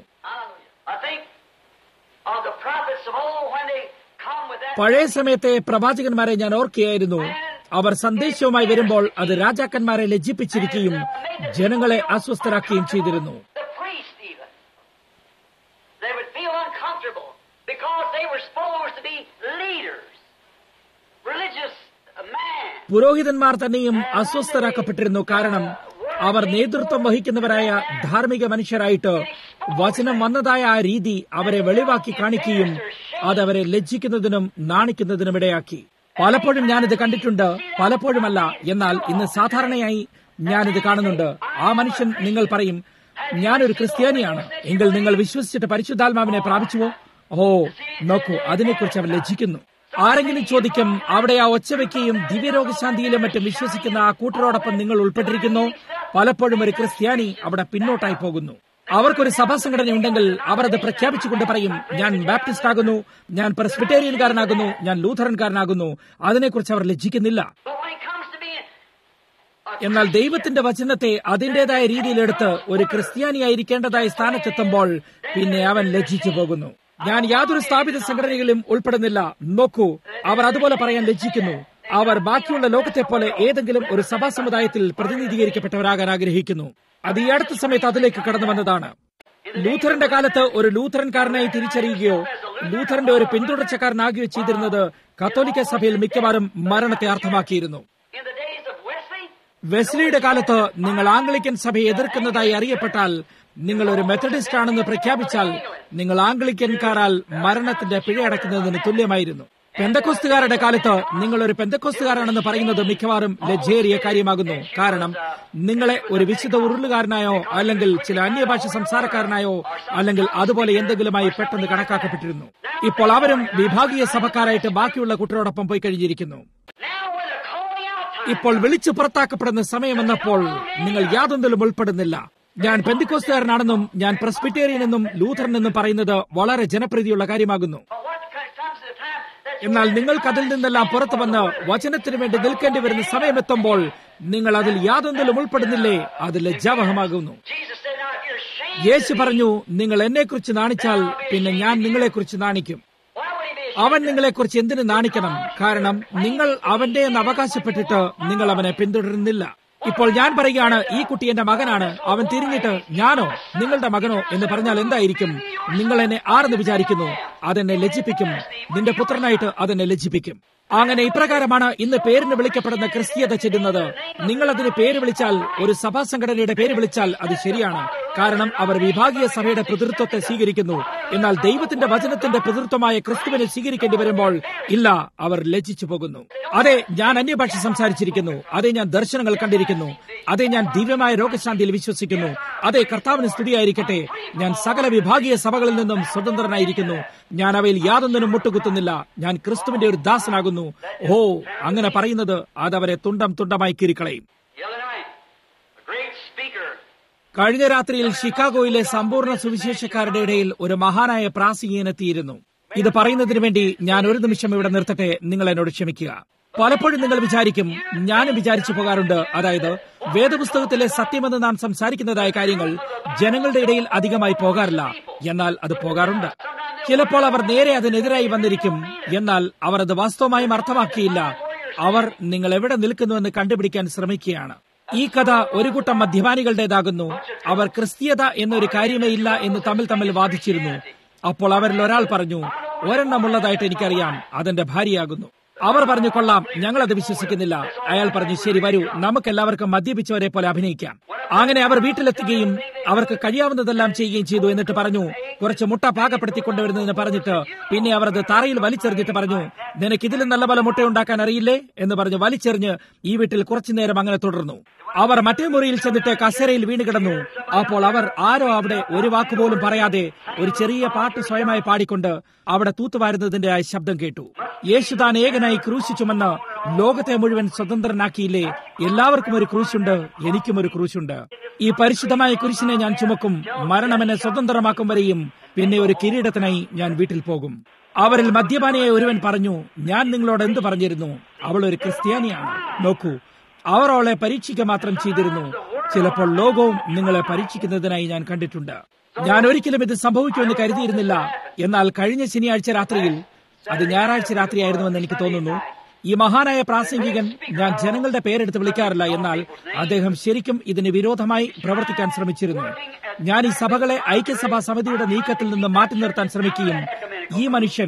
I think of the prophets of old when they come with that. പഴയ സമയത്തെ പ്രവാചകന്മാരെ ഞാൻ ഓർക്കുകയായിരുന്നു അവർ സന്ദേശവുമായി വരുമ്പോൾ അത് രാജാക്കന്മാരെ ലജ്ജിപ്പിച്ചിരിക്കുകയും ജനങ്ങളെ അസ്വസ്ഥരാക്കുകയും ചെയ്തിരുന്നു The priest even. They would feel uncomfortable because they were supposed to be leaders. Religious man. പുരോഹിതന്മാർ തന്നെയും അസ്വസ്ഥരാക്കപ്പെട്ടിരുന്നു കാരണം അവർ നേതൃത്വം വഹിക്കുന്നവരായ ധാർമ്മിക മനുഷ്യരായിട്ട് വചനം വന്നതായ ആ രീതി അവരെ വെളിവാക്കി കാണിക്കുകയും അതവരെ ലജ്ജിക്കുന്നതിനും നാണിക്കുന്നതിനും ഇടയാക്കി പലപ്പോഴും ഞാനിത് കണ്ടിട്ടുണ്ട് പലപ്പോഴുമല്ല എന്നാൽ ഇന്ന് സാധാരണയായി ഞാനിത് കാണുന്നുണ്ട് ആ മനുഷ്യൻ നിങ്ങൾ പറയും ഞാനൊരു ക്രിസ്ത്യാനിയാണ് എങ്കിൽ നിങ്ങൾ വിശ്വസിച്ചിട്ട് പരിശുദ്ധാത്മാവിനെ പ്രാപിച്ചുവോ ഓ നോക്കൂ അതിനെക്കുറിച്ച് അവൻ ലജ്ജിക്കുന്നു ആരെങ്കിലും ചോദിക്കും അവിടെ ആ ഒച്ചവയ്ക്കുകയും ദിവ്യരോഗശാന്തിയിലും മറ്റും വിശ്വസിക്കുന്ന ആ കൂട്ടരോടൊപ്പം നിങ്ങൾ ഉൾപ്പെട്ടിരിക്കുന്നു പലപ്പോഴും ഒരു ക്രിസ്ത്യാനി അവിടെ പിന്നോട്ടായി പോകുന്നു അവർക്കൊരു സഭാ സംഘടന ഉണ്ടെങ്കിൽ അവർ അത് പ്രഖ്യാപിച്ചുകൊണ്ട് പറയും ഞാൻ ബാപ്റ്റിസ്റ്റ് ആകുന്നു ഞാൻ പ്രസ്ബിറ്റേറിയൻകാരനാകുന്നു ഞാൻ ലൂഥറൻകാരനാകുന്നു അതിനെക്കുറിച്ച് അവർ ലജ്ജിക്കുന്നില്ല But when it comes to being a എന്നാൽ ദൈവത്തിന്റെ വചനത്തെ അതിന്റേതായ രീതിയിലെടുത്ത് ഒരു ക്രിസ്ത്യാനിയായിരിക്കേണ്ടതായ സ്ഥാനത്തെത്തുമ്പോൾ പിന്നെ അവൻ ലജ്ജിച്ചു പോകുന്നു ഞാൻ യാതൊരു സ്ഥാപിത സംഘടനകളിലും ഉൾപ്പെടുന്നില്ല നോക്കൂ അവർ അതുപോലെ പറയാൻ ലജ്ജിക്കുന്നു അവർ ബാക്കിയുള്ള ലോകത്തെ പോലെ ഏതെങ്കിലും ഒരു സഭാ സമുദായത്തിൽ പ്രതിനിധീകരിക്കപ്പെട്ടവരാകാൻ ആഗ്രഹിക്കുന്നു അത് ഈ അടുത്ത സമയത്ത് അതിലേക്ക് കടന്നു വന്നതാണ് ലൂഥറിന്റെ കാലത്ത് ഒരു ലൂഥറൻകാരനായി തിരിച്ചറിയുകയോ ലൂഥറിന്റെ ഒരു പിന്തുടർച്ചക്കാരനാകുകയോ ചെയ്തിരുന്നത് കത്തോലിക്ക സഭയിൽ മിക്കവാറും മരണത്തെ അർത്ഥമാക്കിയിരുന്നു in the days of Wesley, വെസ്ലിയുടെ കാലത്ത് നിങ്ങൾ ആംഗ്ലിക്കൻ സഭയെ എതിർക്കുന്നതായി അറിയപ്പെട്ടാൽ നിങ്ങൾ ഒരു മെത്തഡിസ്റ്റ് ആണെന്ന് പ്രഖ്യാപിച്ചാൽ നിങ്ങൾ ആംഗ്ലിക്കൻകാരാൽ മരണത്തിന്റെ പിഴയടക്കുന്നതിന് തുല്യമായിരുന്നു പെന്തക്കോസ്തുകാരുടെ കാലത്ത് നിങ്ങൾ ഒരു പെന്തക്കോസ്തുകാരാണെന്ന് പറയുന്നത് മിക്കവാറും ലജ്ജേറിയ കാര്യമാകുന്നു കാരണം നിങ്ങളെ ഒരു വിശുദ്ധ ഉരുളുകാരനായോ അല്ലെങ്കിൽ ചില അന്യഭാഷ സംസാരക്കാരനായോ അല്ലെങ്കിൽ അതുപോലെ എന്തെങ്കിലുമായി പെട്ടെന്ന് കണക്കാക്കപ്പെട്ടിരുന്നു ഇപ്പോൾ അവരും വിഭാഗീയ സഭക്കാരായിട്ട് ബാക്കിയുള്ള കുട്ടിയോടൊപ്പം പോയി കഴിഞ്ഞിരിക്കുന്നു now when the calling out time, ഇപ്പോൾ വിളിച്ചു പുറത്താക്കപ്പെടുന്ന സമയമെന്നപ്പോൾ നിങ്ങൾ യാതൊന്നിലും ഉൾപ്പെടുന്നില്ല ഞാൻ പെന്തിക്കോസ്തുകാരനാണെന്നും ഞാൻ പ്രസ്ബിറ്റേറിയൻ എന്നും ലൂഥറൻ എന്നും പറയുന്നത് വളരെ ജനപ്രീതിയുള്ള കാര്യമാകുന്നു but what comes to the time that എന്നാൽ നിങ്ങൾക്ക് അതിൽ നിന്നെല്ലാം പുറത്തു വന്ന് വചനത്തിനു വേണ്ടി നിൽക്കേണ്ടി വരുന്ന സമയമെത്തുമ്പോൾ നിങ്ങൾ അതിൽ യാതൊന്നിലും ഉൾപ്പെടുന്നില്ലേ അത് ലജ്ജാവഹമാകുന്നു Jesus said, now if you're ashamed, യേശു പറഞ്ഞു നിങ്ങൾ എന്നെക്കുറിച്ച് നാണിച്ചാൽ പിന്നെ ഞാൻ നിങ്ങളെക്കുറിച്ച് നാണിക്കും why would he be ashamed? അവൻ നിങ്ങളെക്കുറിച്ച് എന്തിനു നാണിക്കണം കാരണം നിങ്ങൾ അവന്റെ എന്ന് അവകാശപ്പെട്ടിട്ട് നിങ്ങൾ അവനെ പിന്തുടരുന്നില്ല ഇപ്പോൾ ഞാൻ പറയുകയാണ് ഈ കുട്ടി എന്റെ മകനാണ് അവൻ തിരിഞ്ഞിട്ട് ഞാനോ നിങ്ങളുടെ മകനോ എന്ന് പറഞ്ഞാൽ എന്തായിരിക്കും നിങ്ങൾ എന്നെ ആരെന്ന് വിചാരിക്കുന്നു അതെന്നെ ലജ്ജിപ്പിക്കും നിന്റെ പുത്രനായിട്ട് അതെന്നെ ലജ്ജിപ്പിക്കും അങ്ങനെ ഇപ്രകാരമാണ് ഇന്ന് പേരിന് വിളിക്കപ്പെടുന്ന ക്രിസ്തീയത ചെല്ലുന്നത് നിങ്ങൾ അതിന് പേര് വിളിച്ചാൽ ഒരു സഭാ സംഘടനയുടെ പേര് വിളിച്ചാൽ അത് ശരിയാണ് കാരണം അവർ വിഭാഗീയ സഭയുടെ പിതൃത്വത്തെ സ്വീകരിക്കുന്നു എന്നാൽ ദൈവത്തിന്റെ വചനത്തിന്റെ പിതൃത്വമായ ക്രിസ്തുവിനെ സ്വീകരിക്കേണ്ടി വരുമ്പോൾ ഇല്ല അവർ ലജ്ജിച്ചു പോകുന്നു അതെ ഞാൻ അന്യഭാഷ സംസാരിച്ചിരിക്കുന്നു അതെ ഞാൻ ദർശനങ്ങൾ കണ്ടിരിക്കുന്നു അതെ ഞാൻ ദിവ്യമായ രോഗശാന്തിയിൽ വിശ്വസിക്കുന്നു അതെ കർത്താവിന് സ്തുതിയായിരിക്കട്ടെ ഞാൻ സകല വിഭാഗീയ സഭകളിൽ നിന്നും സ്വതന്ത്രനായിരിക്കുന്നു ഞാൻ അവയിൽ യാതൊന്നിനും മുട്ടുകുത്തുന്നില്ല ഞാൻ ക്രിസ്തുവിന്റെ ഒരു ദാസനാകുന്നു ഓ അങ്ങനെ പറയുന്നത് അതവരെ തുണ്ടം തുണ്ടമായി കീറിക്കളയും The other night, a great speaker കഴിഞ്ഞ രാത്രിയിൽ ഷിക്കാഗോയിലെ സമ്പൂർണ്ണ സുവിശേഷക്കാരുടെ ഇടയിൽ ഒരു മഹാനായ പ്രാസംഗികനെത്തിയിരുന്നു ഇത് പറയുന്നതിന് വേണ്ടി ഞാൻ ഒരു നിമിഷം ഇവിടെ നിർത്തട്ടെ നിങ്ങൾ എന്നോട് ക്ഷമിക്കുക പലപ്പോഴും നിങ്ങൾ വിചാരിക്കും ഞാനും വിചാരിച്ചു പോകാറുണ്ട് അതായത് വേദപുസ്തകത്തിലെ സത്യമെന്ന് നാം സംസാരിക്കുന്നതായ കാര്യങ്ങൾ ജനങ്ങളുടെ ഇടയിൽ അധികമായി പോകാറില്ല എന്നാൽ അത് പോകാറുണ്ട് ചിലപ്പോൾ അവർ നേരെ അതിനെതിരായി വന്നിരിക്കും എന്നാൽ അവർ അത് വാസ്തവമായും അർത്ഥമാക്കിയില്ല അവർ നിങ്ങൾ എവിടെ നിൽക്കുന്നുവെന്ന് കണ്ടുപിടിക്കാൻ ശ്രമിക്കുകയാണ് ഈ കഥ ഒരു കൂട്ടം മദ്യപാനികളുടേതാകുന്നു അവർ ക്രിസ്തീയത എന്നൊരു കാര്യമേ ഇല്ല എന്ന് തമ്മിൽ തമ്മിൽ വാദിച്ചിരുന്നു അപ്പോൾ അവരിൽ ഒരാൾ പറഞ്ഞു ഒരെണ്ണമുള്ളതായിട്ട് എനിക്കറിയാം അതെന്റെ ഭാര്യയാകുന്നു അവർ പറഞ്ഞു കൊള്ളാം ഞങ്ങൾ അത് വിശ്വസിക്കുന്നില്ല അയാൾ പറഞ്ഞു ശരി വരൂ നമുക്കെല്ലാവർക്കും മദ്യപിച്ചവരെ പോലെ അഭിനയിക്കാം അങ്ങനെ അവർ വീട്ടിലെത്തുകയും അവർക്ക് കഴിയാവുന്നതെല്ലാം ചെയ്യുകയും ചെയ്തു എന്നിട്ട് പറഞ്ഞു കുറച്ച് മുട്ട പാകപ്പെടുത്തി കൊണ്ടുവരുന്നതിന് പറഞ്ഞിട്ട് പിന്നെ അവർ അത് തറയിൽ വലിച്ചെറിഞ്ഞിട്ട് പറഞ്ഞു നിനക്ക് ഇതിലും നല്ല പോലെ മുട്ട ഉണ്ടാക്കാൻ അറിയില്ലേ എന്ന് പറഞ്ഞ് വലിച്ചെറിഞ്ഞ് ഈ വീട്ടിൽ കുറച്ചു നേരം അങ്ങനെ തുടർന്നു അവർ മറ്റേ മുറിയിൽ ചെന്നിട്ട് കസേരയിൽ വീണ് കിടന്നു അപ്പോൾ അവർ ആരോ അവിടെ ഒരു വാക്കുപോലും പറയാതെ ഒരു ചെറിയ പാട്ട് സ്വയമായി പാടിക്കൊണ്ട് അവിടെ തൂത്തുവാരുന്നതിന്റെ ആ ശബ്ദം കേട്ടു യേശു താൻ ഏകനായി ക്രൂശിച്ചുമെന്ന് ലോകത്തെ മുഴുവൻ സ്വതന്ത്രനാക്കിയില്ലേ എല്ലാവർക്കും ഒരു ക്രൂശുണ്ട് എനിക്കും ഒരു ക്രൂശുണ്ട് ഈ പരിശുദ്ധമായ കുരിശിനെ ഞാൻ ചുമക്കും മരണം എന്നെ സ്വതന്ത്രമാക്കും വരെയും പിന്നെ ഒരു കിരീടത്തിനായി ഞാൻ വീട്ടിൽ പോകും അവരിൽ മദ്യപാനിയായ ഒരുവൻ പറഞ്ഞു ഞാൻ നിങ്ങളോട് എന്ത് പറഞ്ഞിരുന്നു അവൾ ഒരു ക്രിസ്ത്യാനിയാണ് നോക്കൂ അവർ അവളെ പരീക്ഷിക്കുക മാത്രം ചെയ്തിരുന്നു ചിലപ്പോൾ ലോകവും നിങ്ങളെ പരീക്ഷിക്കുന്നതിനായി ഞാൻ കണ്ടിട്ടുണ്ട് ഞാൻ ഒരിക്കലും ഇത് സംഭവിക്കുമെന്ന് കരുതിയിരുന്നില്ല എന്നാൽ കഴിഞ്ഞ ശനിയാഴ്ച രാത്രിയിൽ അത് ഞായറാഴ്ച രാത്രിയായിരുന്നുവെന്ന് എനിക്ക് തോന്നുന്നു ഈ മഹാനായ പ്രാസംഗികൻ ഞാൻ ജനങ്ങളുടെ പേരെടുത്ത് വിളിക്കാറില്ല എന്നാൽ അദ്ദേഹം ശരിക്കും ഇതിന് വിരോധമായി പ്രവർത്തിക്കാൻ ശ്രമിച്ചിരുന്നു ഞാൻ ഈ സഭകളെ ഐക്യസഭാ സമിതിയുടെ നീക്കത്തിൽ നിന്ന് മാറ്റി നിർത്താൻ ശ്രമിക്കുകയും ഈ മനുഷ്യൻ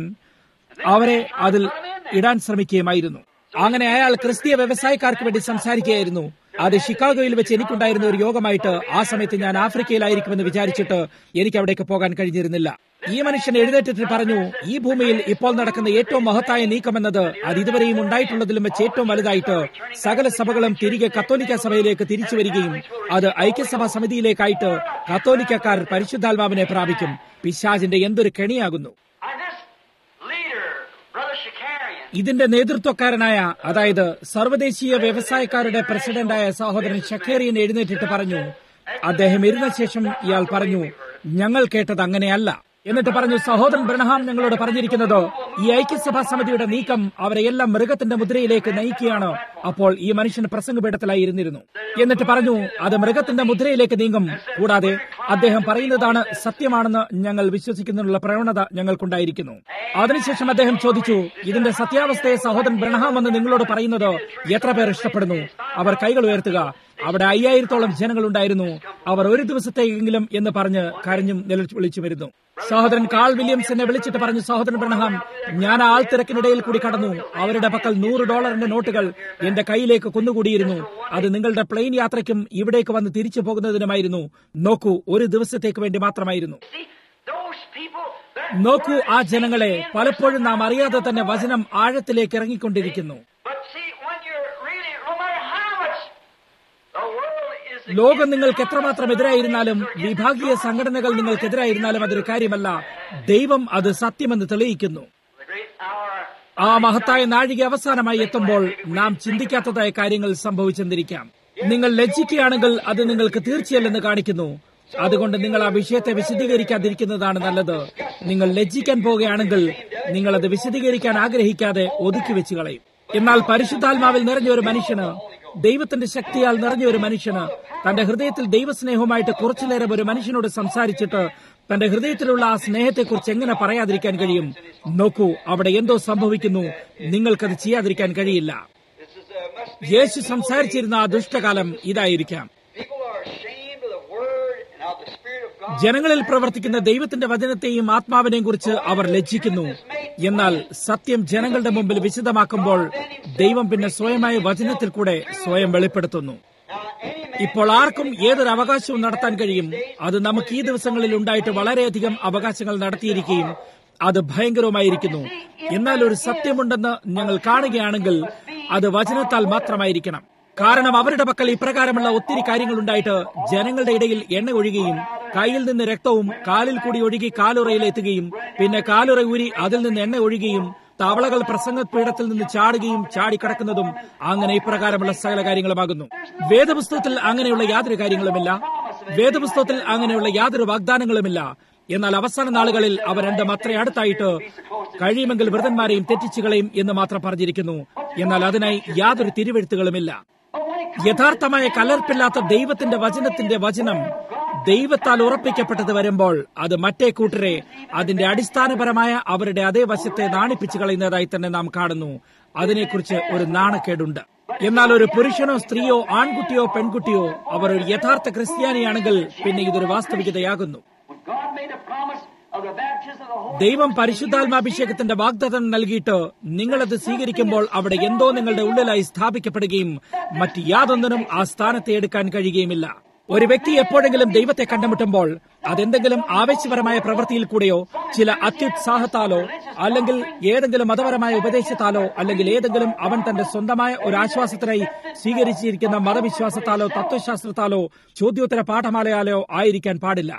അവരെ അതിൽ ഇടാൻ ശ്രമിക്കുകയുമായിരുന്നു അങ്ങനെ അയാൾ ക്രിസ്തീയ വ്യവസായക്കാർക്ക് വേണ്ടി സംസാരിക്കുകയായിരുന്നു അത് ഷിക്കാഗോയിൽ വെച്ച് എനിക്കുണ്ടായിരുന്ന ഒരു യോഗമായിട്ട് ആ സമയത്ത് ഞാൻ ആഫ്രിക്കയിലായിരിക്കുമെന്ന് വിചാരിച്ചിട്ട് എനിക്ക് അവിടേക്ക് പോകാൻ കഴിഞ്ഞിരുന്നില്ല ഈ മനുഷ്യൻ എഴുന്നേറ്റിട്ട് പറഞ്ഞു ഈ ഭൂമിയിൽ ഇപ്പോൾ നടക്കുന്ന ഏറ്റവും മഹത്തായ നീക്കമെന്നത് അത് ഇതുവരെയും ഉണ്ടായിട്ടുള്ളതിലും വെച്ച് ഏറ്റവും വലുതായിട്ട് സകല സഭകളും തിരികെ കത്തോലിക്ക സഭയിലേക്ക് തിരിച്ചു വരികയും അത് ഐക്യസഭാ സമിതിയിലേക്കായിട്ട് കത്തോലിക്കക്കാർ പരിശുദ്ധാത്മാവിനെ പ്രാപിക്കും പിശാജിന്റെ എന്തൊരു കെണിയാകുന്നു And this leader, Brother Shakarian, ഇതിന്റെ നേതൃത്വക്കാരനായ അതായത് സർവ്വദേശീയ വ്യവസായക്കാരുടെ പ്രസിഡന്റായ സഹോദരൻ ഷഖേറിയൻ എഴുന്നേറ്റിട്ട് പറഞ്ഞു അദ്ദേഹം ഇരുന്ന ശേഷം ഇയാൾ പറഞ്ഞു ഞങ്ങൾ കേട്ടത് അങ്ങനെയല്ല എന്നിട്ട് പറഞ്ഞു സഹോദരൻ ബ്രണഹാം ഞങ്ങളോട് പറഞ്ഞിരിക്കുന്നത് ഈ ഐക്യസഭാ സമിതിയുടെ നീക്കം അവരെ എല്ലാം മൃഗത്തിന്റെ മുദ്രയിലേക്ക് നയിക്കുകയാണ് അപ്പോൾ ഈ മനുഷ്യൻ പ്രസംഗപീഠത്തിലായി ഇരുന്നിരുന്നു എന്നിട്ട് പറഞ്ഞു അത് മൃഗത്തിന്റെ മുദ്രയിലേക്ക് നീങ്ങും കൂടാതെ അദ്ദേഹം പറയുന്നതാണ് സത്യമാണെന്ന് ഞങ്ങൾ വിശ്വസിക്കുന്നതിനുള്ള പ്രവണത ഞങ്ങൾക്കുണ്ടായിരിക്കുന്നു അതിനുശേഷം അദ്ദേഹം ചോദിച്ചു ഇതിന്റെ സത്യാവസ്ഥയെ സഹോദരൻ ബ്രണഹാം എന്ന് നിങ്ങളോട് പറയുന്നത് എത്ര പേർ ഇഷ്ടപ്പെടുന്നു അവർ കൈകൾ ഉയർത്തുക അവിടെ അയ്യായിരത്തോളം ജനങ്ങളുണ്ടായിരുന്നു അവർ ഒരു ദിവസത്തേക്കെങ്കിലും എന്ന് പറഞ്ഞ് കരഞ്ഞും നില വിളിച്ചു വരുന്നു സഹോദരൻ കാൾ വില്യംസ് എന്നെ വിളിച്ചിട്ട് പറഞ്ഞു സഹോദരൻ ബ്രണഹാം ഞാൻ ആൾ തിരക്കിനിടയിൽ കൂടി കടന്നു അവരുടെ പക്കൽ നൂറ് ഡോളറിന്റെ നോട്ടുകൾ എന്റെ കയ്യിലേക്ക് കുന്നുകൂടിയിരുന്നു അത് നിങ്ങളുടെ പ്ലെയിൻ യാത്രയ്ക്കും ഇവിടേക്ക് വന്ന് തിരിച്ചു പോകുന്നതിനുമായിരുന്നു നോക്കൂ ഒരു ദിവസത്തേക്ക് വേണ്ടി മാത്രമായിരുന്നു see, those people, they're, നോക്കൂ ആ ജനങ്ങളെ പലപ്പോഴും നാം അറിയാതെ തന്നെ വചനം ആഴത്തിലേക്ക് ഇറങ്ങിക്കൊണ്ടിരിക്കുന്നു but see, when you're really, no matter how much the world is ലോകം നിങ്ങൾക്ക് എത്രമാത്രം എതിരായിരുന്നാലും വിഭാഗീയ സംഘടനകൾ നിങ്ങൾക്കെതിരായിരുന്നാലും അതൊരു കാര്യമല്ല ദൈവം അത് സത്യമെന്ന് തെളിയിക്കുന്നു the great hour, ആ മഹത്തായ നാഴിക അവസാനമായി എത്തുമ്പോൾ നാം ചിന്തിക്കാത്തതായ കാര്യങ്ങൾ സംഭവിച്ചെന്നിരിക്കാം നിങ്ങൾ ലജ്ജിക്കുകയാണെങ്കിൽ അത് നിങ്ങൾക്ക് തീർച്ചയല്ലെന്ന് കാണിക്കുന്നു അതുകൊണ്ട് നിങ്ങൾ ആ വിഷയത്തെ വിശദീകരിക്കാതിരിക്കുന്നതാണ് നല്ലത് നിങ്ങൾ ലജ്ജിക്കാൻ പോവുകയാണെങ്കിൽ നിങ്ങൾ അത് വിശദീകരിക്കാൻ ആഗ്രഹിക്കാതെ ഒതുക്കി വെച്ച് കളയും എന്നാൽ പരിശുദ്ധാത്മാവിൽ നിറഞ്ഞ ഒരു മനുഷ്യന് ദൈവത്തിന്റെ ശക്തിയാൽ നിറഞ്ഞ ഒരു മനുഷ്യന് തന്റെ ഹൃദയത്തിൽ ദൈവസ്നേഹവുമായിട്ട് കുറച്ചു നേരം ഒരു മനുഷ്യനോട് സംസാരിച്ചിട്ട് തന്റെ ഹൃദയത്തിലുള്ള ആ സ്നേഹത്തെക്കുറിച്ച് എങ്ങനെ പറയാതിരിക്കാൻ കഴിയും നോക്കൂ അവിടെ എന്തോ സംഭവിക്കുന്നു നിങ്ങൾക്കത് ചെയ്യാതിരിക്കാൻ കഴിയില്ല this is a must യേശു സംസാരിച്ചിരുന്ന ആ ദുഷ്ടകാലം ഇതായിരിക്കാം People are ashamed of the Word and of the Spirit of ജനങ്ങളിൽ പ്രവർത്തിക്കുന്ന ദൈവത്തിന്റെ വചനത്തെയും ആത്മാവിനെയും കുറിച്ച് അവർ ലജ്ജിക്കുന്നു എന്നാൽ സത്യം ജനങ്ങളുടെ മുമ്പിൽ വിശദമാക്കുമ്പോൾ ദൈവം പിന്നെ സ്വയമായ വചനത്തിൽ കൂടെ സ്വയം വെളിപ്പെടുത്തുന്നു ഇപ്പോൾ ആർക്കും ഏതൊരു അവകാശവും നടത്താൻ കഴിയും അത് നമുക്ക് ഈ ദിവസങ്ങളിൽ ഉണ്ടായിട്ട് വളരെയധികം അവകാശങ്ങൾ നടത്തിയിരിക്കുകയും അത് ഭയങ്കരവുമായിരിക്കുന്നു എന്നാൽ ഒരു സത്യമുണ്ടെന്ന് ഞങ്ങൾ കാണുകയാണെങ്കിൽ അത് വചനത്താൽ മാത്രമായിരിക്കണം കാരണം അവരുടെ പക്കൽ ഇപ്രകാരമുള്ള ഒത്തിരി കാര്യങ്ങൾ ഉണ്ടായിട്ട് ജനങ്ങളുടെ ഇടയിൽ എണ്ണ ഒഴുകുകയും കയ്യിൽ നിന്ന് രക്തവും കാലിൽ കൂടി ഒഴുകി കാലുറയിലെത്തുകയും പിന്നെ കാലുറ ഊരി അതിൽ നിന്ന് എണ്ണ ഒഴുകുകയും തവളകൾ പ്രസംഗപീഠത്തിൽ നിന്ന് ചാടുകയും ചാടിക്കടക്കുന്നതും അങ്ങനെ ഇപ്രകാരമുള്ള സകല കാര്യങ്ങളുമാകുന്നു വേദപുസ്തകത്തിൽ അങ്ങനെയുള്ള യാതൊരു കാര്യങ്ങളുമില്ല വേദപുസ്തകത്തിൽ അങ്ങനെയുള്ള യാതൊരു വാഗ്ദാനങ്ങളുമില്ല എന്നാൽ അവസാന നാളുകളിൽ അവ രണ്ടും അത്ര അടുത്തായിട്ട് കഴിയുമെങ്കിൽ വൃതന്മാരെയും തെറ്റിച്ചുകളെയും എന്ന് മാത്രം പറഞ്ഞിരിക്കുന്നു എന്നാൽ അതിനായി യാതൊരു തിരുവെഴുത്തുകളുമില്ല യഥാർത്ഥമായ കലർപ്പില്ലാത്ത ദൈവത്തിന്റെ വചനത്തിന്റെ വചനം ദൈവത്താൽ ഉറപ്പിക്കപ്പെട്ടത് വരുമ്പോൾ അത് മറ്റേ കൂട്ടരെ അതിന്റെ അടിസ്ഥാനപരമായ അവരുടെ അതേ വശത്തെ നാണിപ്പിച്ചു കളയുന്നതായി തന്നെ നാം കാണുന്നു അതിനെക്കുറിച്ച് ഒരു നാണക്കേടുണ്ട് എന്നാൽ ഒരു പുരുഷനോ സ്ത്രീയോ ആൺകുട്ടിയോ പെൺകുട്ടിയോ അവർ ഒരു യഥാർത്ഥ ക്രിസ്ത്യാനിയാണെങ്കിൽ പിന്നെ ഇതൊരു വാസ്തവികതയാകുന്നു ദൈവം പരിശുദ്ധാത്മാഭിഷേകത്തിന്റെ വാഗ്ദത്തം നൽകിയിട്ട് നിങ്ങളത് സ്വീകരിക്കുമ്പോൾ അവിടെ എന്തോ നിങ്ങളുടെ ഉള്ളിലായി സ്ഥാപിക്കപ്പെടുകയും മറ്റ് യാതൊന്നിനും ആ സ്ഥാനത്തെ എടുക്കാൻ കഴിയുകയുമില്ല ഒരു വ്യക്തി എപ്പോഴെങ്കിലും ദൈവത്തെ കണ്ടുമുട്ടുമ്പോൾ അതെന്തെങ്കിലും ആവേശപരമായ പ്രവൃത്തിയിൽ കൂടെയോ ചില അത്യുത്സാഹത്താലോ അല്ലെങ്കിൽ ഏതെങ്കിലും മതപരമായ ഉപദേശത്താലോ അല്ലെങ്കിൽ ഏതെങ്കിലും അവൻ തന്റെ സ്വന്തമായ ഒരു ആശ്വാസത്തിനായി സ്വീകരിച്ചിരിക്കുന്ന മതവിശ്വാസത്താലോ തത്വശാസ്ത്രത്താലോ ചോദ്യോത്തര പാഠമാലയാലോ ആയിരിക്കാൻ പാടില്ല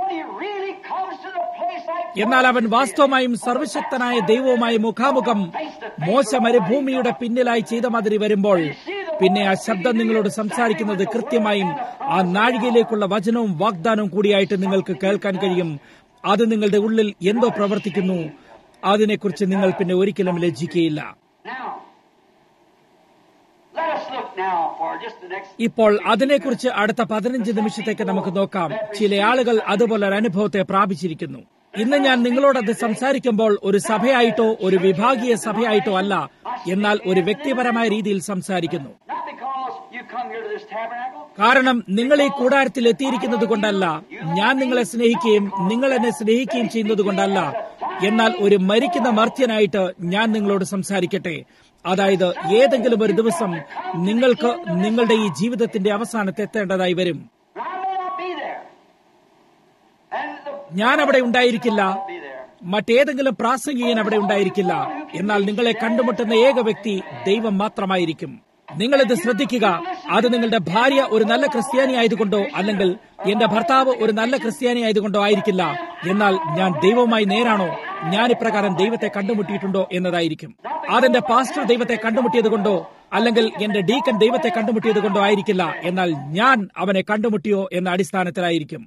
എന്നാൽ അവൻ വാസ്തവമായും സർവശക്തനായ ദൈവവുമായി മുഖാമുഖം മോശ മരുഭൂമിയുടെ പിന്നിലായി ചെയ്ത മാതിരി വരുമ്പോൾ പിന്നെ ആ ശബ്ദം നിങ്ങളോട് സംസാരിക്കുന്നത് കൃത്യമായും ആ നാഴികയിലേക്കുള്ള വചനവും വാഗ്ദാനവും കൂടിയായിട്ട് നിങ്ങൾക്ക് കേൾക്കാൻ കഴിയും അത് നിങ്ങളുടെ ഉള്ളിൽ എന്തോ പ്രവർത്തിക്കുന്നു അതിനെക്കുറിച്ച് നിങ്ങൾ പിന്നെ ഒരിക്കലും ലജ്ജിക്കുകയില്ല ഇപ്പോൾ അതിനെക്കുറിച്ച് അടുത്ത പതിനഞ്ച് നിമിഷത്തേക്ക് നമുക്ക് നോക്കാം ചില ആളുകൾ അതുപോലെ ഒരു അനുഭവത്തെ പ്രാപിച്ചിരിക്കുന്നു ഇന്ന് ഞാൻ നിങ്ങളോട് അത് സംസാരിക്കുമ്പോൾ ഒരു സഭയായിട്ടോ ഒരു വിഭാഗീയ സഭയായിട്ടോ അല്ല എന്നാൽ ഒരു വ്യക്തിപരമായ രീതിയിൽ സംസാരിക്കുന്നു കാരണം നിങ്ങൾ ഈ കൂടാരത്തിൽ എത്തിയിരിക്കുന്നത് കൊണ്ടല്ല ഞാൻ നിങ്ങളെ സ്നേഹിക്കുകയും നിങ്ങൾ എന്നെ സ്നേഹിക്കുകയും ചെയ്യുന്നത് കൊണ്ടല്ല എന്നാൽ ഒരു മരിക്കുന്ന മർത്യനായിട്ട് ഞാൻ നിങ്ങളോട് സംസാരിക്കട്ടെ അതായത് ഏതെങ്കിലും ഒരു ദിവസം നിങ്ങൾക്ക് നിങ്ങളുടെ ഈ ജീവിതത്തിന്റെ അവസാനത്ത് എത്തേണ്ടതായി വരും ഞാൻ അവിടെ ഉണ്ടായിരിക്കില്ല മറ്റേതെങ്കിലും പ്രാസംഗികൻ അവിടെ ഉണ്ടായിരിക്കില്ല എന്നാൽ നിങ്ങളെ കണ്ടുമുട്ടുന്ന ഏക വ്യക്തി ദൈവം മാത്രമായിരിക്കും നിങ്ങളിത് ശ്രദ്ധിക്കുക അത് നിങ്ങളുടെ ഭാര്യ ഒരു നല്ല ക്രിസ്ത്യാനി ആയതുകൊണ്ടോ അല്ലെങ്കിൽ എന്റെ ഭർത്താവ് ഒരു നല്ല ക്രിസ്ത്യാനി ആയതുകൊണ്ടോ ആയിരിക്കില്ല എന്നാൽ ഞാൻ ദൈവവുമായി നേരാണോ ഞാൻ ഇപ്രകാരം ദൈവത്തെ കണ്ടുമുട്ടിയിട്ടുണ്ടോ എന്നതായിരിക്കും അതെന്റെ പാസ്റ്റർ ദൈവത്തെ കണ്ടുമുട്ടിയത് കൊണ്ടോ അല്ലെങ്കിൽ എന്റെ ഡീക്കൻ ദൈവത്തെ കണ്ടുമുട്ടിയത് കൊണ്ടോ ആയിരിക്കില്ല എന്നാൽ ഞാൻ അവനെ കണ്ടുമുട്ടിയോ എന്ന അടിസ്ഥാനത്തിലായിരിക്കും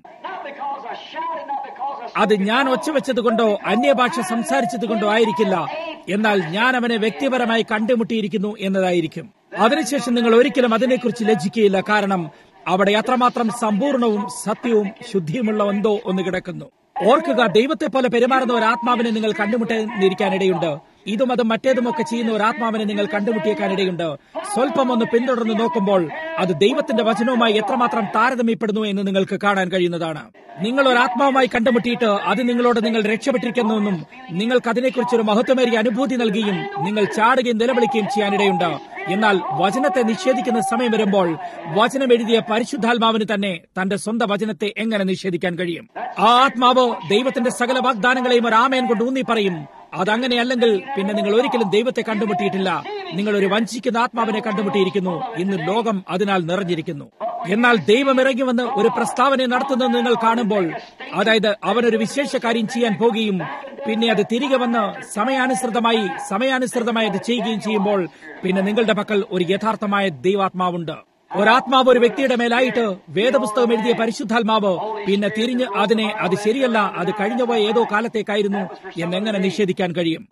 അത് ഞാൻ ഒച്ചവെച്ചത് കൊണ്ടോ അന്യഭാഷ സംസാരിച്ചത് കൊണ്ടോ ആയിരിക്കില്ല എന്നാൽ ഞാൻ അവനെ വ്യക്തിപരമായി കണ്ടുമുട്ടിയിരിക്കുന്നു എന്നതായിരിക്കും അതിനുശേഷം നിങ്ങൾ ഒരിക്കലും അതിനെക്കുറിച്ച് ലജ്ജിക്കുകയില്ല കാരണം അവിടെ അത്രമാത്രം സമ്പൂർണവും സത്യവും ശുദ്ധിയുമുള്ള എന്തോ ഒന്ന് കിടക്കുന്നു ഓർക്കുക ദൈവത്തെ പോലെ പെരുമാറുന്ന ഒരു ആത്മാവിനെ നിങ്ങൾ കണ്ടുമുട്ടാനിരിക്കാനിടയുണ്ട് ഇതും അതും മറ്റേതുമൊക്കെ ചെയ്യുന്ന ഒരു ആത്മാവിനെ നിങ്ങൾ കണ്ടുമുട്ടിയേക്കാനിടയുണ്ട് സ്വല്പം ഒന്ന് പിന്തുടർന്ന് നോക്കുമ്പോൾ അത് ദൈവത്തിന്റെ വചനവുമായി എത്രമാത്രം താരതമ്യപ്പെടുന്നു എന്ന് നിങ്ങൾക്ക് കാണാൻ കഴിയുന്നതാണ് നിങ്ങൾ ഒരു ആത്മാവുമായി കണ്ടുമുട്ടിയിട്ട് അത് നിങ്ങളോട് നിങ്ങൾ രക്ഷപ്പെട്ടിരിക്കുന്നുവെന്നും നിങ്ങൾക്ക് അതിനെക്കുറിച്ച് ഒരു മഹത്വമേറിയ അനുഭൂതി നൽകുകയും നിങ്ങൾ ചാടുകയും നിലവിളിക്കുകയും ചെയ്യാനിടയുണ്ട് എന്നാൽ വചനത്തെ നിഷേധിക്കുന്ന സമയം വരുമ്പോൾ വചനം എഴുതിയ പരിശുദ്ധാത്മാവിന് തന്നെ തന്റെ സ്വന്തം വചനത്തെ എങ്ങനെ നിഷേധിക്കാൻ കഴിയും ആ ആത്മാവ് ദൈവത്തിന്റെ സകല വാഗ്ദാനങ്ങളെയും ഒരു ആമയൻ കൊണ്ട് ഊന്നി പറയും അതങ്ങനെയല്ലെങ്കിൽ പിന്നെ നിങ്ങൾ ഒരിക്കലും ദൈവത്തെ കണ്ടുമുട്ടിയിട്ടില്ല നിങ്ങൾ ഒരു വഞ്ചിക്കുന്ന ആത്മാവിനെ കണ്ടുമുട്ടിയിരിക്കുന്നു ഇന്ന് ലോകം അതിനാൽ നിറഞ്ഞിരിക്കുന്നു എന്നാൽ ദൈവം ഇറങ്ങി വന്ന് ഒരു പ്രസ്താവന നടത്തുന്നത് നിങ്ങൾ കാണുമ്പോൾ അതായത് അവൻ ഒരു വിശേഷ കാര്യം ചെയ്യാൻ പോകുകയും പിന്നെ അത് തിരികെ വന്ന് സമയാനുസൃതമായി സമയാനുസൃതമായി അത് ചെയ്യുകയും ചെയ്യുമ്പോൾ പിന്നെ നിങ്ങളുടെ പക്കൽ ഒരു യഥാർത്ഥമായ ദൈവാത്മാവുണ്ട് ഒരാത്മാവ് ഒരു വ്യക്തിയുടെ മേലായിട്ട് വേദപുസ്തകം എഴുതിയ പരിശുദ്ധാത്മാവ് പിന്നെ തിരിഞ്ഞ് അതിനെ അത് ശരിയല്ല അത് കഴിഞ്ഞുപോയ ഏതോ കാലത്തേക്കായിരുന്നു എന്നെങ്ങനെ നിഷേധിക്കാൻ കഴിയും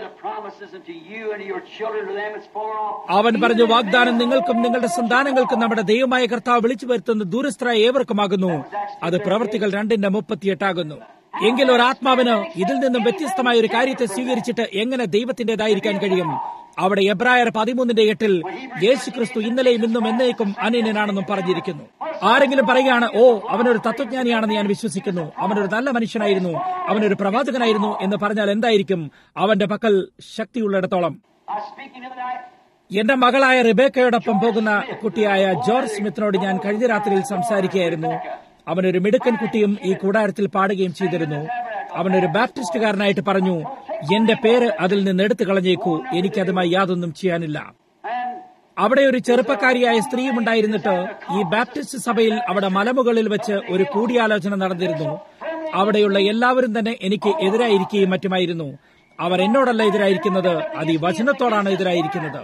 അവൻ പറഞ്ഞു വാഗ്ദാനം നിങ്ങൾക്കും നിങ്ങളുടെ സന്താനങ്ങൾക്കും നമ്മുടെ ദൈവമായ കർത്താവ് വിളിച്ചു വരുത്തുന്ന ദൂരസ്ഥരായ ഏവർക്കുമാകുന്നു അത് പ്രവൃത്തികൾ രണ്ടിന്റെ മുപ്പത്തിയെട്ടാകുന്നു എങ്കിൽ ഒരാത്മാവിന് ഇതിൽ നിന്നും വ്യത്യസ്തമായ ഒരു കാര്യത്തെ സ്വീകരിച്ചിട്ട് എങ്ങനെ ദൈവത്തിന്റേതായിരിക്കാൻ കഴിയും അവിടെ എബ്രായർ പതിമൂന്നിന്റെ എട്ടിൽ യേശു ക്രിസ്തു ഇന്നലെയും ഇന്നും എന്നേക്കും അനന്യനാണെന്നും പറഞ്ഞിരിക്കുന്നു ആരെങ്കിലും പറയുകയാണ് ഓ അവനൊരു തത്വജ്ഞാനിയാണെന്ന് ഞാൻ വിശ്വസിക്കുന്നു അവനൊരു നല്ല മനുഷ്യനായിരുന്നു അവനൊരു പ്രവാചകനായിരുന്നു എന്ന് പറഞ്ഞാൽ എന്തായിരിക്കും അവന്റെ പക്കൽ ശക്തിയുള്ളിടത്തോളം I was speaking the other night. എന്റെ മകളായ റിബേക്കയോടൊപ്പം പോകുന്ന കുട്ടിയായ ജോർജ് സ്മിത്തിനോട് ഞാൻ കഴിഞ്ഞ രാത്രിയിൽ സംസാരിക്കുകയായിരുന്നു അവനൊരു മിടുക്കൻ കുട്ടിയും ഈ കൂടാരത്തിൽ പാടുകയും ചെയ്തിരുന്നു അവനൊരു ബാപ്റ്റിസ്റ്റുകാരനായിട്ട് പറഞ്ഞു എന്റെ പേര് അതിൽ നിന്ന് എടുത്തു കളഞ്ഞേക്കൂ എനിക്കതുമായി യാതൊന്നും ചെയ്യാനില്ല And അവിടെ ഒരു ചെറുപ്പക്കാരിയായ സ്ത്രീയും ഉണ്ടായിരുന്നിട്ട് ഈ ബാപ്റ്റിസ്റ്റ് സഭയിൽ അവിടെ മലമുകളിൽ വെച്ച് ഒരു കൂടിയാലോചന നടന്നിരുന്നു അവിടെയുള്ള എല്ലാവരും തന്നെ എനിക്ക് എതിരായിരിക്കുകയും മറ്റുമായിരുന്നു അവർ എന്നോടല്ല എതിരായിരിക്കുന്നത് അത് ഈ വചനത്തോടാണ് എതിരായിരിക്കുന്നത്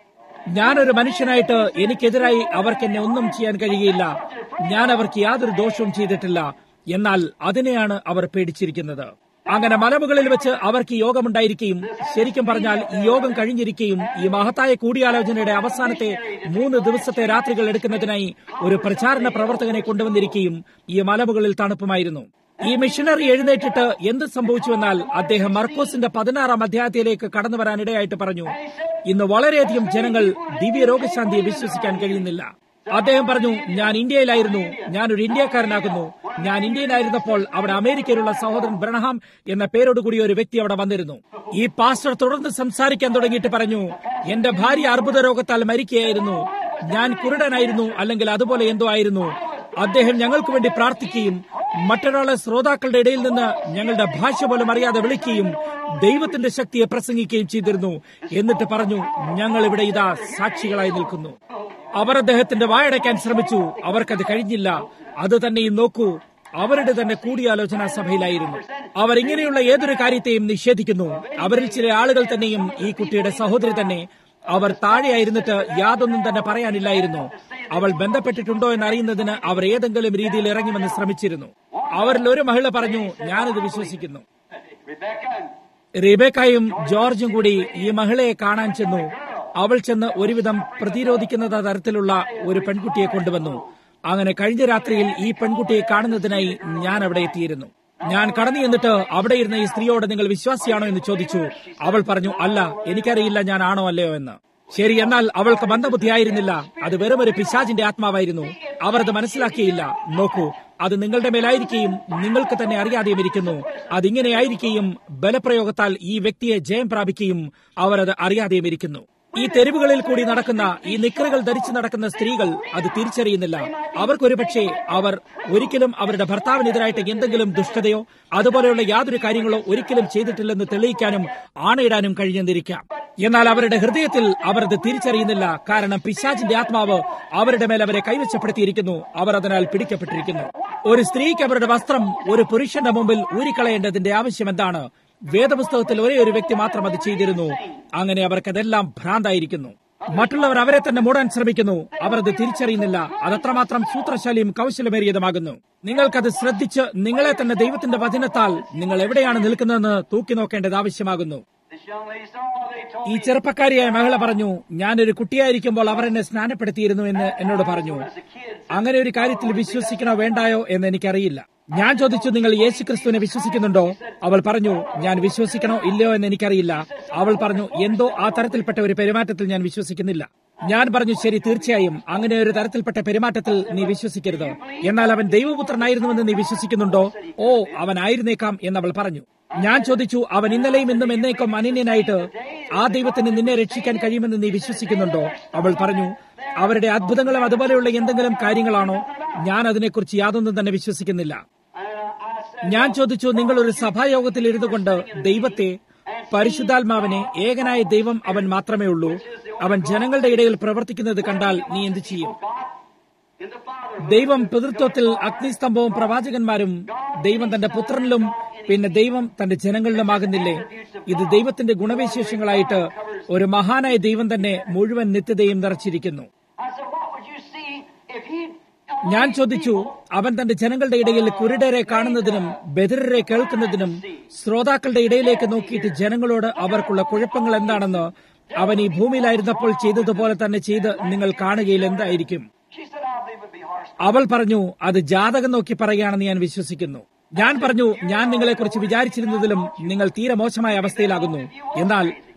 ഞാനൊരു മനുഷ്യനായിട്ട് എനിക്കെതിരായി അവർക്ക് എന്നെ ഒന്നും ചെയ്യാൻ കഴിയുകയില്ല ഞാൻ അവർക്ക് യാതൊരു ദോഷവും ചെയ്തിട്ടില്ല എന്നാൽ അതിനെയാണ് അവർ പേടിച്ചിരിക്കുന്നത് അങ്ങനെ മലമുകളിൽ വെച്ച് അവർക്ക് ഈ യോഗമുണ്ടായിരിക്കുകയും ശരിക്കും പറഞ്ഞാൽ ഈ യോഗം കഴിഞ്ഞിരിക്കുകയും ഈ മഹത്തായ കൂടിയാലോചനയുടെ അവസാനത്തെ മൂന്ന് ദിവസത്തെ രാത്രികൾ എടുക്കുന്നതിനായി ഒരു പ്രചാരണ പ്രവർത്തകനെ കൊണ്ടുവന്നിരിക്കുകയും ഈ മലമുകളിൽ തണുപ്പുമായിരുന്നു ഈ മിഷനറി എഴുന്നേറ്റിട്ട് എന്ത് സംഭവിച്ചുവെന്നാൽ അദ്ദേഹം മർക്കോസിന്റെ പതിനാറാം അധ്യായത്തിലേക്ക് കടന്നു വരാൻ ഇടയായിട്ട് പറഞ്ഞു ഇന്ന് വളരെയധികം ജനങ്ങൾ ദിവ്യ രോഗശാന്തിയെ വിശ്വസിക്കാൻ കഴിയുന്നില്ല അദ്ദേഹം പറഞ്ഞു ഞാൻ ഇന്ത്യയിലായിരുന്നു ഞാനൊരു ഇന്ത്യക്കാരനാകുന്നു ഞാൻ ഇന്ത്യയിലായിരുന്നപ്പോൾ അവിടെ അമേരിക്കയിലുള്ള സഹോദരൻ ബ്രണഹാം എന്ന പേരോടുകൂടി ഒരു വ്യക്തി അവിടെ വന്നിരുന്നു ഈ പാസ്റ്റർ തുടർന്ന് സംസാരിക്കാൻ തുടങ്ങിയിട്ട് പറഞ്ഞു എന്റെ ഭാര്യ അർബുദ രോഗത്താൽ മരിക്കുകയായിരുന്നു ഞാൻ കുരുടനായിരുന്നു അല്ലെങ്കിൽ അതുപോലെ എന്തോ ആയിരുന്നു അദ്ദേഹം ഞങ്ങൾക്ക് വേണ്ടി പ്രാർത്ഥിക്കുകയും മറ്റൊരാളെ ശ്രോതാക്കളുടെ ഇടയിൽ നിന്ന് ഞങ്ങളുടെ ഭാഷ പോലും അറിയാതെ വിളിക്കുകയും ദൈവത്തിന്റെ ശക്തിയെ പ്രസംഗിക്കുകയും ചെയ്തിരുന്നു എന്നിട്ട് പറഞ്ഞു ഞങ്ങൾ ഇവിടെ ഇതാ സാക്ഷികളായി നിൽക്കുന്നു അവർ അദ്ദേഹത്തിന്റെ വായടയ്ക്കാൻ ശ്രമിച്ചു അവർക്കത് കഴിഞ്ഞില്ല അത് തന്നെയും നോക്കൂ അവരുടെ തന്നെ കൂടിയാലോചനാ സഭയിലായിരുന്നു അവർ ഇങ്ങനെയുള്ള ഏതൊരു കാര്യത്തെയും നിഷേധിക്കുന്നു അവരിൽ ചില ആളുകൾ തന്നെയും ഈ കുട്ടിയുടെ സഹോദരി തന്നെ അവർ താഴെയായിരുന്നിട്ട് യാതൊന്നും തന്നെ പറയാനില്ലായിരുന്നു അവൾ ബന്ധപ്പെട്ടിട്ടുണ്ടോ എന്നറിയുന്നതിന് അവർ ഏതെങ്കിലും രീതിയിൽ ഇറങ്ങിവന്ന് ശ്രമിച്ചിരുന്നു അവരിൽ ഒരു മഹിള പറഞ്ഞു ഞാനിത് വിശ്വസിക്കുന്നു Rebecca and റിബേക്കയും ജോർജും കൂടി ഈ മഹിളയെ കാണാൻ ചെന്നു അവൾ ചെന്ന് ഒരുവിധം പ്രതിരോധിക്കുന്ന തരത്തിലുള്ള ഒരു പെൺകുട്ടിയെ കൊണ്ടുവന്നു അങ്ങനെ കഴിഞ്ഞ രാത്രിയിൽ ഈ പെൺകുട്ടിയെ കാണുന്നതിനായി ഞാൻ അവിടെ എത്തിയിരുന്നു ഞാൻ കടന്നു ചെന്നിട്ട് അവിടെ ഇരുന്ന ഈ സ്ത്രീയോട് നിങ്ങൾ വിശ്വാസിയാണോ എന്ന് ചോദിച്ചു അവൾ പറഞ്ഞു അല്ല എനിക്കറിയില്ല ഞാൻ ആണോ അല്ലയോ എന്ന് ശരി എന്നാൽ അവൾക്ക് മന്ദബുദ്ധിയായിരുന്നില്ല അത് വെറും ഒരു പിശാചിന്റെ ആത്മാവായിരുന്നു അവർ അത് മനസ്സിലാക്കിയില്ല നോക്കൂ അത് നിങ്ങളുടെ മേലായിരിക്കുകയും നിങ്ങൾക്ക് തന്നെ അറിയാതെയും ഇരിക്കുന്നു അതിങ്ങനെയായിരിക്കുകയും ബലപ്രയോഗത്താൽ ഈ വ്യക്തിയെ ജയം പ്രാപിക്കുകയും അവർ അത് അറിയാതെയും ഇരിക്കുന്നു ഈ തെരുവുകളിൽ കൂടി നടക്കുന്ന ഈ നിക്കറുകൾ ധരിച്ചു നടക്കുന്ന സ്ത്രീകൾ അത് തിരിച്ചറിയുന്നില്ല അവർക്കൊരു പക്ഷേ അവർ ഒരിക്കലും അവരുടെ ഭർത്താവിനെതിരായിട്ട് എന്തെങ്കിലും ദുഷ്ടതയോ അതുപോലെയുള്ള യാതൊരു കാര്യങ്ങളോ ഒരിക്കലും ചെയ്തിട്ടില്ലെന്ന് തെളിയിക്കാനും ആണയിടാനും കഴിഞ്ഞെന്നിരിക്കാം എന്നാൽ അവരുടെ ഹൃദയത്തിൽ അവർ അത് തിരിച്ചറിയുന്നില്ല കാരണം പിശാചിന്റെ ആത്മാവ് അവരുടെ മേൽ അവരെ കൈവശപ്പെടുത്തിയിരിക്കുന്നു അവർ അതിനാൽ പിടിക്കപ്പെട്ടിരിക്കുന്നു ഒരു സ്ത്രീക്ക് അവരുടെ വസ്ത്രം ഒരു പുരുഷന്റെ മുമ്പിൽ ഊരിക്കളയേണ്ടതിന്റെ ആവശ്യം എന്താണ് വേദപുസ്തകത്തിൽ ഒരേ ഒരു വ്യക്തി മാത്രം അത് ചെയ്തിരുന്നു അങ്ങനെ അവർക്കതെല്ലാം ഭ്രാന്തായിരിക്കുന്നു മറ്റുള്ളവർ അവരെ തന്നെ മൂടാൻ ശ്രമിക്കുന്നു അവർ അത് തിരിച്ചറിയുന്നില്ല അതത്രമാത്രം സൂത്രശാലിയും കൗശലമേറിയതുമാകുന്നു നിങ്ങൾക്കത് ശ്രദ്ധിച്ച് നിങ്ങളെ തന്നെ ദൈവത്തിന്റെ വചനത്താൽ നിങ്ങൾ എവിടെയാണ് നിൽക്കുന്നതെന്ന് തൂക്കി നോക്കേണ്ടത് ആവശ്യമാകുന്നു this young lady said, oh, they told ഈ me ചെറുപ്പക്കാരിയായ മഹിള പറഞ്ഞു ഞാനൊരു കുട്ടിയായിരിക്കുമ്പോൾ അവർ എന്നെ സ്നാനപ്പെടുത്തിയിരുന്നു എന്ന് എന്നോട് പറഞ്ഞു as a kid. അങ്ങനെ ഒരു കാര്യത്തിൽ വിശ്വസിക്കണോ വേണ്ടായോ എന്ന് എനിക്കറിയില്ല ഞാൻ ചോദിച്ചു നിങ്ങൾ യേശു ക്രിസ്തുവിനെ വിശ്വസിക്കുന്നുണ്ടോ അവൾ പറഞ്ഞു ഞാൻ വിശ്വസിക്കണോ ഇല്ലയോ എന്ന് എനിക്കറിയില്ല അവൾ പറഞ്ഞു എന്തോ ആ തരത്തിൽപ്പെട്ട ഒരു പെരുമാറ്റത്തിൽ ഞാൻ വിശ്വസിക്കുന്നില്ല ഞാൻ പറഞ്ഞു ശരി തീർച്ചയായും അങ്ങനെ ഒരു തരത്തിൽപ്പെട്ട പെരുമാറ്റത്തിൽ നീ വിശ്വസിക്കരുത് എന്നാൽ അവൻ ദൈവപുത്രനായിരുന്നുവെന്ന് നീ വിശ്വസിക്കുന്നുണ്ടോ ഓ അവനായിരുന്നേക്കാം എന്നവൾ പറഞ്ഞു ഞാൻ ചോദിച്ചു അവൻ ഇന്നലെയും ഇന്നും എന്നേക്കും അനന്യനായിട്ട് ആ ദൈവത്തിന് നിന്നെ രക്ഷിക്കാൻ കഴിയുമെന്ന് നീ വിശ്വസിക്കുന്നുണ്ടോ അവൾ പറഞ്ഞു അവരുടെ അത്ഭുതങ്ങളും അതുപോലെയുള്ള എന്തെങ്കിലും കാര്യങ്ങളാണോ ഞാൻ അതിനെക്കുറിച്ച് യാതൊന്നും തന്നെ വിശ്വസിക്കുന്നില്ല And uh, I said, ഞാൻ ചോദിച്ചു നിങ്ങൾ ഒരു സഭായോഗത്തിൽ ഇരുന്നു കൊണ്ട് ദൈവത്തെ പരിശുദ്ധാത്മാവിനെ ഏകനായ ദൈവം അവൻ മാത്രമേ ഉള്ളൂ അവൻ ജനങ്ങളുടെ ഇടയിൽ പ്രവർത്തിക്കുന്നത് കണ്ടാൽ നീ എന്തു ചെയ്യും God in the Father, ദൈവം പിതൃത്വത്തിൽ അഗ്നിസ്തംഭവും പ്രവാചകന്മാരും ദൈവം തന്റെ പുത്രനിലും പിന്നെ ദൈവം തന്റെ ജനങ്ങളിലുമാകുന്നില്ലേ ഇത് ദൈവത്തിന്റെ ഗുണവിശേഷങ്ങളായിട്ട് ഒരു മഹാനായ ദൈവം തന്നെ മുഴുവൻ നിത്യതയും നിറച്ചിരിക്കുന്നു I said, what would you see if he ഞാൻ ചോദിച്ചു അവൻ തന്റെ ജനങ്ങളുടെ ഇടയിൽ കുരുടരെ കാണുന്നതിനും ബദിരരെ കേൾക്കുന്നതിനും ശ്രോതാക്കളുടെ ഇടയിലേക്ക് നോക്കിയിട്ട് ജനങ്ങളോട് അവർക്കുള്ള കുഴപ്പങ്ങൾ എന്താണെന്ന് അവൻ ഈ ഭൂമിയിലായിരുന്നപ്പോൾ ചെയ്തതുപോലെ തന്നെ ചെയ്ത് നിങ്ങൾ കാണുകയിൽ എന്തായിരിക്കും She said, I believe it would be harsh. അവൾ പറഞ്ഞു അത് ജാതകം നോക്കി പറയുകയാണെന്ന് ഞാൻ വിശ്വസിക്കുന്നു ഞാൻ പറഞ്ഞു ഞാൻ നിങ്ങളെക്കുറിച്ച് വിചാരിച്ചിരുന്നതിലും നിങ്ങൾ തീരെ മോശമായ അവസ്ഥയിലാകുന്നു എന്നാൽ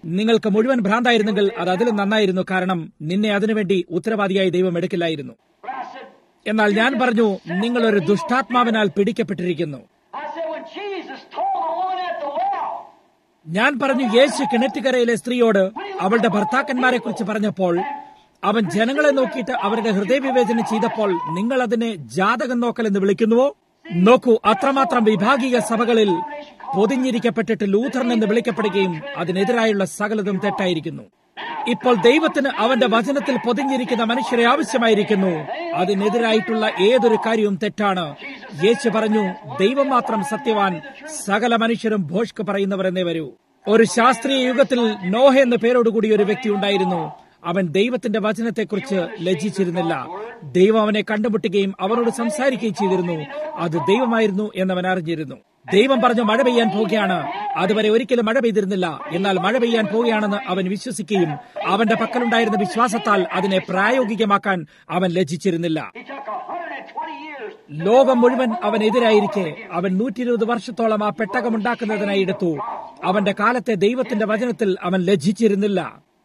നിങ്ങൾക്ക് മുഴുവൻ ഭ്രാന്തായിരുന്നെങ്കിൽ അത് അതിലും നന്നായിരുന്നു കാരണം നിന്നെ അതിനുവേണ്ടി ഉത്തരവാദിയായി ദൈവം എടുക്കില്ലായിരുന്നു But I said, എന്നാൽ ഞാൻ പറഞ്ഞു നിങ്ങൾ ഒരു ദുഷ്ടാത്മാവിനാൽ പിടിക്കപ്പെട്ടിരിക്കുന്നു I said, when Jesus told the woman at the well, ഞാൻ പറഞ്ഞു യേശു കിണറ്റുകരയിലെ സ്ത്രീയോട് അവളുടെ ഭർത്താക്കന്മാരെ കുറിച്ച് പറഞ്ഞപ്പോൾ അവൻ ജനങ്ങളെ നോക്കിയിട്ട് അവരുടെ ഹൃദയവിവേചനം ചെയ്തപ്പോൾ നിങ്ങൾ അതിനെ ജാതകം നോക്കൽ എന്ന് വിളിക്കുന്നുവോ നോക്കൂ അത്രമാത്രം വിഭാഗീയ സഭകളിൽ പൊതിഞ്ഞിരിക്കപ്പെട്ടിട്ട് ലൂഥറൻ എന്ന് വിളിക്കപ്പെടുകയും അതിനെതിരായുള്ള സകലതും തെറ്റായിരിക്കുന്നു ഇപ്പോൾ ദൈവത്തിന് അവന്റെ വചനത്തിൽ പൊതിഞ്ഞിരിക്കുന്ന മനുഷ്യരെ ആവശ്യമായിരിക്കുന്നു അതിനെതിരായിട്ടുള്ള ഏതൊരു കാര്യവും തെറ്റാണ് യേശു പറഞ്ഞു ദൈവം മാത്രം സത്യവാൻ സകല മനുഷ്യരും ഭോഷ്ക്ക് പറയുന്നവർ എന്നേ വരൂ ഒരു ശാസ്ത്രീയ യുഗത്തിൽ നോഹ എന്ന പേരോടുകൂടി ഒരു വ്യക്തി ഉണ്ടായിരുന്നു അവൻ ദൈവത്തിന്റെ വചനത്തെക്കുറിച്ച് ലജ്ജിച്ചിരുന്നില്ല ദൈവം അവനെ കണ്ടുമുട്ടുകയും അവനോട് സംസാരിക്കുകയും ചെയ്തിരുന്നു അത് ദൈവമായിരുന്നു എന്നവൻ അറിഞ്ഞിരുന്നു ദൈവം പറഞ്ഞു മഴ പെയ്യാൻ പോവുകയാണ് അതുവരെ ഒരിക്കലും മഴ പെയ്തിരുന്നില്ല എന്നാൽ മഴ പെയ്യാൻ പോവുകയാണെന്ന് അവൻ വിശ്വസിക്കുകയും അവന്റെ പക്കലുണ്ടായിരുന്ന വിശ്വാസത്താൽ അതിനെ പ്രായോഗികമാക്കാൻ അവൻ ലജ്ജിച്ചിരുന്നില്ല he took 120 years. ലോകം മുഴുവൻ അവനെതിരായിരിക്കെ അവൻ നൂറ്റി ഇരുപത് വർഷത്തോളം ആ പെട്ടകമുണ്ടാക്കുന്നതിനായി എടുത്തു അവന്റെ കാലത്തെ ദൈവത്തിന്റെ വചനത്തിൽ അവൻ ലജ്ജിച്ചിരുന്നില്ല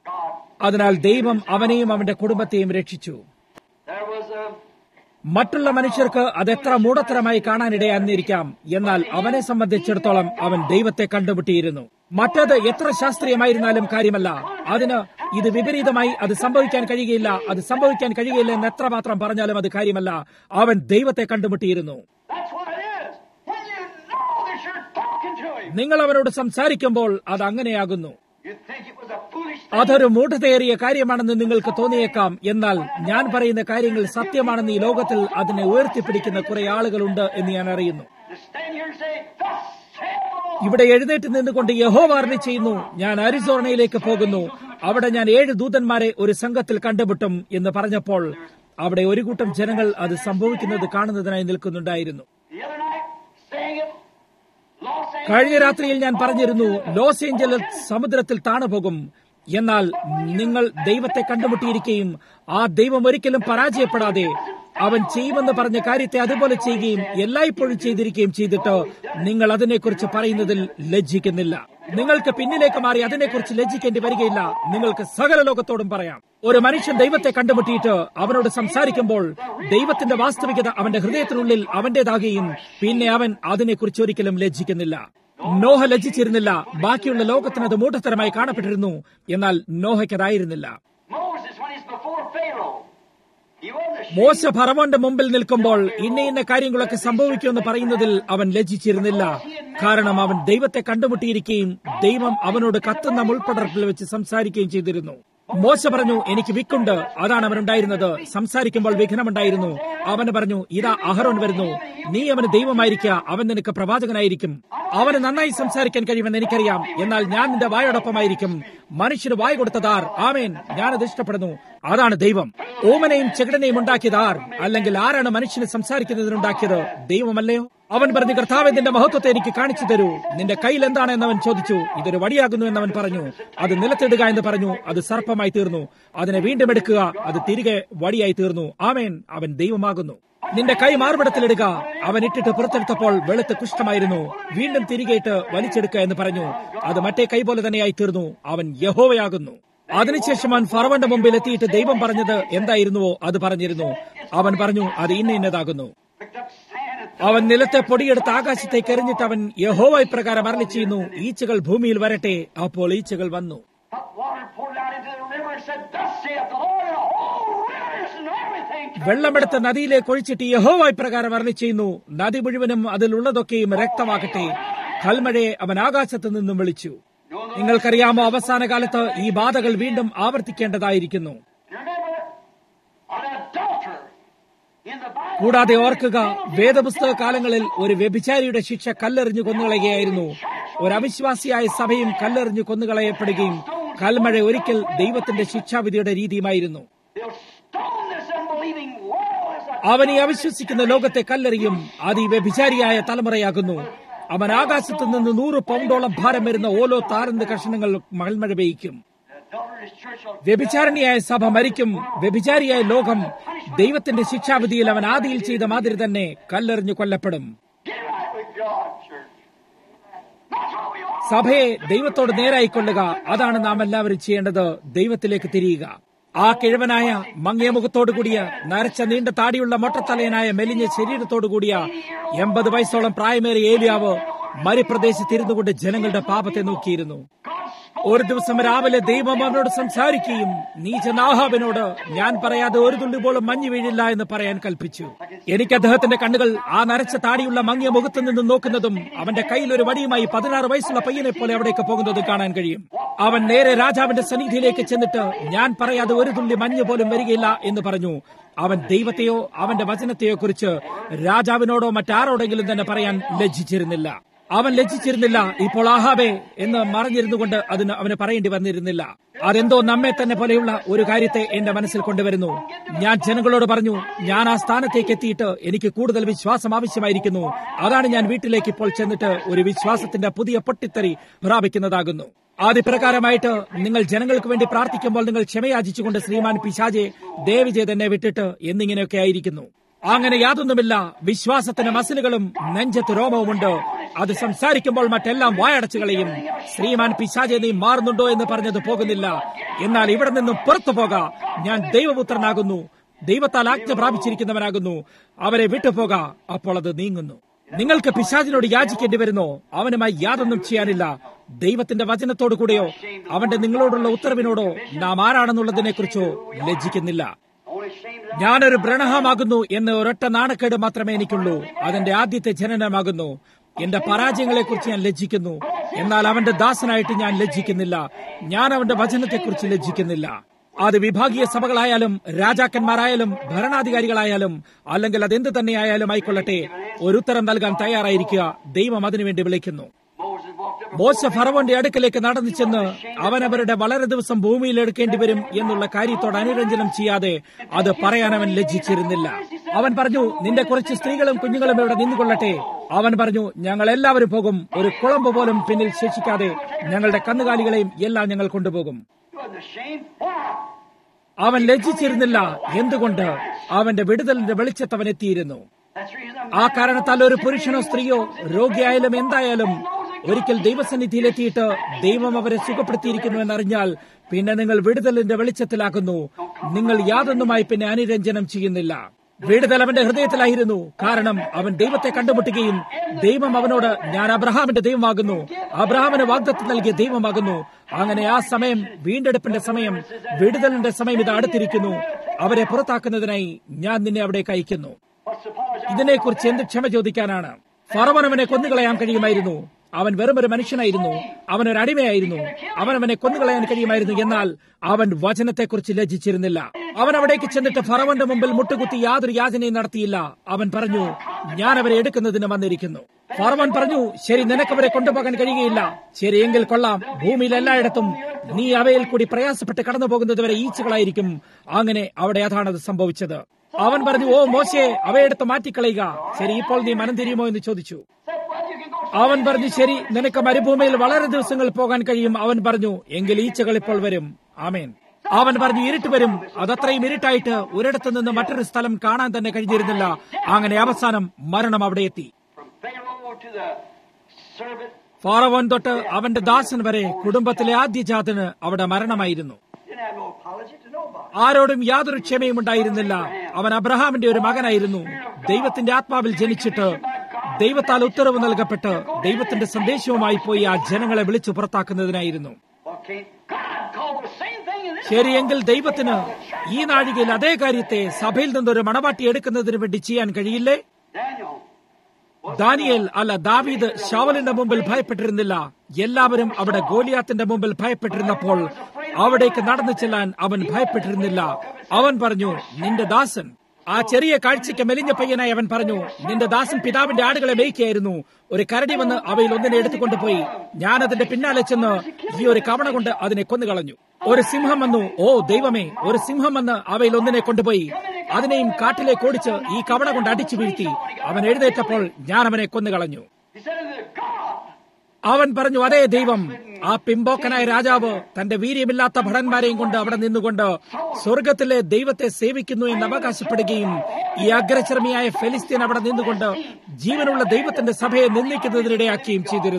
അതിനാൽ ദൈവം അവനെയും അവന്റെ കുടുംബത്തെയും രക്ഷിച്ചു There was a മറ്റുള്ള മനുഷ്യർക്ക് അതെത്ര മൂടത്തരമായി കാണാനിടയാന്നിരിക്കാം എന്നാൽ അവനെ സംബന്ധിച്ചിടത്തോളം അവൻ ദൈവത്തെ കണ്ടുമുട്ടിയിരുന്നു മറ്റത് എത്ര ശാസ്ത്രീയമായിരുന്നാലും കാര്യമല്ല അതിന് ഇത് വിപരീതമായി അത് സംഭവിക്കാൻ കഴിയുകയില്ല അത് സംഭവിക്കാൻ കഴിയുകയില്ല എന്ന് എത്രമാത്രം പറഞ്ഞാലും അത് കാര്യമല്ല അവൻ ദൈവത്തെ കണ്ടുമുട്ടിയിരുന്നു That's what it is. When you know that you're talking to him, നിങ്ങൾ അവരോട് സംസാരിക്കുമ്പോൾ അത് അങ്ങനെയാകുന്നു you think it was a foolish thing. അതൊരു മൂഢതയേറിയ കാര്യമാണെന്ന് നിങ്ങൾക്ക് തോന്നിയേക്കാം എന്നാൽ ഞാൻ പറയുന്ന കാര്യങ്ങൾ സത്യമാണെന്ന് ഈ ലോകത്തിൽ അതിനെ ഉയർത്തിപ്പിടിക്കുന്ന കുറെ ആളുകളുണ്ട് എന്ന് ഞാൻ അറിയുന്നു To stand here and say, Thus saith the Lord. ഇവിടെ എഴുന്നേറ്റ് നിന്നുകൊണ്ട് യഹോവ അരുളി ചെയ്യുന്നു ഞാൻ അരിസോണയിലേക്ക് പോകുന്നു അവിടെ ഞാൻ ഏഴ് ദൂതന്മാരെ ഒരു സംഘത്തിൽ കണ്ടുമുട്ടും എന്ന് പറഞ്ഞപ്പോൾ അവിടെ ഒരു കൂട്ടം ജനങ്ങൾ അത് സംഭവിക്കുന്നത് കാണുന്നതിനായി നിൽക്കുന്നുണ്ടായിരുന്നു The other night, saying it, Los Angeles. കഴിഞ്ഞ രാത്രിയിൽ ഞാൻ പറഞ്ഞിരുന്നു ലോസ് ഏഞ്ചലസ് സമുദ്രത്തിൽ താണുപോകും എന്നാൽ നിങ്ങൾ ദൈവത്തെ കണ്ടുമുട്ടിയിരിക്കുകയും ആ ദൈവം ഒരിക്കലും പരാജയപ്പെടാതെ അവൻ ചെയ്യുമെന്ന് പറഞ്ഞ കാര്യത്തെ അതുപോലെ ചെയ്യുകയും എല്ലായ്പ്പോഴും ചെയ്തിരിക്കുകയും ചെയ്തിട്ട് നിങ്ങൾ അതിനെക്കുറിച്ച് പറയുന്നതിൽ ലജ്ജിക്കുന്നില്ല നിങ്ങൾക്ക് പിന്നിലേക്ക് മാറി അതിനെക്കുറിച്ച് ലജ്ജിക്കേണ്ടി വരികയില്ല നിങ്ങൾക്ക് സകല ലോകത്തോടും പറയാം ഒരു മനുഷ്യൻ ദൈവത്തെ കണ്ടുമുട്ടിയിട്ട് അവനോട് സംസാരിക്കുമ്പോൾ ദൈവത്തിന്റെ വാസ്തവികത അവന്റെ ഹൃദയത്തിനുള്ളിൽ അവന്റേതാകുകയും പിന്നെ അവൻ അതിനെക്കുറിച്ച് ഒരിക്കലും ലജ്ജിക്കുന്നില്ല നോഹ ലജ്ജിച്ചിരുന്നില്ല ബാക്കിയുള്ള ലോകത്തിന് അത് മൂഢത്തരമായി കാണപ്പെട്ടിരുന്നു എന്നാൽ നോഹയ്ക്കതായിരുന്നില്ല Moses, when he's before Pharaoh, he wasn't ashamed. മോശ ഫറവോന്റെ മുമ്പിൽ നിൽക്കുമ്പോൾ ഇന്ന ഇന്ന കാര്യങ്ങളൊക്കെ സംഭവിക്കുമെന്ന് പറയുന്നതിൽ അവൻ ലജ്ജിച്ചിരുന്നില്ല കാരണം അവൻ ദൈവത്തെ കണ്ടുമുട്ടിയിരിക്കുകയും ദൈവം അവനോട് കത്തുന്ന മുൾപ്പടർപ്പിൽ വെച്ച് സംസാരിക്കുകയും ചെയ്തിരുന്നു മോശ പറഞ്ഞു എനിക്ക് വിക്കുണ്ട് അതാണ് അവനുണ്ടായിരുന്നത് സംസാരിക്കുമ്പോൾ വിഘ്നമുണ്ടായിരുന്നു അവന് പറഞ്ഞു ഇതാ അഹരോൻ വരുന്നു നീ അവന് ദൈവമായിരിക്കുക അവൻ നിനക്ക് പ്രവാചകനായിരിക്കും അവന് നന്നായി സംസാരിക്കാൻ കഴിയുമെന്ന് എനിക്കറിയാം എന്നാൽ ഞാൻ നിന്റെ വായോടൊപ്പമായിരിക്കും മനുഷ്യന് വായ കൊടുത്തതാർ ആമേൻ ഞാനത് ഇഷ്ടപ്പെടുന്നു അതാണ് ദൈവം ഓമനെയും ചെകിടനെയും ഉണ്ടാക്കിയതാർ അല്ലെങ്കിൽ ആരാണ് മനുഷ്യന് സംസാരിക്കുന്നതിനുണ്ടാക്കിയത് ദൈവമല്ലയോ അവൻ പറഞ്ഞു കർത്താവ് നിന്റെ മഹത്വത്തെ എനിക്ക് കാണിച്ചു തരൂ നിന്റെ കയ്യിൽ എന്താണ് എന്ന് അവൻ ചോദിച്ചു ഇതൊരു വടിയാകുന്നു എന്നവൻ പറഞ്ഞു അത് നിലത്തിടുക എന്ന് പറഞ്ഞു അത് സർപ്പമായി തീർന്നു അതിനെ വീണ്ടും എടുക്കുക അത് തിരികെ വടിയായി തീർന്നു ആമേൻ അവൻ ദൈവമാകുന്നു നിന്റെ കൈ മാർവിടത്തിലിടുക അവൻ ഇട്ടിട്ട് പുറത്തെടുത്തപ്പോൾ വെളുത്ത് കുഷ്ഠമായിരുന്നു വീണ്ടും തിരികെയിട്ട് വലിച്ചെടുക്കുക എന്ന് പറഞ്ഞു അത് മറ്റേ കൈ പോലെ തന്നെയായി തീർന്നു അവൻ യഹോവയാകുന്നു അതിനുശേഷം അവൻ ഫറവന്റെ മുമ്പിൽ എത്തിയിട്ട് ദൈവം പറഞ്ഞത് എന്തായിരുന്നുവോ അത് പറഞ്ഞിരുന്നു അവൻ പറഞ്ഞു അത് ഇന്ന ഇന്നതാകുന്നു Picked up sand and അവൻ നിലത്തെ പൊടിയെടുത്ത് ആകാശത്തേക്ക് എറിഞ്ഞിട്ട് അവൻ യഹോവ ഇപ്രകാരം അരളി ചെയ്യുന്നു ഈച്ചകൾ ഭൂമിയിൽ വരട്ടെ അപ്പോൾ ഈച്ചകൾ വന്നു hot water poured out into the river and said, Thus saith the Lord, and the whole rivers and everything. വെള്ളമെടുത്ത് നദിയിലേക്ക് ഒഴിച്ചിട്ട് യഹോവ ഇപ്രകാരം അരളി ചെയ്യുന്നു നദി മുഴുവനും അതിലുള്ളതൊക്കെയും രക്തമാകട്ടെ കൽമഴയെ അവൻ ആകാശത്ത് നിന്നും വിളിച്ചു നിങ്ങൾക്കറിയാമോ അവസാന കാലത്ത് ഈ ബാധകൾ വീണ്ടും ആവർത്തിക്കേണ്ടതായിരിക്കുന്നു Remember, an adulterer in the Bible. കൂടാതെ ഓർക്കുക വേദപുസ്തക കാലങ്ങളിൽ ഒരു വ്യഭിചാരിയുടെ ശിക്ഷ കല്ലെറിഞ്ഞു കൊന്നുകളയുകയായിരുന്നു ഒരു അവിശ്വാസിയായ സഭയും കല്ലെറിഞ്ഞു കൊന്നുകളയപ്പെടുകയും കൽമഴ ഒരിക്കൽ ദൈവത്തിന്റെ ശിക്ഷാവിധിയുടെ രീതിയുമായിരുന്നു They'll stone this unbelieving world as a അവൻ ഈ അവിശ്വസിക്കുന്ന ലോകത്തെ കല്ലെറിയും അത് ഈ വ്യഭിചാരിയായ തലമുറയാകുന്നു അവൻ ആകാശത്തു നിന്ന് നൂറ് പൗണ്ടോളം ഭാരം വരുന്ന ഓരോ താരന്ത് കഷണങ്ങൾ മകൾമഴ പെയ്യ്ക്കും the adulterous church will വ്യഭിചാരണിയായ സഭ മരിക്കും വ്യഭിചാരിയായ ലോകം ദൈവത്തിന്റെ ശിക്ഷാവിധിയിൽ അവൻ ആദിയിൽ ചെയ്ത മാതിരി തന്നെ കല്ലെറിഞ്ഞു കൊല്ലപ്പെടും get right with God, church. That's what we want. സഭയെ ദൈവത്തോട് നേരായിക്കൊള്ളുക അതാണ് നാം എല്ലാവരും ചെയ്യേണ്ടത് ദൈവത്തിലേക്ക് തിരിയുക ആ കിഴവനായ മങ്ങിയ മുഖത്തോടു കൂടിയ നരച്ച നീണ്ട താടിയുള്ള മൊട്ടത്തലയനായ മെലിഞ്ഞ ശരീരത്തോടു കൂടിയ എൺപത് വയസ്സോളം പ്രായമേറിയ ഏലിയാവ് മരുപ്രദേശത്തിരുന്നു കൊണ്ട് ജനങ്ങളുടെ പാപത്തെ നോക്കിയിരുന്നു ഒരു ദിവസം രാവിലെ ദൈവം അവനോട് സംസാരിക്കുകയും നീച്ച നാഹാബിനോട് ഞാൻ പറയാതെ ഒരു തുള്ളി പോലും മഞ്ഞു വീഴില്ല എന്ന് പറയാൻ കൽപ്പിച്ചു എനിക്ക് അദ്ദേഹത്തിന്റെ കണ്ണുകൾ ആ നരച്ച താടിയുള്ള മങ്ങിയ മുഖത്ത് നിന്ന് നോക്കുന്നതും അവന്റെ കയ്യിൽ ഒരു വടിയുമായി പതിനാറ് വയസ്സുള്ള പയ്യനെ പോലെ അവിടേക്ക് പോകുന്നതും കാണാൻ കഴിയും അവൻ നേരെ രാജാവിന്റെ സന്നിധിയിലേക്ക് ചെന്നിട്ട് ഞാൻ പറയാതെ ഒരു തുള്ളി മഞ്ഞ് പോലും വരികയില്ല എന്ന് പറഞ്ഞു അവൻ ദൈവത്തെയോ അവന്റെ വചനത്തെയോ കുറിച്ച് രാജാവിനോടോ മറ്റാരോടെങ്കിലും തന്നെ പറയാൻ ലജ്ജിച്ചിരുന്നില്ല അവൻ ലജ്ജിച്ചിരുന്നില്ല ഇപ്പോൾ ആഹാബേ എന്ന് മറഞ്ഞിരുന്നുകൊണ്ട് അതിന് അവന് പറയേണ്ടി വന്നിരുന്നില്ല അതെന്തോ നമ്മെ തന്നെ പോലെയുള്ള ഒരു കാര്യത്തെ എന്റെ മനസ്സിൽ കൊണ്ടുവരുന്നു ഞാൻ ജനങ്ങളോട് പറഞ്ഞു ഞാൻ ആ സ്ഥാനത്തേക്ക് എത്തിയിട്ട് എനിക്ക് കൂടുതൽ വിശ്വാസം ആവശ്യമായിരിക്കുന്നു അതാണ് ഞാൻ വീട്ടിലേക്ക് ഇപ്പോൾ ചെന്നിട്ട് ഒരു വിശ്വാസത്തിന്റെ പുതിയ പൊട്ടിത്തെറി പ്രാപിക്കുന്നതാകുന്നു ആദ്യപ്രകാരമായിട്ട് നിങ്ങൾ ജനങ്ങൾക്ക് വേണ്ടി പ്രാർത്ഥിക്കുമ്പോൾ നിങ്ങൾ ക്ഷമയാചിച്ചുകൊണ്ട് ശ്രീമാൻ പിശാജെ ദേവിജെ തന്നെ വിട്ടിട്ട് എന്നിങ്ങനെയൊക്കെ ആയിരിക്കുന്നു അങ്ങനെ യാതൊന്നുമില്ല വിശ്വാസത്തിന് മസിലുകളും നെഞ്ചത്ത് രോമവുമുണ്ട് അത് സംസാരിക്കുമ്പോൾ മറ്റെല്ലാം വായടച്ചു കളയും ശ്രീമാൻ പിശാചെ നീ മാറുന്നുണ്ടോ എന്ന് പറഞ്ഞത് പോകുന്നില്ല എന്നാൽ ഇവിടെ നിന്നും പുറത്തു പോക ഞാൻ ദൈവപുത്രനാകുന്നു ദൈവത്താൽ ആജ്ഞ പ്രാപിച്ചിരിക്കുന്നവനാകുന്നു അവരെ വിട്ടുപോക അപ്പോൾ അത് നീങ്ങുന്നു നിങ്ങൾക്ക് പിശാചിനോട് യാചിക്കേണ്ടി വരുന്നോ അവനുമായി യാതൊന്നും ചെയ്യാനില്ല ദൈവത്തിന്റെ വചനത്തോടു കൂടെയോ അവന്റെ നിങ്ങളോടുള്ള ഉത്തരവിനോടോ നാം ആരാണെന്നുള്ളതിനെ കുറിച്ചോ ലജ്ജിക്കുന്നില്ല ഞാനൊരു ബ്രണഹമാകുന്നു എന്ന് ഒരൊറ്റ നാണക്കേട് മാത്രമേ എനിക്കുള്ളൂ അതിന്റെ ആദ്യത്തെ ജനനമാകുന്നു എന്റെ പരാജയങ്ങളെക്കുറിച്ച് ഞാൻ ലജ്ജിക്കുന്നു എന്നാൽ അവന്റെ ദാസനായിട്ട് ഞാൻ ലജ്ജിക്കുന്നില്ല ഞാൻ അവന്റെ വചനത്തെക്കുറിച്ച് ലജ്ജിക്കുന്നില്ല അത് വിഭാഗീയ സഭകളായാലും രാജാക്കന്മാരായാലും ഭരണാധികാരികളായാലും അല്ലെങ്കിൽ അതെന്ത് തന്നെയായാലും ആയിക്കൊള്ളട്ടെ ഒരു ഉത്തരം നൽകാൻ തയ്യാറായിരിക്കുക ദൈവം അതിനുവേണ്ടി വിളിക്കുന്നു മോശ ഫറവോന്റെ അടുക്കലേക്ക് നടന്നു ചെന്ന് അവൻ അവരുടെ വളരെ ദിവസം ഭൂമിയിൽ എടുക്കേണ്ടി വരും എന്നുള്ള കാര്യത്തോട് അനുരഞ്ജനം ചെയ്യാതെ അത് പറയാൻ അവൻ ലജ്ജിച്ചിരുന്നില്ല അവൻ പറഞ്ഞു നിന്റെ കുറച്ച് സ്ത്രീകളും കുഞ്ഞുങ്ങളും ഇവിടെ നിന്നുകൊള്ളട്ടെ അവൻ പറഞ്ഞു ഞങ്ങൾ എല്ലാവരും പോകും ഒരു കുളമ്പ് പോലും പിന്നിൽ ശേഷിക്കാതെ ഞങ്ങളുടെ കന്നുകാലികളെയും എല്ലാം ഞങ്ങൾ കൊണ്ടുപോകും അവൻ ലജ്ജിച്ചിരുന്നില്ല എന്തുകൊണ്ട് അവന്റെ വിടുതലിന്റെ വെളിച്ചത്തവൻ എത്തിയിരുന്നു ആ കാരണത്താൽ ഒരു പുരുഷനോ സ്ത്രീയോ രോഗിയായാലും എന്തായാലും ഒരിക്കൽ ദൈവസന്നിധിയിലെത്തിയിട്ട് ദൈവം അവരെ സുഖപ്പെടുത്തിയിരിക്കുന്നു എന്നറിഞ്ഞാൽ പിന്നെ നിങ്ങൾ വിടുതലിന്റെ വെളിച്ചത്തിലാക്കുന്നു നിങ്ങൾ യാതൊന്നുമായി പിന്നെ അനുരഞ്ജനം ചെയ്യുന്നില്ല വിടുതൽ അവന്റെ ഹൃദയത്തിലായിരുന്നു കാരണം അവൻ ദൈവത്തെ കണ്ടുമുട്ടുകയും ദൈവം അവനോട് ഞാൻ അബ്രഹാമിന്റെ ദൈവമാകുന്നു അബ്രഹാമിന് വാഗ്ദത്തം നൽകിയ ദൈവമാകുന്നു അങ്ങനെ ആ സമയം വീണ്ടെടുപ്പിന്റെ സമയം വിടുതലിന്റെ സമയം ഇത് അടുത്തിരിക്കുന്നു അവരെ പുറത്താക്കുന്നതിനായി ഞാൻ നിന്നെ അവിടേക്ക് അയക്കുന്നു ഇതിനെക്കുറിച്ച് എന്ത് ക്ഷമ ചോദിക്കാനാണ് ഫറവൻ അവനെ കൊന്നുകളയാൻ കഴിയുമായിരുന്നു അവൻ വെറും ഒരു മനുഷ്യനായിരുന്നു അവൻ ഒരു അടിമയായിരുന്നു അവൻ അവനെ കൊന്നുകളയാൻ കഴിയുമായിരുന്നു എന്നാൽ അവൻ വചനത്തെക്കുറിച്ച് ലജ്ജിച്ചിരുന്നില്ല അവൻ അവിടേക്ക് ചെന്നിട്ട് ഫറവന്റെ മുമ്പിൽ മുട്ടുകുത്തി യാതൊരു യാചനയും നടത്തിയില്ല അവൻ പറഞ്ഞു ഞാൻ അവരെ എടുക്കുന്നതിന് വന്നിരിക്കുന്നു ഫറവൻ പറഞ്ഞു ശരി നിനക്കവരെ കൊണ്ടുപോകാൻ കഴിയുകയില്ല ശരി എങ്കിൽ കൊള്ളാം ഭൂമിയിൽ എല്ലായിടത്തും നീ അവയിൽ കൂടി പ്രയാസപ്പെട്ട് കടന്നു പോകുന്നതുവരെ ഈച്ചകളായിരിക്കും അങ്ങനെ അവിടെ അതാണത് സംഭവിച്ചത് അവൻ പറഞ്ഞു ഓ മോശെ അവയെടുത്ത് മാറ്റിക്കളയുക ശരി ഇപ്പോൾ നീ മനം തിരിയുമോ എന്ന് ചോദിച്ചു അവൻ പറഞ്ഞു ശരി നിനക്ക് മരുഭൂമിയിൽ വളരെ ദിവസങ്ങൾ പോകാൻ കഴിയും അവൻ പറഞ്ഞു എങ്കിൽ ഈച്ചകൾ ഇപ്പോൾ വരും ആമേൻ അവൻ പറഞ്ഞു ഇരുട്ട് വരും അതത്രയും ഇരുട്ടായിട്ട് ഒരിടത്തു നിന്ന് മറ്റൊരു സ്ഥലം കാണാൻ തന്നെ കഴിഞ്ഞിരുന്നില്ല അങ്ങനെ അവസാനം മരണം അവിടെ എത്തി ഫാറവോൻ തൊട്ട് അവന്റെ ദാസൻ വരെ കുടുംബത്തിലെ ആദ്യജാതന് അവിടെ മരണമായിരുന്നു ആരോടും യാതൊരു ക്ഷമയും ഉണ്ടായിരുന്നില്ല അവൻ അബ്രഹാമിന്റെ ഒരു മകനായിരുന്നു ദൈവത്തിന്റെ ആത്മാവിൽ ജനിച്ചിട്ട് ദൈവത്താൽ ഉത്തരവ് നൽകപ്പെട്ട് ദൈവത്തിന്റെ സന്ദേശവുമായി പോയി ആ ജനങ്ങളെ വിളിച്ചു പുറത്താക്കുന്നതിനായിരുന്നു ശരിയെങ്കിൽ ദൈവത്തിന് ഈ നാഴികയിൽ അതേ കാര്യത്തെ സഭയിൽ നിന്നൊരു മണവാട്ടി എടുക്കുന്നതിന് വേണ്ടി ചെയ്യാൻ കഴിയില്ലേ ദാനിയേൽ അല്ല ദാവീദ് ഷാവലിന്റെ മുമ്പിൽ ഭയപ്പെട്ടിരുന്നില്ല എല്ലാവരും അവിടെ ഗോലിയാത്തിന്റെ മുമ്പിൽ ഭയപ്പെട്ടിരുന്നപ്പോൾ അവിടേക്ക് നടന്നു ചെല്ലാൻ അവൻ ഭയപ്പെട്ടിരുന്നില്ല അവൻ പറഞ്ഞു നിന്റെ ദാസൻ ആ ചെറിയ കാഴ്ചയ്ക്ക് മെലിഞ്ഞ പയ്യനായി അവൻ പറഞ്ഞു നിന്റെ ദാസൻ പിതാവിന്റെ ആടുകളെ മേയ്ക്കായിരുന്നു ഒരു കരടി വന്ന് അവയിൽ ഒന്നിനെ എടുത്തുകൊണ്ടുപോയി ഞാൻ അതിന്റെ പിന്നാലെ ചെന്ന് ഈ ഒരു കവണ കൊണ്ട് അതിനെ കൊന്നുകളഞ്ഞു ഒരു സിംഹം വന്നു ഓ ദൈവമേ ഒരു സിംഹം വന്ന് അവയിൽ ഒന്നിനെ കൊണ്ടുപോയി അതിനെയും കാട്ടിലേക്ക് ഓടിച്ച് ഈ കവണ കൊണ്ട് അടിച്ചു വീഴ്ത്തി അവൻ എഴുന്നേറ്റപ്പോൾ ഞാൻ അവനെ കൊന്നുകളഞ്ഞു അവൻ പറഞ്ഞു അതേ ദൈവം ആ പിമ്പോക്കനായ രാജാവ് തന്റെ വീര്യമില്ലാത്ത ഭടന്മാരെയും കൊണ്ട് അവിടെ നിന്നുകൊണ്ട് സ്വർഗത്തിലെ ദൈവത്തെ സേവിക്കുന്നു എന്ന് അവകാശപ്പെടുകയും ഈ അഗ്രചർമ്മിയായ ഫെലിസ്തീൻ അവിടെ നിന്നുകൊണ്ട് ജീവനുള്ള ദൈവത്തിന്റെ സഭയെ നിന്ദിക്കുന്നതിനിടയാക്കുകയും ചെയ്തിരുന്നു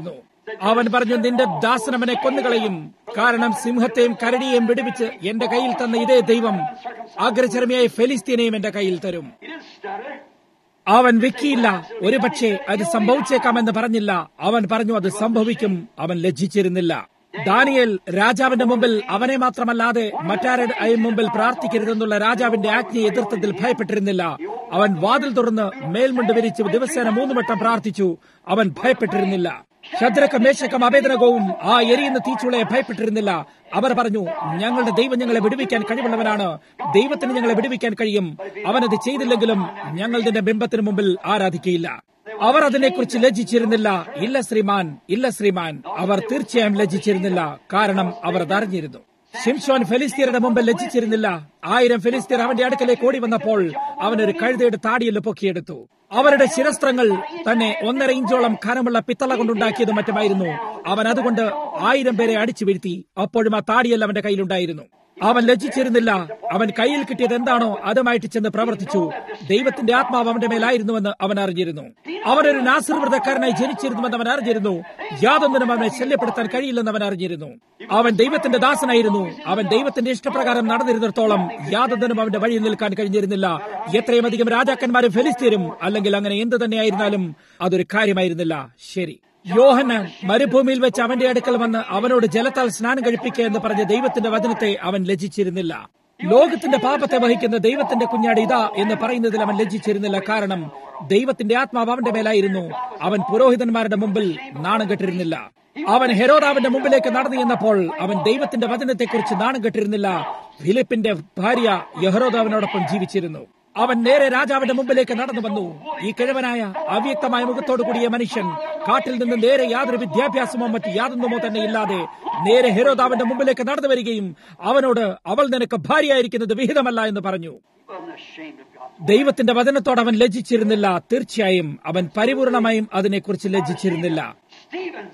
അവൻ പറഞ്ഞു നിന്റെ ദാസൻ അവനെ കൊന്നുകളയും കാരണം സിംഹത്തെയും കരടിയെയും വിടുവിച്ച് എന്റെ കയ്യിൽ തന്ന ഇതേ ദൈവം അഗ്രചരമിയായ ഫെലിസ്തീനെയും എന്റെ കയ്യിൽ തരും He didn't stutter. അവൻ വെക്കിയില്ല ഒരുപക്ഷെ അത് സംഭവിച്ചേക്കാമെന്ന് പറഞ്ഞില്ല അവൻ പറഞ്ഞു അത് സംഭവിക്കും അവൻ ലജ്ജിച്ചിരുന്നില്ല ദാനിയേൽ രാജാവിന്റെ മുമ്പിൽ അവനെ മാത്രമല്ലാതെ മറ്റാരുടെ മുമ്പിൽ പ്രാർത്ഥിക്കരുതെന്നുള്ള രാജാവിന്റെ ആജ്ഞയെ എതിർത്തതിൽ ഭയപ്പെട്ടിരുന്നില്ല അവൻ വാതിൽ തുറന്ന് മേൽമുണ്ട് വിരിച്ച് ദിവസേന മൂന്ന് വട്ടം പ്രാർത്ഥിച്ചു അവൻ ഭയപ്പെട്ടിരുന്നില്ല ശദ്രക്ക മേശക്കം അഭേദനകവും ആ എരിയുന്ന തീച്ചുളയെ ഭയപ്പെട്ടിരുന്നില്ല അവർ പറഞ്ഞു ഞങ്ങളുടെ ദൈവം ഞങ്ങളെ വിടുവിക്കാൻ കഴിവുള്ളവനാണ് ദൈവത്തിന് ഞങ്ങളെ വിടുവിക്കാൻ കഴിയും അവനത് ചെയ്തില്ലെങ്കിലും ഞങ്ങൾ നിന്റെ ബിംബത്തിന് മുമ്പിൽ ആരാധിക്കയില്ല അവർ അതിനെക്കുറിച്ച് ലജ്ജിച്ചിരുന്നില്ല ഇല്ല ശ്രീമാൻ ഇല്ല ശ്രീമാൻ അവർ തീർച്ചയായും ലജ്ജിച്ചിരുന്നില്ല കാരണം അവർ അതറിഞ്ഞിരുന്നു ഷിംഷോൻ ഫെലിസ്തീനയുടെ മുമ്പിൽ ലജ്ജിച്ചിരുന്നില്ല ആയിരം ഫെലിസ്തീർ അവന്റെ അടുക്കലേക്ക് ഓടി വന്നപ്പോൾ അവനൊരു കഴുതയുടെ താടിയിൽ പൊക്കിയെടുത്തു അവരുടെ ശിരസ്ത്രങ്ങൾ തന്നെ ഒന്നര ഇഞ്ചോളം ഖനമുള്ള പിത്തള കൊണ്ടുണ്ടാക്കിയതും മറ്റുമായിരുന്നു അവൻ അതുകൊണ്ട് ആയിരം പേരെ അടിച്ചു വീഴ്ത്തി അപ്പോഴും ആ താടിയല്ല അവന്റെ കയ്യിലുണ്ടായിരുന്നു അവൻ ലജ്ജിച്ചിരുന്നില്ല അവൻ കയ്യിൽ കിട്ടിയത് എന്താണോ അതുമായിട്ട് ചെന്ന് പ്രവർത്തിച്ചു ദൈവത്തിന്റെ ആത്മാവ് അവന്റെ മേലായിരുന്നുവെന്ന് അവൻ അറിഞ്ഞിരുന്നു അവനൊരു നാസിർ വ്രതക്കാരനായി ജനിച്ചിരുന്നുവെന്ന് അവൻ അറിഞ്ഞിരുന്നു യാതൊന്നിനും അവനെ ശല്യപ്പെടുത്താൻ കഴിയില്ലെന്ന് അവൻ അറിഞ്ഞിരുന്നു അവൻ ദൈവത്തിന്റെ ദാസനായിരുന്നു അവൻ ദൈവത്തിന്റെ ഇഷ്ടപ്രകാരം നടന്നിരുന്നിടത്തോളം യാതൊന്നിനും അവന്റെ വഴിയിൽ നിൽക്കാൻ കഴിഞ്ഞിരുന്നില്ല എത്രയും അധികം രാജാക്കന്മാരും ഫെലിസ്തീരും അല്ലെങ്കിൽ അങ്ങനെ എന്ത് തന്നെയായിരുന്നാലും അതൊരു കാര്യമായിരുന്നില്ല ശരി യോഹന്നാൻ മരുഭൂമിയിൽ വെച്ച് അവന്റെ അടുക്കൽ വന്ന് അവനോട് ജലത്താൽ സ്നാനം കഴിപ്പിക്കുക എന്ന് പറഞ്ഞ ദൈവത്തിന്റെ വചനത്തെ അവൻ ലജ്ജിച്ചിരുന്നില്ല ലോകത്തിന്റെ പാപത്തെ വഹിക്കുന്ന ദൈവത്തിന്റെ കുഞ്ഞാട് ഇതാ എന്ന് പറയുന്നതിൽ അവൻ ലജ്ജിച്ചിരുന്നില്ല കാരണം ദൈവത്തിന്റെ ആത്മാവ് അവന്റെ മേലായിരുന്നു അവൻ പുരോഹിതന്മാരുടെ മുമ്പിൽ നാണം കെട്ടിരുന്നില്ല അവൻ ഹെരോദാവിന്റെ മുമ്പിലേക്ക് നടന്നു ചെന്നപ്പോൾ അവൻ ദൈവത്തിന്റെ വചനത്തെക്കുറിച്ച് നാണം കെട്ടിരുന്നില്ല ഫിലിപ്പിന്റെ ഭാര്യ യഹ്രോദാവിനോടൊപ്പം ജീവിച്ചിരുന്നു അവൻ നേരെ രാജാവിന്റെ മുമ്പിലേക്ക് നടന്നു വന്നു ഈ കിഴവനായ അവ്യക്തമായ മുഖത്തോടു കൂടിയ മനുഷ്യൻ കാട്ടിൽ നിന്ന് നേരെ യാതൊരു വിദ്യാഭ്യാസമോ മറ്റ് യാതൊന്നുമോ തന്നെ ഇല്ലാതെ നേരെ ഹെരോദാവിന്റെ മുമ്പിലേക്ക് നടന്നു വരികയും അവനോട് അവൾ നിനക്ക് ഭാര്യയായിരിക്കുന്നത് വിഹിതമല്ല എന്ന് പറഞ്ഞു He wasn't ashamed of God. ദൈവത്തിന്റെ വചനത്തോട് അവൻ ലജ്ജിച്ചിരുന്നില്ല തീർച്ചയായും അവൻ പരിപൂർണമായും അതിനെക്കുറിച്ച് ലജ്ജിച്ചിരുന്നില്ല Stevens,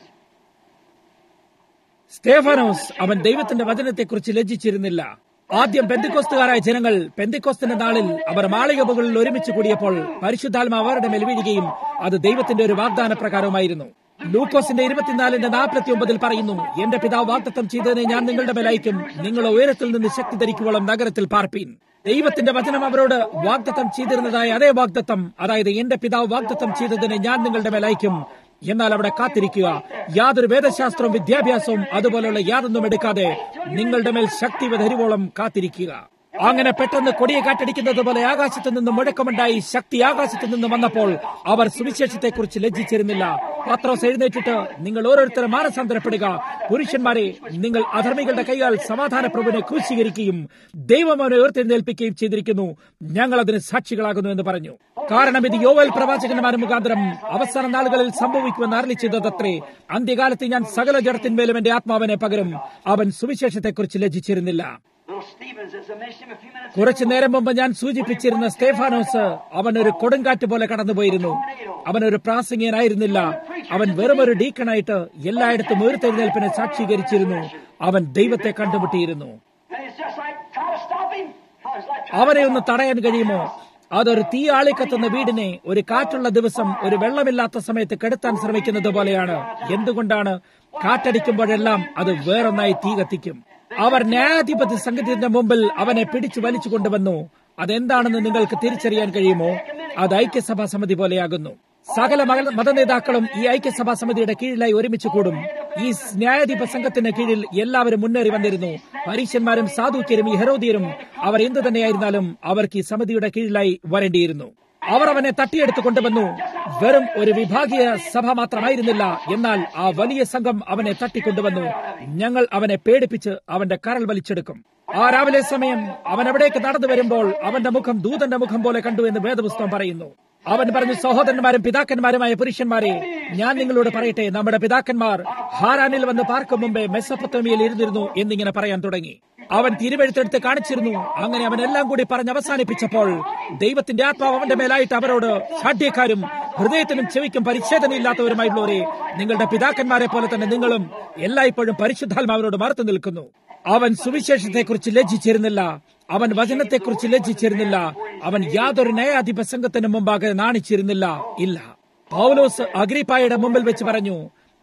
സ്തേഫാനോസ് അവൻ ദൈവത്തിന്റെ വചനത്തെക്കുറിച്ച് ലജ്ജിച്ചിരുന്നില്ല ആദ്യം പെന്തിക്കോസ്തുകാരായ ജനങ്ങൾ പെന്തിക്കോസ്തിന്റെ നാളിൽ അവർ മാളിക മുകളിൽ ഒരുമിച്ച് കൂടിയപ്പോൾ പരിശുദ്ധാത്മ അവരുടെ മേൽ വീഴുകയും അത് ദൈവത്തിന്റെ ഒരു വാഗ്ദാന പ്രകാരമായിരുന്നു ലൂക്കോസിന്റെ ഇരുപത്തിനാലിന്റെ നാൽപ്പത്തി ഒമ്പതിൽ പറയുന്നു എന്റെ പിതാവ് വാഗ്ദത്തം ചെയ്തതിനെ ഞാൻ നിങ്ങളുടെ മേലയക്കും നിങ്ങൾ ഉയരത്തിൽ നിന്ന് ശക്തി ധരിക്കുവോളം നഗരത്തിൽ പാർപ്പീൻ ദൈവത്തിന്റെ വചനം അവരോട് വാഗ്ദത്തം ചെയ്തിരുന്നതായ അതേ വാഗ്ദത്തം അതായത് എന്റെ പിതാവ് വാഗ്ദത്തം ചെയ്തതിനെ ഞാൻ നിങ്ങളുടെ മേലയക്കും എന്നാൽ അവിടെ കാത്തിരിക്കുക യാതൊരു വേദശാസ്ത്രവും വിദ്യാഭ്യാസവും അതുപോലെയുള്ള യാതൊന്നും എടുക്കാതെ നിങ്ങളുടെ മേൽ ശക്തി ധരുവോളം കാത്തിരിക്കുക അങ്ങനെ പെട്ടെന്ന് കൊടിയെ കാറ്റടിക്കുന്നത് പോലെ ആകാശത്തു നിന്ന് മുഴക്കമുണ്ടായി ശക്തി ആകാശത്തു നിന്ന് വന്നപ്പോൾ അവർ സുവിശേഷത്തെക്കുറിച്ച് ലജ്ജിച്ചിരുന്നില്ല പത്രോസ് എഴുന്നേറ്റിട്ട് നിങ്ങൾ ഓരോരുത്തരും മാനസാന്തരപ്പെടുക പുരുഷന്മാരെ നിങ്ങൾ അധർമ്മികളുടെ കൈയാൽ സമാധാന പ്രഭുവിനെ ക്രൂശീകരിക്കുകയും ദൈവം അവനെ ഉയർത്തെഴുന്നേൽപ്പിക്കുകയും ചെയ്തിരിക്കുന്നു ഞങ്ങൾ അതിന് സാക്ഷികളാകുന്നു എന്ന് പറഞ്ഞു കാരണം ഇത് യോവൽ പ്രവാചകന്മാരുടെ മുഖാന്തരം അവസാന നാളുകളിൽ സംഭവിക്കുമെന്ന് അറിയി ചെയ്തതത്രേ അന്ത്യകാലത്ത് ഞാൻ സകല ജഡത്തിന്മേലും എന്റെ ആത്മാവിനെ പകരും അവൻ സുവിശേഷത്തെക്കുറിച്ച് ലജ്ജിച്ചിരുന്നില്ല little Stevens, as I mentioned him a few minutes കുറച്ചു നേരം മുമ്പ് ഞാൻ സൂചിപ്പിച്ചിരുന്ന സ്റ്റേഫാനോസ് അവൻ ഒരു കൊടുങ്കാറ്റ് പോലെ കടന്നുപോയിരുന്നു അവൻ ഒരു പ്രാസംഗികനായിരുന്നില്ല അവൻ വെറും ഒരു ഡീക്കണായിട്ട് എല്ലായിടത്തും ഉയർത്തെഴുന്നേൽപ്പിനെ സാക്ഷീകരിച്ചിരുന്നു അവൻ ദൈവത്തെ കണ്ടുമുട്ടിയിരുന്നു And it's just like trying to stop him. I was like, അവനെ ഒന്ന് തടയാൻ കഴിയുമോ അതൊരു തീ ആളിക്കത്തുന്ന വീടിനെ ഒരു കാറ്റുള്ള ദിവസം ഒരു വെള്ളമില്ലാത്ത സമയത്ത് കെടുത്താൻ ശ്രമിക്കുന്നത് പോലെയാണ് എന്തുകൊണ്ടാണ് കാറ്റടിക്കുമ്പോഴെല്ലാം അത് വേറൊന്നായി തീ കത്തിക്കും അവർ ന്യായാധിപതി സംഗീതത്തിന്റെ മുമ്പിൽ അവനെ പിടിച്ചു വലിച്ചു കൊണ്ടുവന്നു അതെന്താണെന്ന് നിങ്ങൾക്ക് തിരിച്ചറിയാൻ കഴിയുമോ അത് ഐക്യസഭാ സമിതി പോലെയാകുന്നു സകല മക- മതനേതാക്കളും ഈ ഐക്യസഭാ സമിതിയുടെ കീഴിലായി ഒരുമിച്ച് കൂടും ഈ ന്യായാധിപ സംഘത്തിന് കീഴിൽ എല്ലാവരും മുന്നേറി വന്നിരുന്നു പരീശന്മാരും സാധുക്യരും ഈ ഹെരോദിയരും അവർ എന്തു തന്നെയായിരുന്നാലും അവർക്ക് ഈ സമിതിയുടെ കീഴിലായി വരേണ്ടിയിരുന്നു അവർ അവനെ തട്ടിയെടുത്ത് കൊണ്ടുവന്നു വെറും ഒരു വിഭാഗീയ സഭ മാത്രമായിരുന്നില്ല എന്നാൽ ആ വലിയ സംഘം അവനെ തട്ടിക്കൊണ്ടുവന്നു ഞങ്ങൾ അവനെ പേടിപ്പിച്ച് അവന്റെ കരൾ വലിച്ചെടുക്കും ആ രാവിലെ സമയം അവൻ അവിടേക്ക് നടന്നു വരുമ്പോൾ അവന്റെ മുഖം ദൂതന്റെ മുഖം പോലെ കണ്ടു എന്ന് വേദപുസ്തകം പറയുന്നു അവൻ പറഞ്ഞു സഹോദരന്മാരും പിതാക്കന്മാരുമായ പുരുഷന്മാരെ ഞാൻ നിങ്ങളോട് പറയട്ടെ നമ്മുടെ പിതാക്കന്മാർ ഹാരാനിൽ വന്ന് പാർക്കും മുമ്പേ മെസ്സപ്പൊത്തമിയിൽ ഇരുന്നിരുന്നു എന്നിങ്ങനെ പറയാൻ തുടങ്ങി അവൻ തിരുവെഴുത്തെടുത്ത് കാണിച്ചിരുന്നു അങ്ങനെ അവൻ എല്ലാം കൂടി പറഞ്ഞ് അവസാനിപ്പിച്ചപ്പോൾ ദൈവത്തിന്റെ ആത്മാവ് അവന്റെ മേലായിട്ട് അവരോട് ഷാഠ്യക്കാരും ഹൃദയത്തിനും ചെവിക്കും പരിച്ഛേദനയില്ലാത്തവരുമായിട്ടുള്ളവരെ നിങ്ങളുടെ പിതാക്കന്മാരെ പോലെ തന്നെ നിങ്ങളും എല്ലായ്പ്പോഴും പരിശുദ്ധാത്മാവിനോട് മറുത്തു നിൽക്കുന്നു അവൻ സുവിശേഷത്തെക്കുറിച്ച് ലജ്ജിച്ചിരുന്നില്ല അവൻ വചനത്തെക്കുറിച്ച് ലജ്ജിച്ചിരുന്നില്ല അവൻ യാതൊരു ന്യായാധിപ സംഘത്തിന് മുമ്പാകെ നാണിച്ചിരുന്നില്ല ഇല്ല പൗലോസ് അഗ്രിപ്പായുടെ മുമ്പിൽ വെച്ച് പറഞ്ഞു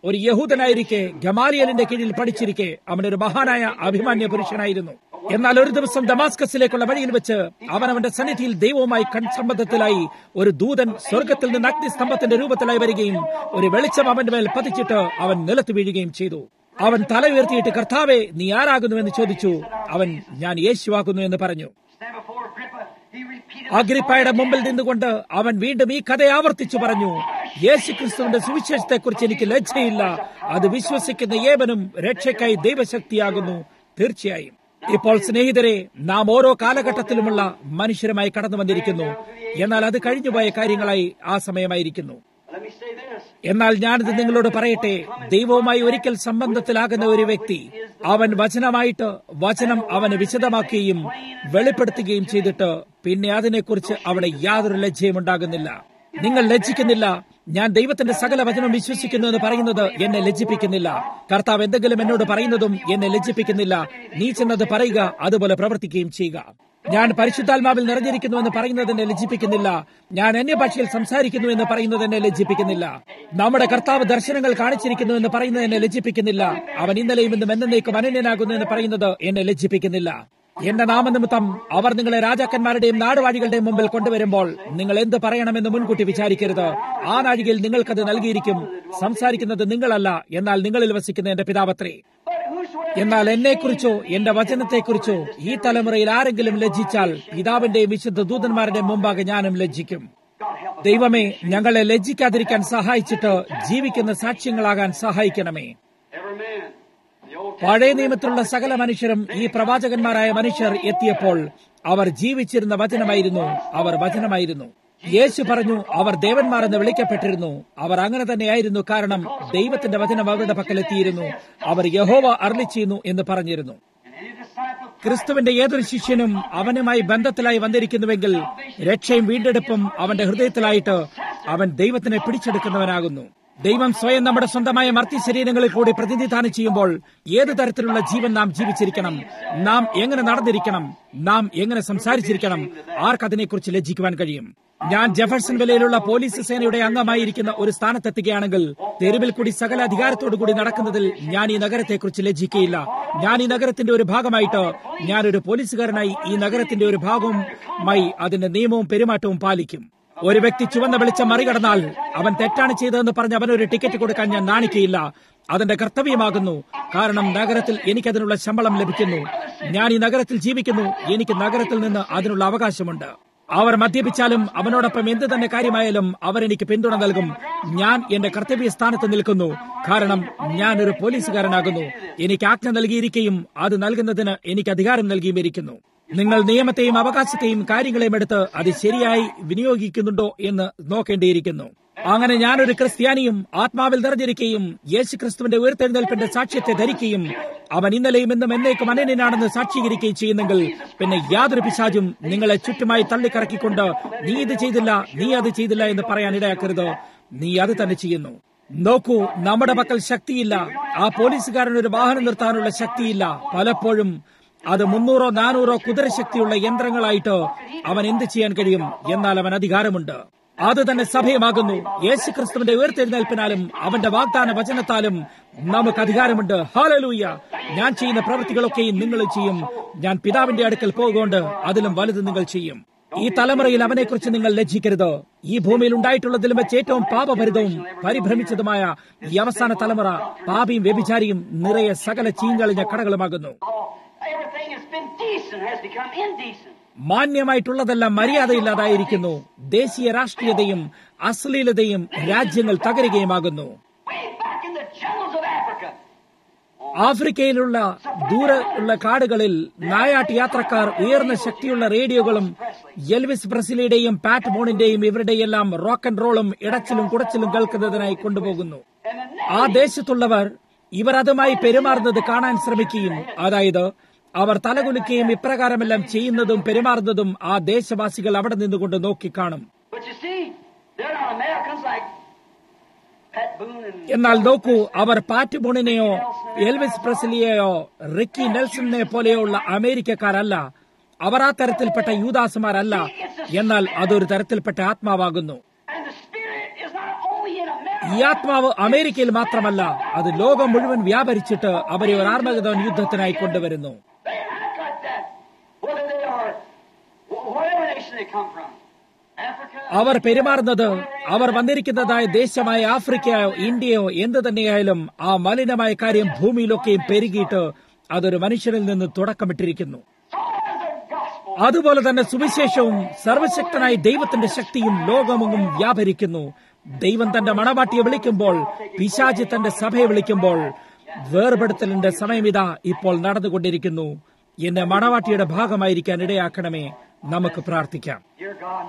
ഒരു യഹൂദനായിരിക്കെ ഗമാലിയലിന്റെ കീഴിൽ പഠിച്ചിരിക്കെ അവൻ ഒരു മഹാനായ അഭിമാന്യ പുരുഷനായിരുന്നു എന്നാൽ ഒരു ദിവസം ദമാസ്കസിലേക്കുള്ള വഴിയിൽ വെച്ച് അവൻ അവന്റെ സന്നിധിയിൽ ദൈവവുമായി കൺസംബന്ധത്തിലായി ഒരു ദൂതൻ സ്വർഗത്തിൽ നിന്ന് അഗ്നിസ്തംഭത്തിന്റെ രൂപത്തിലായി വരികയും ഒരു വെളിച്ചം അവന്റെ മേൽ പതിച്ചിട്ട് അവൻ നിലത്ത് വീഴുകയും ചെയ്തു അവൻ തല ഉയർത്തിയിട്ട് കർത്താവെ നീ ആരാകുന്നു എന്ന് ചോദിച്ചു അവൻ ഞാൻ യേശുവാകുന്നു എന്ന് പറഞ്ഞു Stand before Agrippa. He repeated അഗ്രിപ്പായുടെ മുമ്പിൽ നിന്നുകൊണ്ട് അവൻ വീണ്ടും ഈ കഥ ആവർത്തിച്ചു പറഞ്ഞു യേശു ക്രിസ്തുവിന്റെ സുവിശേഷത്തെക്കുറിച്ച് എനിക്ക് ലജ്ജയില്ല അത് വിശ്വസിക്കുന്ന ഏവനും രക്ഷയ്ക്കായി ദൈവശക്തിയാകുന്നു തീർച്ചയായും ഇപ്പോൾ സ്നേഹിതരെ നാം ഓരോ കാലഘട്ടത്തിലുമുള്ള മനുഷ്യരുമായി കടന്നു വന്നിരിക്കുന്നു എന്നാൽ അത് കഴിഞ്ഞുപോയ കാര്യങ്ങളായി ആ സമയമായിരിക്കുന്നു Let me say this. എന്നാൽ ഞാനിത് നിങ്ങളോട് പറയട്ടെ ദൈവവുമായി ഒരിക്കൽ സംബന്ധത്തിലാകുന്ന ഒരു വ്യക്തി അവൻ വചനമായിട്ട് വചനം അവന് വിശദമാക്കുകയും വെളിപ്പെടുത്തുകയും ചെയ്തിട്ട് പിന്നെ അതിനെക്കുറിച്ച് അവിടെ യാതൊരു ലജ്ജയും ഉണ്ടാകുന്നില്ല നിങ്ങൾ ലജ്ജിക്കുന്നില്ല ഞാൻ ദൈവത്തിന്റെ സകല വചനം വിശ്വസിക്കുന്നു എന്ന് പറയുന്നത് എന്നെ ലജ്ജിപ്പിക്കുന്നില്ല കർത്താവ് എന്തെങ്കിലും എന്നോട് പറയുന്നതും എന്നെ ലജ്ജിപ്പിക്കുന്നില്ല നീ ചെന്നത് പറയുക അതുപോലെ പ്രവർത്തിക്കുകയും ചെയ്യുക ഞാൻ പരിശുദ്ധാത്മാവിൽ നിറഞ്ഞിരിക്കുന്നു എന്ന് പറയുന്നത് എന്നെ ലജ്ജിപ്പിക്കുന്നില്ല ഞാൻ അന്യഭാഷയിൽ സംസാരിക്കുന്നു എന്ന് പറയുന്നത് എന്നെ ലജ്ജിപ്പിക്കുന്നില്ല നമ്മുടെ കർത്താവ് ദർശനങ്ങൾ കാണിച്ചിരിക്കുന്നു എന്ന് പറയുന്നത് എന്നെ ലജ്ജിപ്പിക്കുന്നില്ല അവൻ ഇന്നലെയും ഇന്നും എന്നേക്കും അനന്യനാകുന്നു എന്ന് പറയുന്നത് എന്നെ ലജ്ജിപ്പിക്കുന്നില്ല എന്റെ നാമനിമിത്തം അവർ നിങ്ങളെ രാജാക്കന്മാരുടെയും നാടുവാഴികളുടെയും മുമ്പിൽ കൊണ്ടുവരുമ്പോൾ നിങ്ങൾ എന്ത് പറയണമെന്ന് മുൻകൂട്ടി വിചാരിക്കരുത് ആ നാഴികയിൽ നിങ്ങൾക്കത് നൽകിയിരിക്കും സംസാരിക്കുന്നത് നിങ്ങളല്ല എന്നാൽ നിങ്ങളിൽ വസിക്കുന്ന എന്റെ പിതാവത്രേ But whosoever എന്നാൽ എന്നെക്കുറിച്ചോ എന്റെ വചനത്തെക്കുറിച്ചോ ഈ തലമുറയിൽ ആരെങ്കിലും ലജ്ജിച്ചാൽ പിതാവിന്റെയും വിശുദ്ധ ദൂതന്മാരുടെയും മുമ്പാകെ ഞാനും ലജ്ജിക്കും God help us. ദൈവമേ ഞങ്ങളെ ലജ്ജിക്കാതിരിക്കാൻ സഹായിച്ചിട്ട് ജീവിക്കുന്ന സാക്ഷ്യങ്ങളാകാൻ സഹായിക്കണമേ Every man. The old പഴയ നിയമത്തിലുള്ള സകല മനുഷ്യരും ഈ പ്രവാചകന്മാരായ മനുഷ്യർ എത്തിയപ്പോൾ അവർ ജീവിച്ചിരുന്ന വചനമായിരുന്നു അവർ വചനമായിരുന്നു യേശു പറഞ്ഞു അവർ ദേവന്മാരെന്ന് വിളിക്കപ്പെട്ടിരുന്നു അവർ അങ്ങനെ തന്നെയായിരുന്നു കാരണം ദൈവത്തിന്റെ വചനം അവരുടെ പക്കലെത്തിയിരുന്നു അവർ യഹോവ അർളി ചെയ്യുന്നു എന്ന് പറഞ്ഞിരുന്നു and any disciple ക്രിസ്തുവിന്റെ ഏതൊരു ശിഷ്യനും അവനുമായി ബന്ധത്തിലായി വന്നിരിക്കുന്നുവെങ്കിൽ രക്ഷയും വീണ്ടെടുപ്പും അവന്റെ ഹൃദയത്തിലായിട്ട് അവൻ ദൈവത്തിനെ പിടിച്ചെടുക്കുന്നവനാകുന്നു ദൈവം സ്വയം നമ്മുടെ സ്വന്തമായ മർത്തി ശരീരങ്ങളിൽ കൂടി പ്രതിനിധാനം ചെയ്യുമ്പോൾ ഏത് തരത്തിലുള്ള ജീവൻ നാം ജീവിച്ചിരിക്കണം നാം എങ്ങനെ നടന്നിരിക്കണം നാം എങ്ങനെ സംസാരിച്ചിരിക്കണം ആർക്കതിനെക്കുറിച്ച് ലജ്ജിക്കുവാൻ കഴിയും ഞാൻ ജെഫർസൺ വിലയിലുള്ള പോലീസ് സേനയുടെ അംഗമായിരിക്കുന്ന ഒരു സ്ഥാനത്തെത്തുകയാണെങ്കിൽ തെരുവിൽ കൂടി സകല അധികാരത്തോടു കൂടി നടക്കുന്നതിൽ ഞാൻ ഈ നഗരത്തെക്കുറിച്ച് ലജ്ജിക്കയില്ല ഞാൻ ഈ നഗരത്തിന്റെ ഒരു ഭാഗമായിട്ട് ഞാനൊരു പോലീസുകാരനായി ഈ നഗരത്തിന്റെ ഒരു ഭാഗവുമായി അതിന്റെ നിയമവും പെരുമാറ്റവും പാലിക്കും ഒരു വ്യക്തി ചുവന്ന വെളിച്ചം മറികടന്നാൽ അവൻ തെറ്റാണ് ചെയ്തതെന്ന് പറഞ്ഞ് അവനൊരു ടിക്കറ്റ് കൊടുക്കാൻ ഞാൻ നാണിക്കയില്ല അതെന്റെ കർത്തവ്യമാകുന്നു കാരണം നഗരത്തിൽ എനിക്കതിനുള്ള ശമ്പളം ലഭിക്കുന്നു ഞാൻ ഈ നഗരത്തിൽ ജീവിക്കുന്നു എനിക്ക് നഗരത്തിൽ നിന്ന് അതിനുള്ള അവകാശമുണ്ട് അവർ മദ്യപിച്ചാലും അവനോടൊപ്പം എന്ത് തന്നെ കാര്യമായാലും അവരെനിക്ക് പിന്തുണ നൽകും ഞാൻ എന്റെ കർത്തവ്യ സ്ഥാനത്ത് നിൽക്കുന്നു കാരണം ഞാൻ ഒരു പോലീസുകാരനാകുന്നു എനിക്ക് ആജ്ഞ നൽകിയിരിക്കുകയും അത് നൽകുന്നതിന് എനിക്ക് അധികാരം നൽകിയും ഇരിക്കുന്നു നിങ്ങൾ നിയമത്തെയും അവകാശത്തെയും കാര്യങ്ങളെയും എടുത്ത് അത് ശരിയായി വിനിയോഗിക്കുന്നുണ്ടോ എന്ന് നോക്കേണ്ടിയിരിക്കുന്നു അങ്ങനെ ഞാനൊരു ക്രിസ്ത്യാനിയും ആത്മാവിൽ നിറഞ്ഞിരിക്കുകയും യേശു ക്രിസ്തുവിന്റെ ഉയർത്തെഴുന്നേൽപ്പിന്റെ സാക്ഷ്യത്തെ ധരിക്കുകയും അവൻ ഇന്നലെയും ഇന്നും എന്നേക്കും അനന്യനാണെന്ന് സാക്ഷീകരിക്കുകയും ചെയ്യുന്നെങ്കിൽ പിന്നെ യാതൊരു പിശാചും നിങ്ങളെ ചുറ്റുമായി തള്ളിക്കറക്കിക്കൊണ്ട് നീ ഇത് ചെയ്തില്ല നീ അത് ചെയ്തില്ല എന്ന് പറയാൻ ഇടയാക്കരുത് നീ അത് തന്നെ ചെയ്യുന്നു നോക്കൂ നമ്മുടെ പക്കൽ ശക്തിയില്ല ആ പോലീസുകാരൻ ഒരു വാഹനം നിർത്താനുള്ള ശക്തിയില്ല പലപ്പോഴും അത് മുന്നൂറോ നാനൂറോ കുതിരശക്തിയുള്ള യന്ത്രങ്ങളായിട്ട് അവൻ എന്ത് ചെയ്യാൻ കഴിയും എന്നാൽ അവൻ അധികാരമുണ്ട് അത് തന്നെ സഭയമാകുന്നു യേശു ക്രിസ്തുവിന്റെ ഉയർത്തെഴുന്നേൽപ്പിനാലും അവന്റെ വാഗ്ദാന വചനത്താലും നമുക്ക് അധികാരമുണ്ട് ഹാലലൂയ ഞാൻ ചെയ്യുന്ന പ്രവൃത്തികളൊക്കെയും നിങ്ങൾ ചെയ്യും ഞാൻ പിതാവിന്റെ അടുക്കൽ പോകുകൊണ്ട് അതിലും വലുത് നിങ്ങൾ ചെയ്യും ഈ തലമുറയിൽ അവനെക്കുറിച്ച് നിങ്ങൾ ലജ്ജിക്കരുത് ഈ ഭൂമിയിൽ ഉണ്ടായിട്ടുള്ളതിലും വെച്ച് ഏറ്റവും പാപഭരിതവും പരിഭ്രമിച്ചതുമായ ഈ അവസാന തലമുറ പാപിയും വ്യഭിചാരിയും നിറയെ സകല ചീങ്കളിഞ്ഞ കടകളുമാകുന്നു Everything that's been decent has become indecent. മാന്യമായിട്ടുള്ളതെല്ലാം മര്യാദയില്ലാതായിരിക്കുന്നു ദേശീയ രാഷ്ട്രീയതയും അശ്ലീലതയും രാജ്യങ്ങൾ തകരുകയുമാകുന്നു Way back in the jungles of Africa. ആഫ്രിക്കയിലുള്ള ദൂരെ ഉള്ള കാടുകളിൽ നായാട്ട് യാത്രക്കാർ ഉയർന്ന ശക്തിയുള്ള റേഡിയോകളും എൽവിസ് പ്രസിലിയുടെയും പാറ്റ് മോണിന്റെയും ഇവരുടെയെല്ലാം റോക്ക് ആൻഡ് റോളും ഇടച്ചിലും കുടച്ചിലും കേൾക്കുന്നതിനായി കൊണ്ടുപോകുന്നു And the ആ ദേശത്തുള്ളവർ ഇവർ അതുമായി പെരുമാറുന്നത് കാണാൻ ശ്രമിക്കുകയും അതായത് അവർ തലകുലുക്കുകയും ഇപ്രകാരമെല്ലാം ചെയ്യുന്നതും പെരുമാറുന്നതും ആ ദേശവാസികൾ അവിടെ നിന്നുകൊണ്ട് നോക്കിക്കാണും But you see, they're not Americans like Pat Boone and എന്നാൽ നോക്കൂ അവർ പാറ്റ് ബോണിനെയോ എൽവിസ് പ്രസിലിയെയോ റിക്കി നെൽസണിനെ പോലെയോ ഉള്ള അമേരിക്കക്കാരല്ല അവർ ആ തരത്തിൽപ്പെട്ട യൂദാസുമാരല്ല എന്നാൽ അതൊരു തരത്തിൽപ്പെട്ട ആത്മാവാകുന്നു and the spirit is not only in America. ഈ ആത്മാവ് അമേരിക്കയിൽ മാത്രമല്ല അത് ലോകം മുഴുവൻ വ്യാപരിച്ചിട്ട് അവരെ ഒരു ആർമഗതോൻ യുദ്ധത്തിനായി കൊണ്ടുവരുന്നു They act like that, whether they are, wh- whatever nation they come from. Africa, അവർ പെരുമാറുന്നത് അവർ വന്നിരിക്കുന്നതായ ദേശമായ ആഫ്രിക്കയോ ഇന്ത്യയോ എന്ത് തന്നെയായാലും ആ മലിനമായ കാര്യം ഭൂമിയിലൊക്കെയും പെരുകിയിട്ട് അതൊരു മനുഷ്യനിൽ നിന്ന് തുടക്കമിട്ടിരിക്കുന്നു so is the gospel. അതുപോലെ തന്നെ സുവിശേഷവും സർവശക്തനായ ദൈവത്തിന്റെ ശക്തിയും ലോകമെങ്ങും വ്യാപരിക്കുന്നു ദൈവം തന്റെ മണവാട്ടിയെ വിളിക്കുമ്പോൾ പിശാചി തന്റെ സഭയെ വിളിക്കുമ്പോൾ വേർപെടുത്തലിന്റെ സമയമിതാ ഇപ്പോൾ നടന്നുകൊണ്ടിരിക്കുന്നു എന്നെ മണവാട്ടിയുടെ ഭാഗമായിരിക്കാൻ ഇടയാക്കണമേ നമുക്ക് പ്രാർത്ഥിക്കാം Dear God,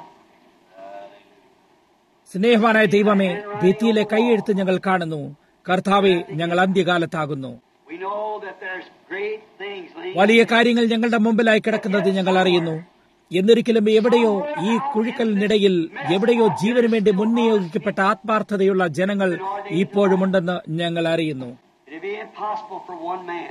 സ്നേഹവാനായ ദൈവമേ ഭിത്തിയിലെ കൈയെഴുത്ത് ഞങ്ങൾ കാണുന്നു കർത്താവെ ഞങ്ങൾ അന്ത്യകാലത്താകുന്നു we know that there's great things laying വലിയ കാര്യങ്ങൾ ഞങ്ങളുടെ മുമ്പിലായി കിടക്കുന്നത് ഞങ്ങൾ അറിയുന്നു എന്നൊരിക്കലും എവിടെയോ ഈ കുഴുക്കലിനിടയിൽ എവിടെയോ ജീവന് വേണ്ടി മുൻനിയോഗിക്കപ്പെട്ട ആത്മാർത്ഥതയുള്ള ജനങ്ങൾ ഇപ്പോഴുമുണ്ടെന്ന് ഞങ്ങൾ അറിയുന്നു It'd be impossible for one man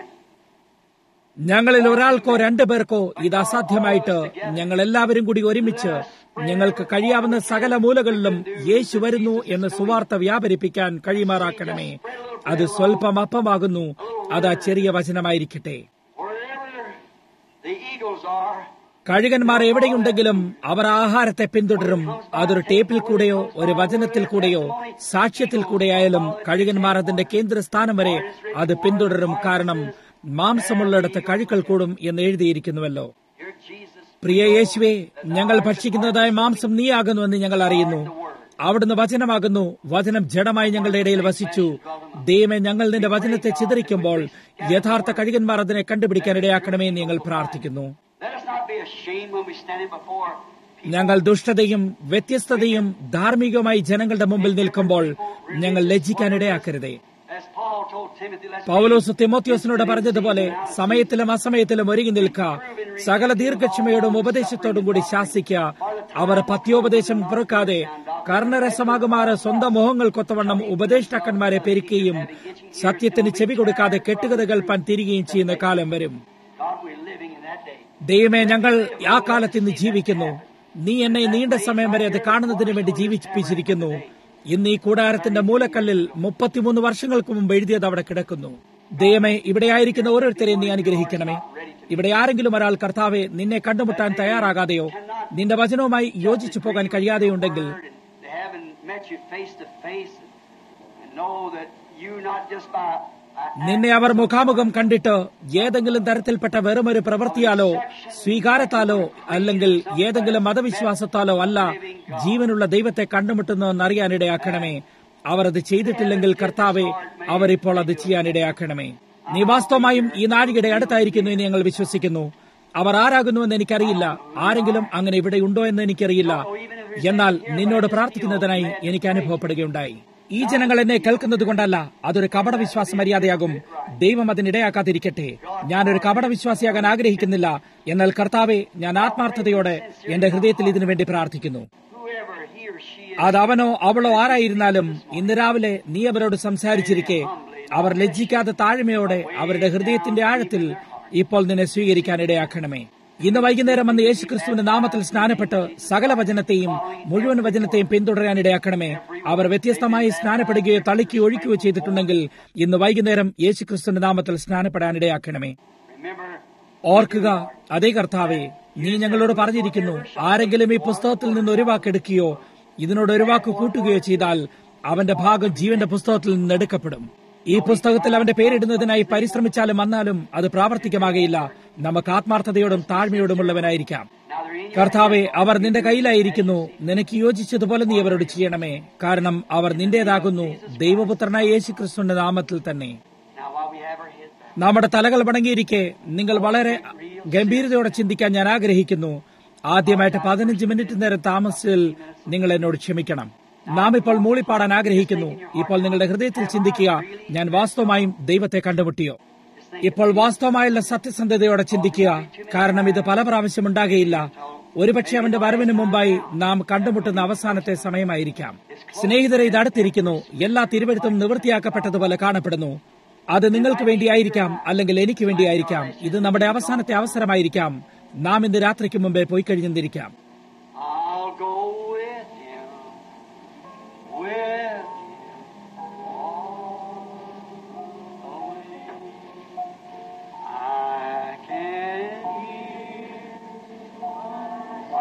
ഞങ്ങളിൽ ഒരാൾക്കോ രണ്ടു പേർക്കോ ഇത് അസാധ്യമായിട്ട് ഞങ്ങൾ എല്ലാവരും കൂടി ഒരുമിച്ച് ഞങ്ങൾക്ക് കഴിയാവുന്ന സകല മൂലകളിലും യേശു വരുന്നു എന്ന് സുവാർത്ത വ്യാപരിപ്പിക്കാൻ കഴിയുമാറാക്കണമേ അത് സ്വല്പം അപ്പമാകുന്നു അത് ആ ചെറിയ വചനമായിരിക്കട്ടെ wherever the eagles are, കഴുകന്മാർ എവിടെയുണ്ടെങ്കിലും അവർ ആഹാരത്തെ പിന്തുടരും അതൊരു ടേപ്പിൽ കൂടെയോ ഒരു വചനത്തിൽ കൂടെയോ സാക്ഷ്യത്തിൽ കൂടെയായാലും കഴുകന്മാർ അതിന്റെ കേന്ദ്രസ്ഥാനം വരെ അത് പിന്തുടരും കാരണം മാംസമുള്ളിടത്ത് കഴുക്കൾ കൂടും എന്ന് എഴുതിയിരിക്കുന്നുവല്ലോ Dear Jesus, പ്രിയ യേശുവെ ഞങ്ങൾ ഭക്ഷിക്കുന്നതായ മാംസം നീയാകുന്നുവെന്ന് ഞങ്ങൾ അറിയുന്നു അവിടുന്ന് വചനമാകുന്നു വചനം ജഡമായി ഞങ്ങളുടെ ഇടയിൽ വസിച്ചു ദൈവമേ ഞങ്ങൾ നിന്റെ വചനത്തെ ചിതറിക്കുമ്പോൾ യഥാർത്ഥ കഴുകന്മാർ അതിനെ കണ്ടുപിടിക്കാൻ ഇടയാക്കണമേ എന്ന് ഞങ്ങൾ പ്രാർത്ഥിക്കുന്നു let us not be ashamed when we stand before people. ഞങ്ങൾ ദുഷ്ടതയും വ്യത്യസ്തതയും ധാർമ്മികവുമായി ജനങ്ങളുടെ മുമ്പിൽ നിൽക്കുമ്പോൾ ഞങ്ങൾ ലജ്ജിക്കാനിടയാക്കരുതേ As Paul told Timothy, let's പൗലോസ് തിമോത്യോസിനോട് പറഞ്ഞതുപോലെ സമയത്തിലും അസമയത്തിലും ഒരുങ്ങി നിൽക്ക സകല ദീർഘക്ഷമയോടും ഉപദേശത്തോടും കൂടി ശാസിക്ക അവർ പത്യോപദേശം പുറക്കാതെ കർണരസമാകുമാറ് സ്വന്തം മോഹങ്ങൾക്കൊത്തവണ്ണം ഉപദേഷ്ടാക്കന്മാരെ പെരുക്കുകയും സത്യത്തിന് ചെവി കൊടുക്കാതെ കെട്ടുകഥ കേൾപ്പാൻ തിരികെയും ചെയ്യുന്ന കാലം വരും God, we're living in that day. ദൈവമേ ഞങ്ങൾ ആ കാലത്ത് ഇന്ന് ജീവിക്കുന്നു നീ എന്നെ നീണ്ട സമയം വരെ അത് കാണുന്നതിന് വേണ്ടി ജീവിപ്പിച്ചിരിക്കുന്നു ഇന്ന് ഈ കൂടാരത്തിന്റെ മൂലക്കല്ലിൽ മുപ്പത്തിമൂന്ന് വർഷങ്ങൾക്ക് മുമ്പ് എഴുതിയത് അവിടെ കിടക്കുന്നു ദൈവമേ ഇവിടെ ആയിരിക്കുന്ന ഓരോരുത്തരെയും നീ അനുഗ്രഹിക്കണമേ ഇവിടെ ആരെങ്കിലും ഒരാൾ കർത്താവെ നിന്നെ കണ്ടുമുട്ടാൻ തയ്യാറാകാതെയോ നിന്റെ വചനവുമായി യോജിച്ചു പോകാൻ കഴിയാതെയുണ്ടെങ്കിൽ They haven't met you face to face and know that you not just by uh, നിന്നെ അവർ മുഖാമുഖം കണ്ടിട്ട് ഏതെങ്കിലും തരത്തിൽപ്പെട്ട വെറുമൊരു പ്രവൃത്തിയാലോ സ്വീകാരത്താലോ അല്ലെങ്കിൽ ഏതെങ്കിലും മതവിശ്വാസത്താലോ അല്ല ജീവനുള്ള ദൈവത്തെ കണ്ടുമുട്ടുന്നതെന്നറിയാനിടയാക്കണമേ അവർ അത് ചെയ്തിട്ടില്ലെങ്കിൽ കർത്താവെ അവർ ഇപ്പോൾ അത് ചെയ്യാനിടയാക്കണമേ നീ വാസ്തവമായും ഈ നാഴികയുടെ അടുത്തായിരിക്കുന്നു എന്ന് ഞങ്ങൾ വിശ്വസിക്കുന്നു അവർ ആരാകുന്നുവെന്ന് എനിക്കറിയില്ല ആരെങ്കിലും അങ്ങനെ ഇവിടെ ഉണ്ടോ എന്ന് എനിക്കറിയില്ല എന്നാൽ നിന്നോട് പ്രാർത്ഥിക്കുന്നതിനായി എനിക്ക് അനുഭവപ്പെടുകയുണ്ടായി ഈ ജനങ്ങൾ എന്നെ കേൾക്കുന്നത് കൊണ്ടല്ല അതൊരു കപട വിശ്വാസ മര്യാദയാകും ദൈവം അതിനിടയാക്കാതിരിക്കട്ടെ ഞാനൊരു കപട വിശ്വാസിയാകാൻ ആഗ്രഹിക്കുന്നില്ല എന്നാൽ കർത്താവെ ഞാൻ ആത്മാർത്ഥതയോടെ എന്റെ ഹൃദയത്തിൽ ഇതിനു വേണ്ടി പ്രാർത്ഥിക്കുന്നു whoever he or she is. അത് അവനോ അവളോ ആരായിരുന്നാലും ഇന്ന് രാവിലെ നീ അവരോട് സംസാരിച്ചിരിക്കെ അവർ ലജ്ജിക്കാതെ താഴ്മയോടെ അവരുടെ ഹൃദയത്തിന്റെ ആഴത്തിൽ ഇപ്പോൾ നിന്നെ സ്വീകരിക്കാൻ ഇടയാക്കണമേ ഇന്ന് വൈകുന്നേരം വന്ന് യേശു ക്രിസ്തുവിന്റെ നാമത്തിൽ സ്നാനപ്പെട്ട് സകല വചനത്തെയും മുഴുവൻ വചനത്തെയും പിന്തുടരാൻ ഇടയാക്കണമേ അവർ വ്യത്യസ്തമായി സ്നാനപ്പെടുകയോ തളിക്കുകയോ ഒഴിക്കുകയോ ചെയ്തിട്ടുണ്ടെങ്കിൽ ഇന്ന് വൈകുന്നേരം യേശു ക്രിസ്തുവിന്റെ നാമത്തിൽ സ്നാനപ്പെടാൻ ഇടയാക്കണമേ Remember, ഓർക്കുക അതേ കർത്താവെ നീ ഞങ്ങളോട് പറഞ്ഞിരിക്കുന്നു ആരെങ്കിലും ഈ പുസ്തകത്തിൽ നിന്ന് ഒരു വാക്കെടുക്കുകയോ ഇതിനോട് ഒരു വാക്ക് കൂട്ടുകയോ ചെയ്താൽ അവന്റെ ഭാഗം ജീവന്റെ പുസ്തകത്തിൽ നിന്ന് എടുക്കപ്പെടും ഈ പുസ്തകത്തിൽ അവന്റെ പേരിടുന്നതിനായി പരിശ്രമിച്ചാലും വന്നാലും അത് പ്രാവർത്തികമാകയില്ല നമുക്ക് ആത്മാർത്ഥതയോടും താഴ്മയോടുമുള്ളവനായിരിക്കാം now they're in your കർത്താവെ അവർ നിന്റെ കയ്യിലായിരിക്കുന്നു നിനക്ക് യോജിച്ചതുപോലെ നീ അവരോട് ചെയ്യണമേ കാരണം അവർ നിന്റേതാകുന്നു ദൈവപുത്രനായ യേശു ക്രിസ്തുവിന്റെ നാമത്തിൽ തന്നെ Now, while we have our heads bowed, നമ്മുടെ തലകൾ വണങ്ങിയിരിക്കെ നിങ്ങൾ വളരെ ഗംഭീരതയോടെ ചിന്തിക്കാൻ ഞാൻ ആഗ്രഹിക്കുന്നു ആദ്യമായിട്ട് പതിനഞ്ച് മിനിറ്റ് നേരം താമസിച്ചതിൽ നിങ്ങൾ എന്നോട് ക്ഷമിക്കണം നാം ഇപ്പോൾ മൂളിപ്പാടാൻ ആഗ്രഹിക്കുന്നു ഇപ്പോൾ നിങ്ങളുടെ ഹൃദയത്തിൽ ചിന്തിക്കുക ഞാൻ വാസ്തവമായും ദൈവത്തെ കണ്ടുമുട്ടിയോ ഇപ്പോൾ വാസ്തവമായുള്ള സത്യസന്ധതയോടെ ചിന്തിക്കുക കാരണം ഇത് പല പ്രാവശ്യം ഉണ്ടാകുകയില്ല ഒരുപക്ഷെ അവന്റെ വരവിന് മുമ്പായി നാം കണ്ടുമുട്ടുന്ന അവസാനത്തെ സമയമായിരിക്കാം സ്നേഹിതരെ ഇത് അടുത്തിരിക്കുന്നു എല്ലാ തിരുവഴുത്തും നിവൃത്തിയാക്കപ്പെട്ടതുപോലെ കാണപ്പെടുന്നു അത് നിങ്ങൾക്ക് വേണ്ടിയായിരിക്കാം അല്ലെങ്കിൽ എനിക്ക് വേണ്ടിയായിരിക്കാം ഇത് നമ്മുടെ അവസാനത്തെ അവസരമായിരിക്കാം നാം ഇന്ന് രാത്രിക്ക് മുമ്പേ പോയി കഴിഞ്ഞിരിക്കാം I'll go with him, with him,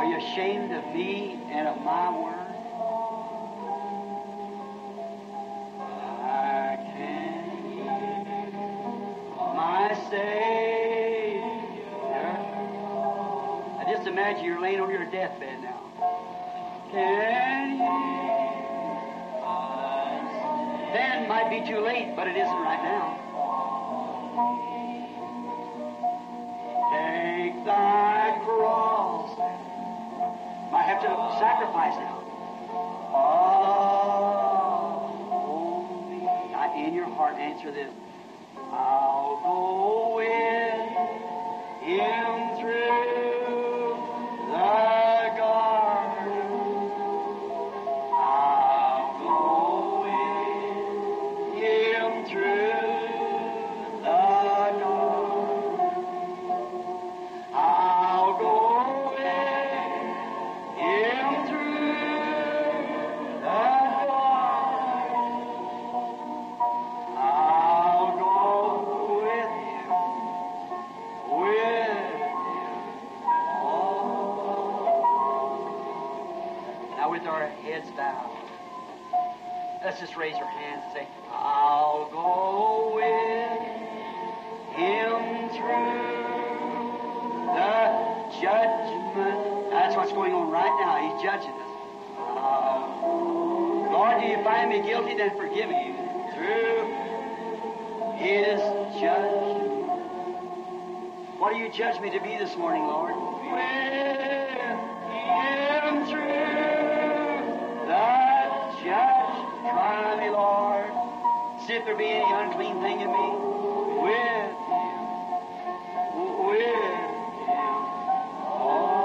Are you ashamed of me and of my word? I can hear my Savior. I just imagine you're laying on your deathbed now. Can hear Then might be too late, but it isn't right now. Take thy cross. Might have to sacrifice now. Oh, now in your heart, answer this. I'll go with him through the garden. I'll go with him through the garden. I'll go with him through the garden. I'll go with him, with him. Oh. Now with our heads bowed, let's just raise our hands and say, I'll go with him through the judgment. That's what's going on right now. He's judging us. Uh, Lord, do you find me guilty? Then forgive me through His judgment. What do you judge me to be this morning, Lord? With Him through the judge. Try me, Lord. See if there be any unclean thing in me. With Him. With Him. Oh.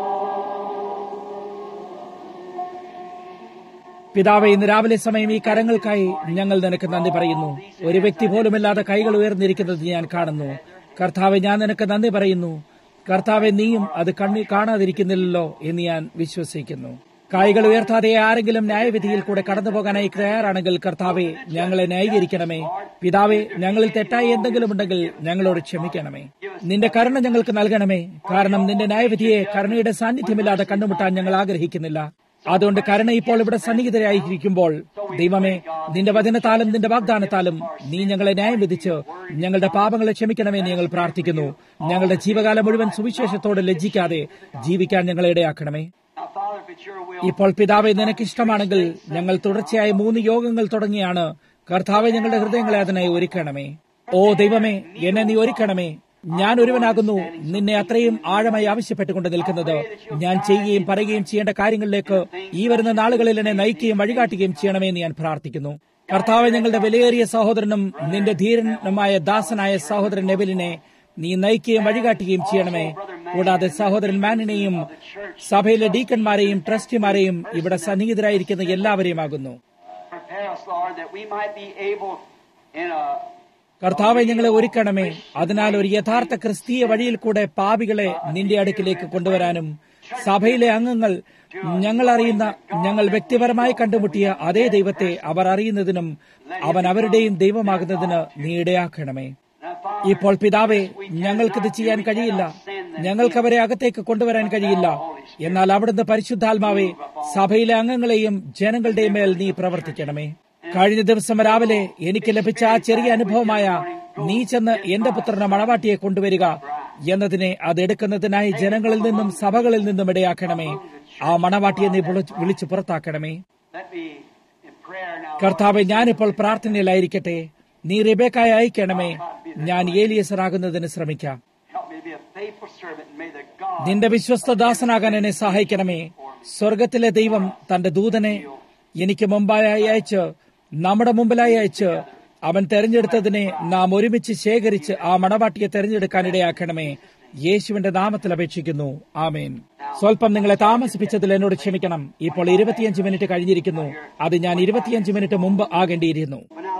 പിതാവെ ഇന്ന് രാവിലെ സമയം ഈ കരങ്ങൾക്കായി ഞങ്ങൾ നിനക്ക് നന്ദി പറയുന്നു ഒരു വ്യക്തി പോലുമില്ലാതെ കൈകൾ ഉയർന്നിരിക്കുന്നത് ഞാൻ കാണുന്നു കർത്താവെ ഞാൻ നിനക്ക് നന്ദി പറയുന്നു കർത്താവെ നീയും അത് കണ്ണി കാണാതിരിക്കുന്നില്ലല്ലോ എന്ന് ഞാൻ വിശ്വസിക്കുന്നു കൈകൾ ഉയർത്താതെ ആരെങ്കിലും ന്യായവിധിയിൽ കൂടെ കടന്നു പോകാനായി തയ്യാറാണെങ്കിൽ കർത്താവെ ഞങ്ങളെ ന്യായീകരിക്കണമേ പിതാവെ ഞങ്ങളിൽ തെറ്റായി എന്തെങ്കിലും ഉണ്ടെങ്കിൽ ഞങ്ങളോട് ക്ഷമിക്കണമേ നിന്റെ കരുണ ഞങ്ങൾക്ക് നൽകണമേ കാരണം നിന്റെ ന്യായവിധിയെ കരുണയുടെ സാന്നിധ്യമില്ലാതെ കണ്ടുമുട്ടാൻ ഞങ്ങൾ ആഗ്രഹിക്കുന്നില്ല അതുകൊണ്ട് കരുണ ഇപ്പോൾ ഇവിടെ സന്നിഹിതരായിരിക്കുമ്പോൾ ദൈവമേ നിന്റെ വചനത്താലും നിന്റെ വാഗ്ദാനത്താലും നീ ഞങ്ങളെ ന്യായം വിധിച്ച് ഞങ്ങളുടെ പാപങ്ങളെ ക്ഷമിക്കണമേ എന്ന് ഞങ്ങൾ പ്രാർത്ഥിക്കുന്നു ഞങ്ങളുടെ ജീവകാലം മുഴുവൻ സുവിശേഷത്തോട് ലജ്ജിക്കാതെ ജീവിക്കാൻ ഞങ്ങളെ ഇടയാക്കണമേ Now, Father, if it's your will, ഇപ്പോൾ പിതാവെ നിനക്കിഷ്ടമാണെങ്കിൽ ഞങ്ങൾ തുടർച്ചയായി മൂന്ന് യോഗങ്ങൾ തുടങ്ങിയാണ് കർത്താവെ ഞങ്ങളുടെ ഹൃദയങ്ങളെ അതിനായി ഒരുക്കണമേ ഓ ദൈവമേ എന്നെ നീ ഒരുക്കണമേ ഞാൻ ഒരുവനാകുന്നു നിന്നെ അത്രയും ആഴമായി ആവശ്യപ്പെട്ടുകൊണ്ട് നിൽക്കുന്നത് ഞാൻ ചെയ്യുകയും പറയുകയും ചെയ്യേണ്ട കാര്യങ്ങളിലേക്ക് ഈ വരുന്ന നാളുകളിൽ എന്നെ നയിക്കുകയും വഴികാട്ടുകയും ചെയ്യണമേ എന്ന് ഞാൻ പ്രാർത്ഥിക്കുന്നു കർത്താവ് ഞങ്ങളുടെ വിലയേറിയ സഹോദരനും നിന്റെ ധീരനുമായ ദാസനായ സഹോദരൻ നെബിലിനെ നീ നയിക്കുകയും വഴികാട്ടുകയും ചെയ്യണമേ കൂടാതെ സഹോദരൻ മാനിനെയും സഭയിലെ ഡീക്കന്മാരെയും ട്രസ്റ്റിമാരെയും ഇവിടെ സന്നിഹിതരായിരിക്കുന്ന എല്ലാവരെയും ആകുന്നു prepare us, Lord, that we might be able in a കർത്താവെ ഞങ്ങളെ ഒരുക്കണമേ അതിനാൽ ഒരു യഥാർത്ഥ ക്രിസ്തീയ വഴിയിൽ കൂടെ പാപികളെ നിന്റെ അടുക്കിലേക്ക് കൊണ്ടുവരാനും സഭയിലെ അംഗങ്ങൾ ഞങ്ങൾ അറിയുന്ന ഞങ്ങൾ വ്യക്തിപരമായി കണ്ടുമുട്ടിയ അതേ ദൈവത്തെ അവർ അറിയുന്നതിനും അവൻ അവരുടെയും ദൈവമാകുന്നതിന് നീ ഇടയാക്കണമേ now, Father, ഇപ്പോൾ പിതാവെ ഞങ്ങൾക്കിത് ചെയ്യാൻ കഴിയില്ല ഞങ്ങൾക്ക് അവരെ അകത്തേക്ക് കൊണ്ടുവരാൻ കഴിയില്ല എന്നാൽ അവിടുന്ന് പരിശുദ്ധാത്മാവെ സഭയിലെ അംഗങ്ങളെയും ജനങ്ങളുടെയും മേൽ നീ പ്രവർത്തിക്കണമേ കഴിഞ്ഞ ദിവസം രാവിലെ എനിക്ക് ലഭിച്ച ആ ചെറിയ അനുഭവമായ നീ ചെന്ന് എന്റെ പുത്രനെ മണവാട്ടിയെ കൊണ്ടുവരിക എന്നതിനെ അതെടുക്കുന്നതിനായി ജനങ്ങളിൽ നിന്നും സഭകളിൽ നിന്നും ഇടയാക്കണമേ ആ മണവാട്ടിയെ നീ വിളിച്ച് വിളിച്ചു പുറത്താക്കണമേ let me in prayer now. കർത്താവെ ഞാനിപ്പോൾ പ്രാർത്ഥനയിലായിരിക്കട്ടെ നീ റിബേക്കായി അയക്കണമേ ഞാൻ ഏലിയസറാകുന്നതിന് ശ്രമിക്കാം Help me to be a faithful servant, and may the God നിന്റെ വിശ്വസ്ത ദാസനാകാൻ എന്നെ സഹായിക്കണമേ സ്വർഗത്തിലെ ദൈവം തന്റെ ദൂതനെ എനിക്ക് മുമ്പായി അയച്ച് നമ്മുടെ മുമ്പിലായി അയച്ച് അവൻ തെരഞ്ഞെടുത്തതിനെ നാം ഒരുമിച്ച് ശേഖരിച്ച് ആ മണവാട്ടിയെ തെരഞ്ഞെടുക്കാൻ ഇടയാക്കണമേ യേശുവിന്റെ നാമത്തിൽ അപേക്ഷിക്കുന്നു ആമേൻ സ്വല്പം നിങ്ങളെ താമസിപ്പിച്ചതിൽ എന്നോട് ക്ഷമിക്കണം ഇപ്പോൾ ഇരുപത്തിയഞ്ച് മിനിറ്റ് കഴിഞ്ഞിരിക്കുന്നു അത് ഞാൻ ഇരുപത്തിയഞ്ച് മിനിറ്റ് മുമ്പ് ആകേണ്ടിയിരുന്നു But now,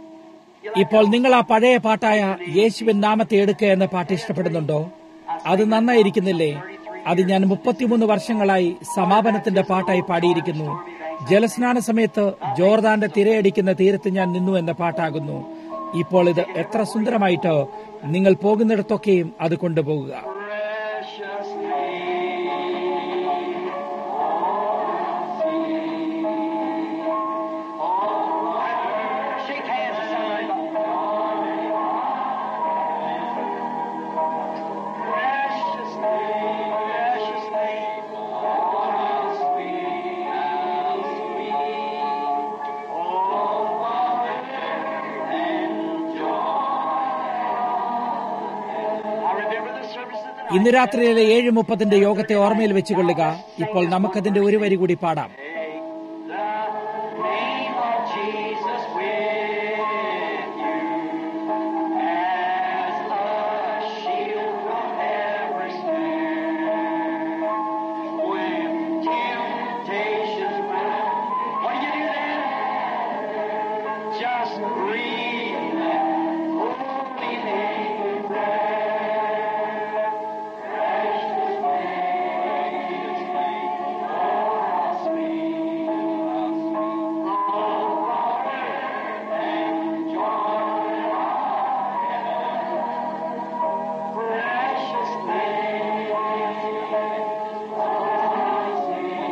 ഇപ്പോൾ നിങ്ങൾ ആ പഴയ പാട്ടായ യേശുവിൻ നാമത്തെ എടുക്കുക എന്ന പാട്ട് ഇഷ്ടപ്പെടുന്നുണ്ടോ അത് നന്നായിരിക്കുന്നില്ലേ അത് ഞാൻ മുപ്പത്തിമൂന്ന് വർഷങ്ങളായി സമാപനത്തിന്റെ പാട്ടായി പാടിയിരിക്കുന്നു ജലസ്നാന സമയത്ത് ജോർദാന്റെ തിരയടിക്കുന്ന തീരത്ത് ഞാൻ നിന്നു എന്ന പാട്ടാകുന്നു ഇപ്പോൾ ഇത് എത്ര സുന്ദരമായിട്ട് നിങ്ങൾ പോകുന്നിടത്തൊക്കെയും അത് കൊണ്ടുപോകുക precious name, ഇന്ന് രാത്രിയിലെ ഏഴ് മുപ്പതിന്റെ യോഗത്തെ ഓർമ്മയിൽ വെച്ചുകൊള്ളുക ഇപ്പോൾ നമുക്കതിന്റെ ഒരു വരി കൂടി പാടാം Just breathe that holy name. Precious name, oh, sweet, oh, and joy of heaven. Precious name, oh,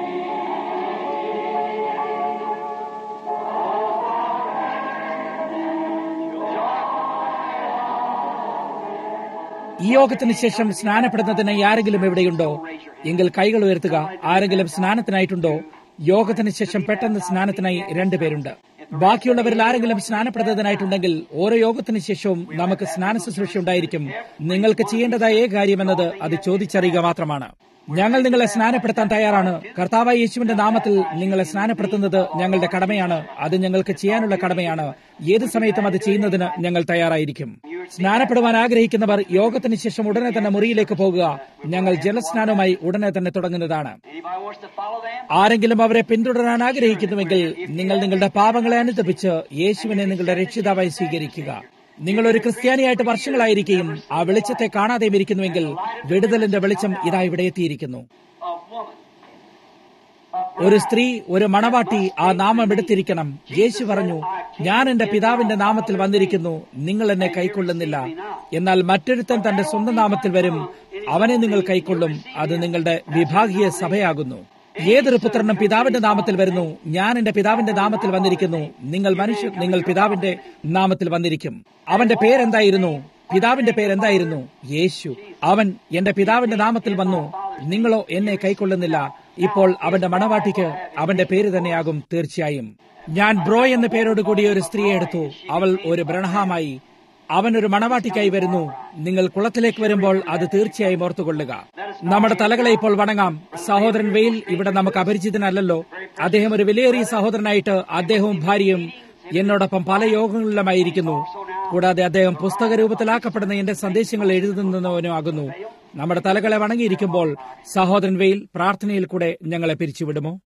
ഈ യോഗത്തിന് ശേഷം സ്നാനപ്പെടുന്നതിന് ആരെങ്കിലും എവിടെയുണ്ടോ എങ്കിൽ കൈകൾ ഉയർത്തുക ആരെങ്കിലും സ്നാനത്തിനായിട്ടുണ്ടോ യോഗത്തിന് ശേഷം പെട്ടെന്ന് സ്നാനത്തിനായി രണ്ടുപേരുണ്ട് ബാക്കിയുള്ളവരിൽ ആരെങ്കിലും സ്നാനപ്പെടുന്നതിനായിട്ടുണ്ടെങ്കിൽ ഓരോ യോഗത്തിന് ശേഷവും നമുക്ക് സ്നാന ശുശ്രൂഷ ഉണ്ടായിരിക്കും നിങ്ങൾക്ക് ചെയ്യേണ്ടതായ ഏക കാര്യമെന്നത് അത് ചോദിച്ചറിയുക മാത്രമാണ് ഞങ്ങൾ നിങ്ങളെ സ്നാനപ്പെടുത്താൻ തയ്യാറാണ് കർത്താവായ യേശുവിന്റെ നാമത്തിൽ നിങ്ങളെ സ്നാനപ്പെടുത്തുന്നത് ഞങ്ങളുടെ കടമയാണ് അത് ഞങ്ങൾക്ക് ചെയ്യാനുള്ള കടമയാണ് ഏത് സമയത്തും അത് ചെയ്യുന്നതിന് ഞങ്ങൾ തയ്യാറായിരിക്കും സ്നാനപ്പെടുവാൻ ആഗ്രഹിക്കുന്നവർ യോഗത്തിന് ശേഷം ഉടനെ തന്നെ മുറിയിലേക്ക് പോകുക ഞങ്ങൾ ജലസ്നാനവുമായി ഉടനെ തന്നെ തുടങ്ങുന്നതാണ് Anybody wants to follow them? ആരെങ്കിലും അവരെ പിന്തുടരാൻ ആഗ്രഹിക്കുന്നുവെങ്കിൽ നിങ്ങൾ നിങ്ങളുടെ പാപങ്ങളെ അനുദപിച്ച് യേശുവിനെ നിങ്ങളുടെ രക്ഷിതാവായി സ്വീകരിക്കുക നിങ്ങൾ ഒരു ക്രിസ്ത്യാനിയായിട്ട് വർഷങ്ങളായിരിക്കുകയും ആ വെളിച്ചത്തെ കാണാതെയും ഇരിക്കുന്നുവെങ്കിൽ വിടുതലിന്റെ വെളിച്ചം ഇതാ ഇവിടെ എത്തിയിരിക്കുന്നു A woman. ഒരു സ്ത്രീ ഒരു മണവാട്ടി ആ നാമം എടുത്തിരിക്കണം യേശു പറഞ്ഞു ഞാൻ എന്റെ പിതാവിന്റെ നാമത്തിൽ വന്നിരിക്കുന്നു നിങ്ങൾ എന്നെ കൈക്കൊള്ളുന്നില്ല എന്നാൽ മറ്റൊരുത്തൻ തന്റെ സ്വന്തം നാമത്തിൽ വരും അവനെ നിങ്ങൾ കൈക്കൊള്ളും അത് നിങ്ങളുടെ വിഭാഗീയ സഭയാകുന്നു ഏതൊരു പുത്രനും പിതാവിന്റെ നാമത്തിൽ വരുന്നു ഞാൻ എന്റെ പിതാവിന്റെ നാമത്തിൽ വന്നിരിക്കുന്നു നിങ്ങൾ മനുഷ്യർ നിങ്ങൾ പിതാവിന്റെ നാമത്തിൽ വന്നിരിക്കും അവന്റെ പേരെന്തായിരുന്നു പിതാവിന്റെ പേരെന്തായിരുന്നു യേശു അവൻ എന്റെ പിതാവിന്റെ നാമത്തിൽ വന്നു നിങ്ങളോ എന്നെ കൈക്കൊള്ളുന്നില്ല ഇപ്പോൾ അവന്റെ മണവാട്ടിക്ക് അവന്റെ പേര് തന്നെയാകും തീർച്ചയായും ഞാൻ ബ്രോ എന്ന പേരോടുകൂടി ഒരു സ്ത്രീയെ എടുത്തു അവൾ ഒരു ബ്രണഹാമായി അവൻ ഒരു മണവാട്ടിക്കായി വരുന്നു നിങ്ങൾ കുളത്തിലേക്ക് വരുമ്പോൾ അത് തീർച്ചയായും ഓർത്തുകൊള്ളുക നമ്മുടെ തലകളെ ഇപ്പോൾ വണങ്ങാം സഹോദരൻ വെയിൽ ഇവിടെ നമുക്ക് അപരിചിതനല്ലല്ലോ അദ്ദേഹം ഒരു വിലയേറിയ സഹോദരനായിട്ട് അദ്ദേഹവും ഭാര്യയും എന്നോടൊപ്പം പല യോഗങ്ങളിലുമായിരിക്കുന്നു കൂടാതെ അദ്ദേഹം പുസ്തക രൂപത്തിലാക്കപ്പെടുന്ന എന്റെ സന്ദേശങ്ങൾ എഴുതുന്നവനും ആകുന്നു നമ്മുടെ തലകളെ വണങ്ങിയിരിക്കുമ്പോൾ സഹോദരൻ വെയിൽ പ്രാർത്ഥനയിൽ കൂടെ ഞങ്ങളെ പിരിച്ചുവിടുമോ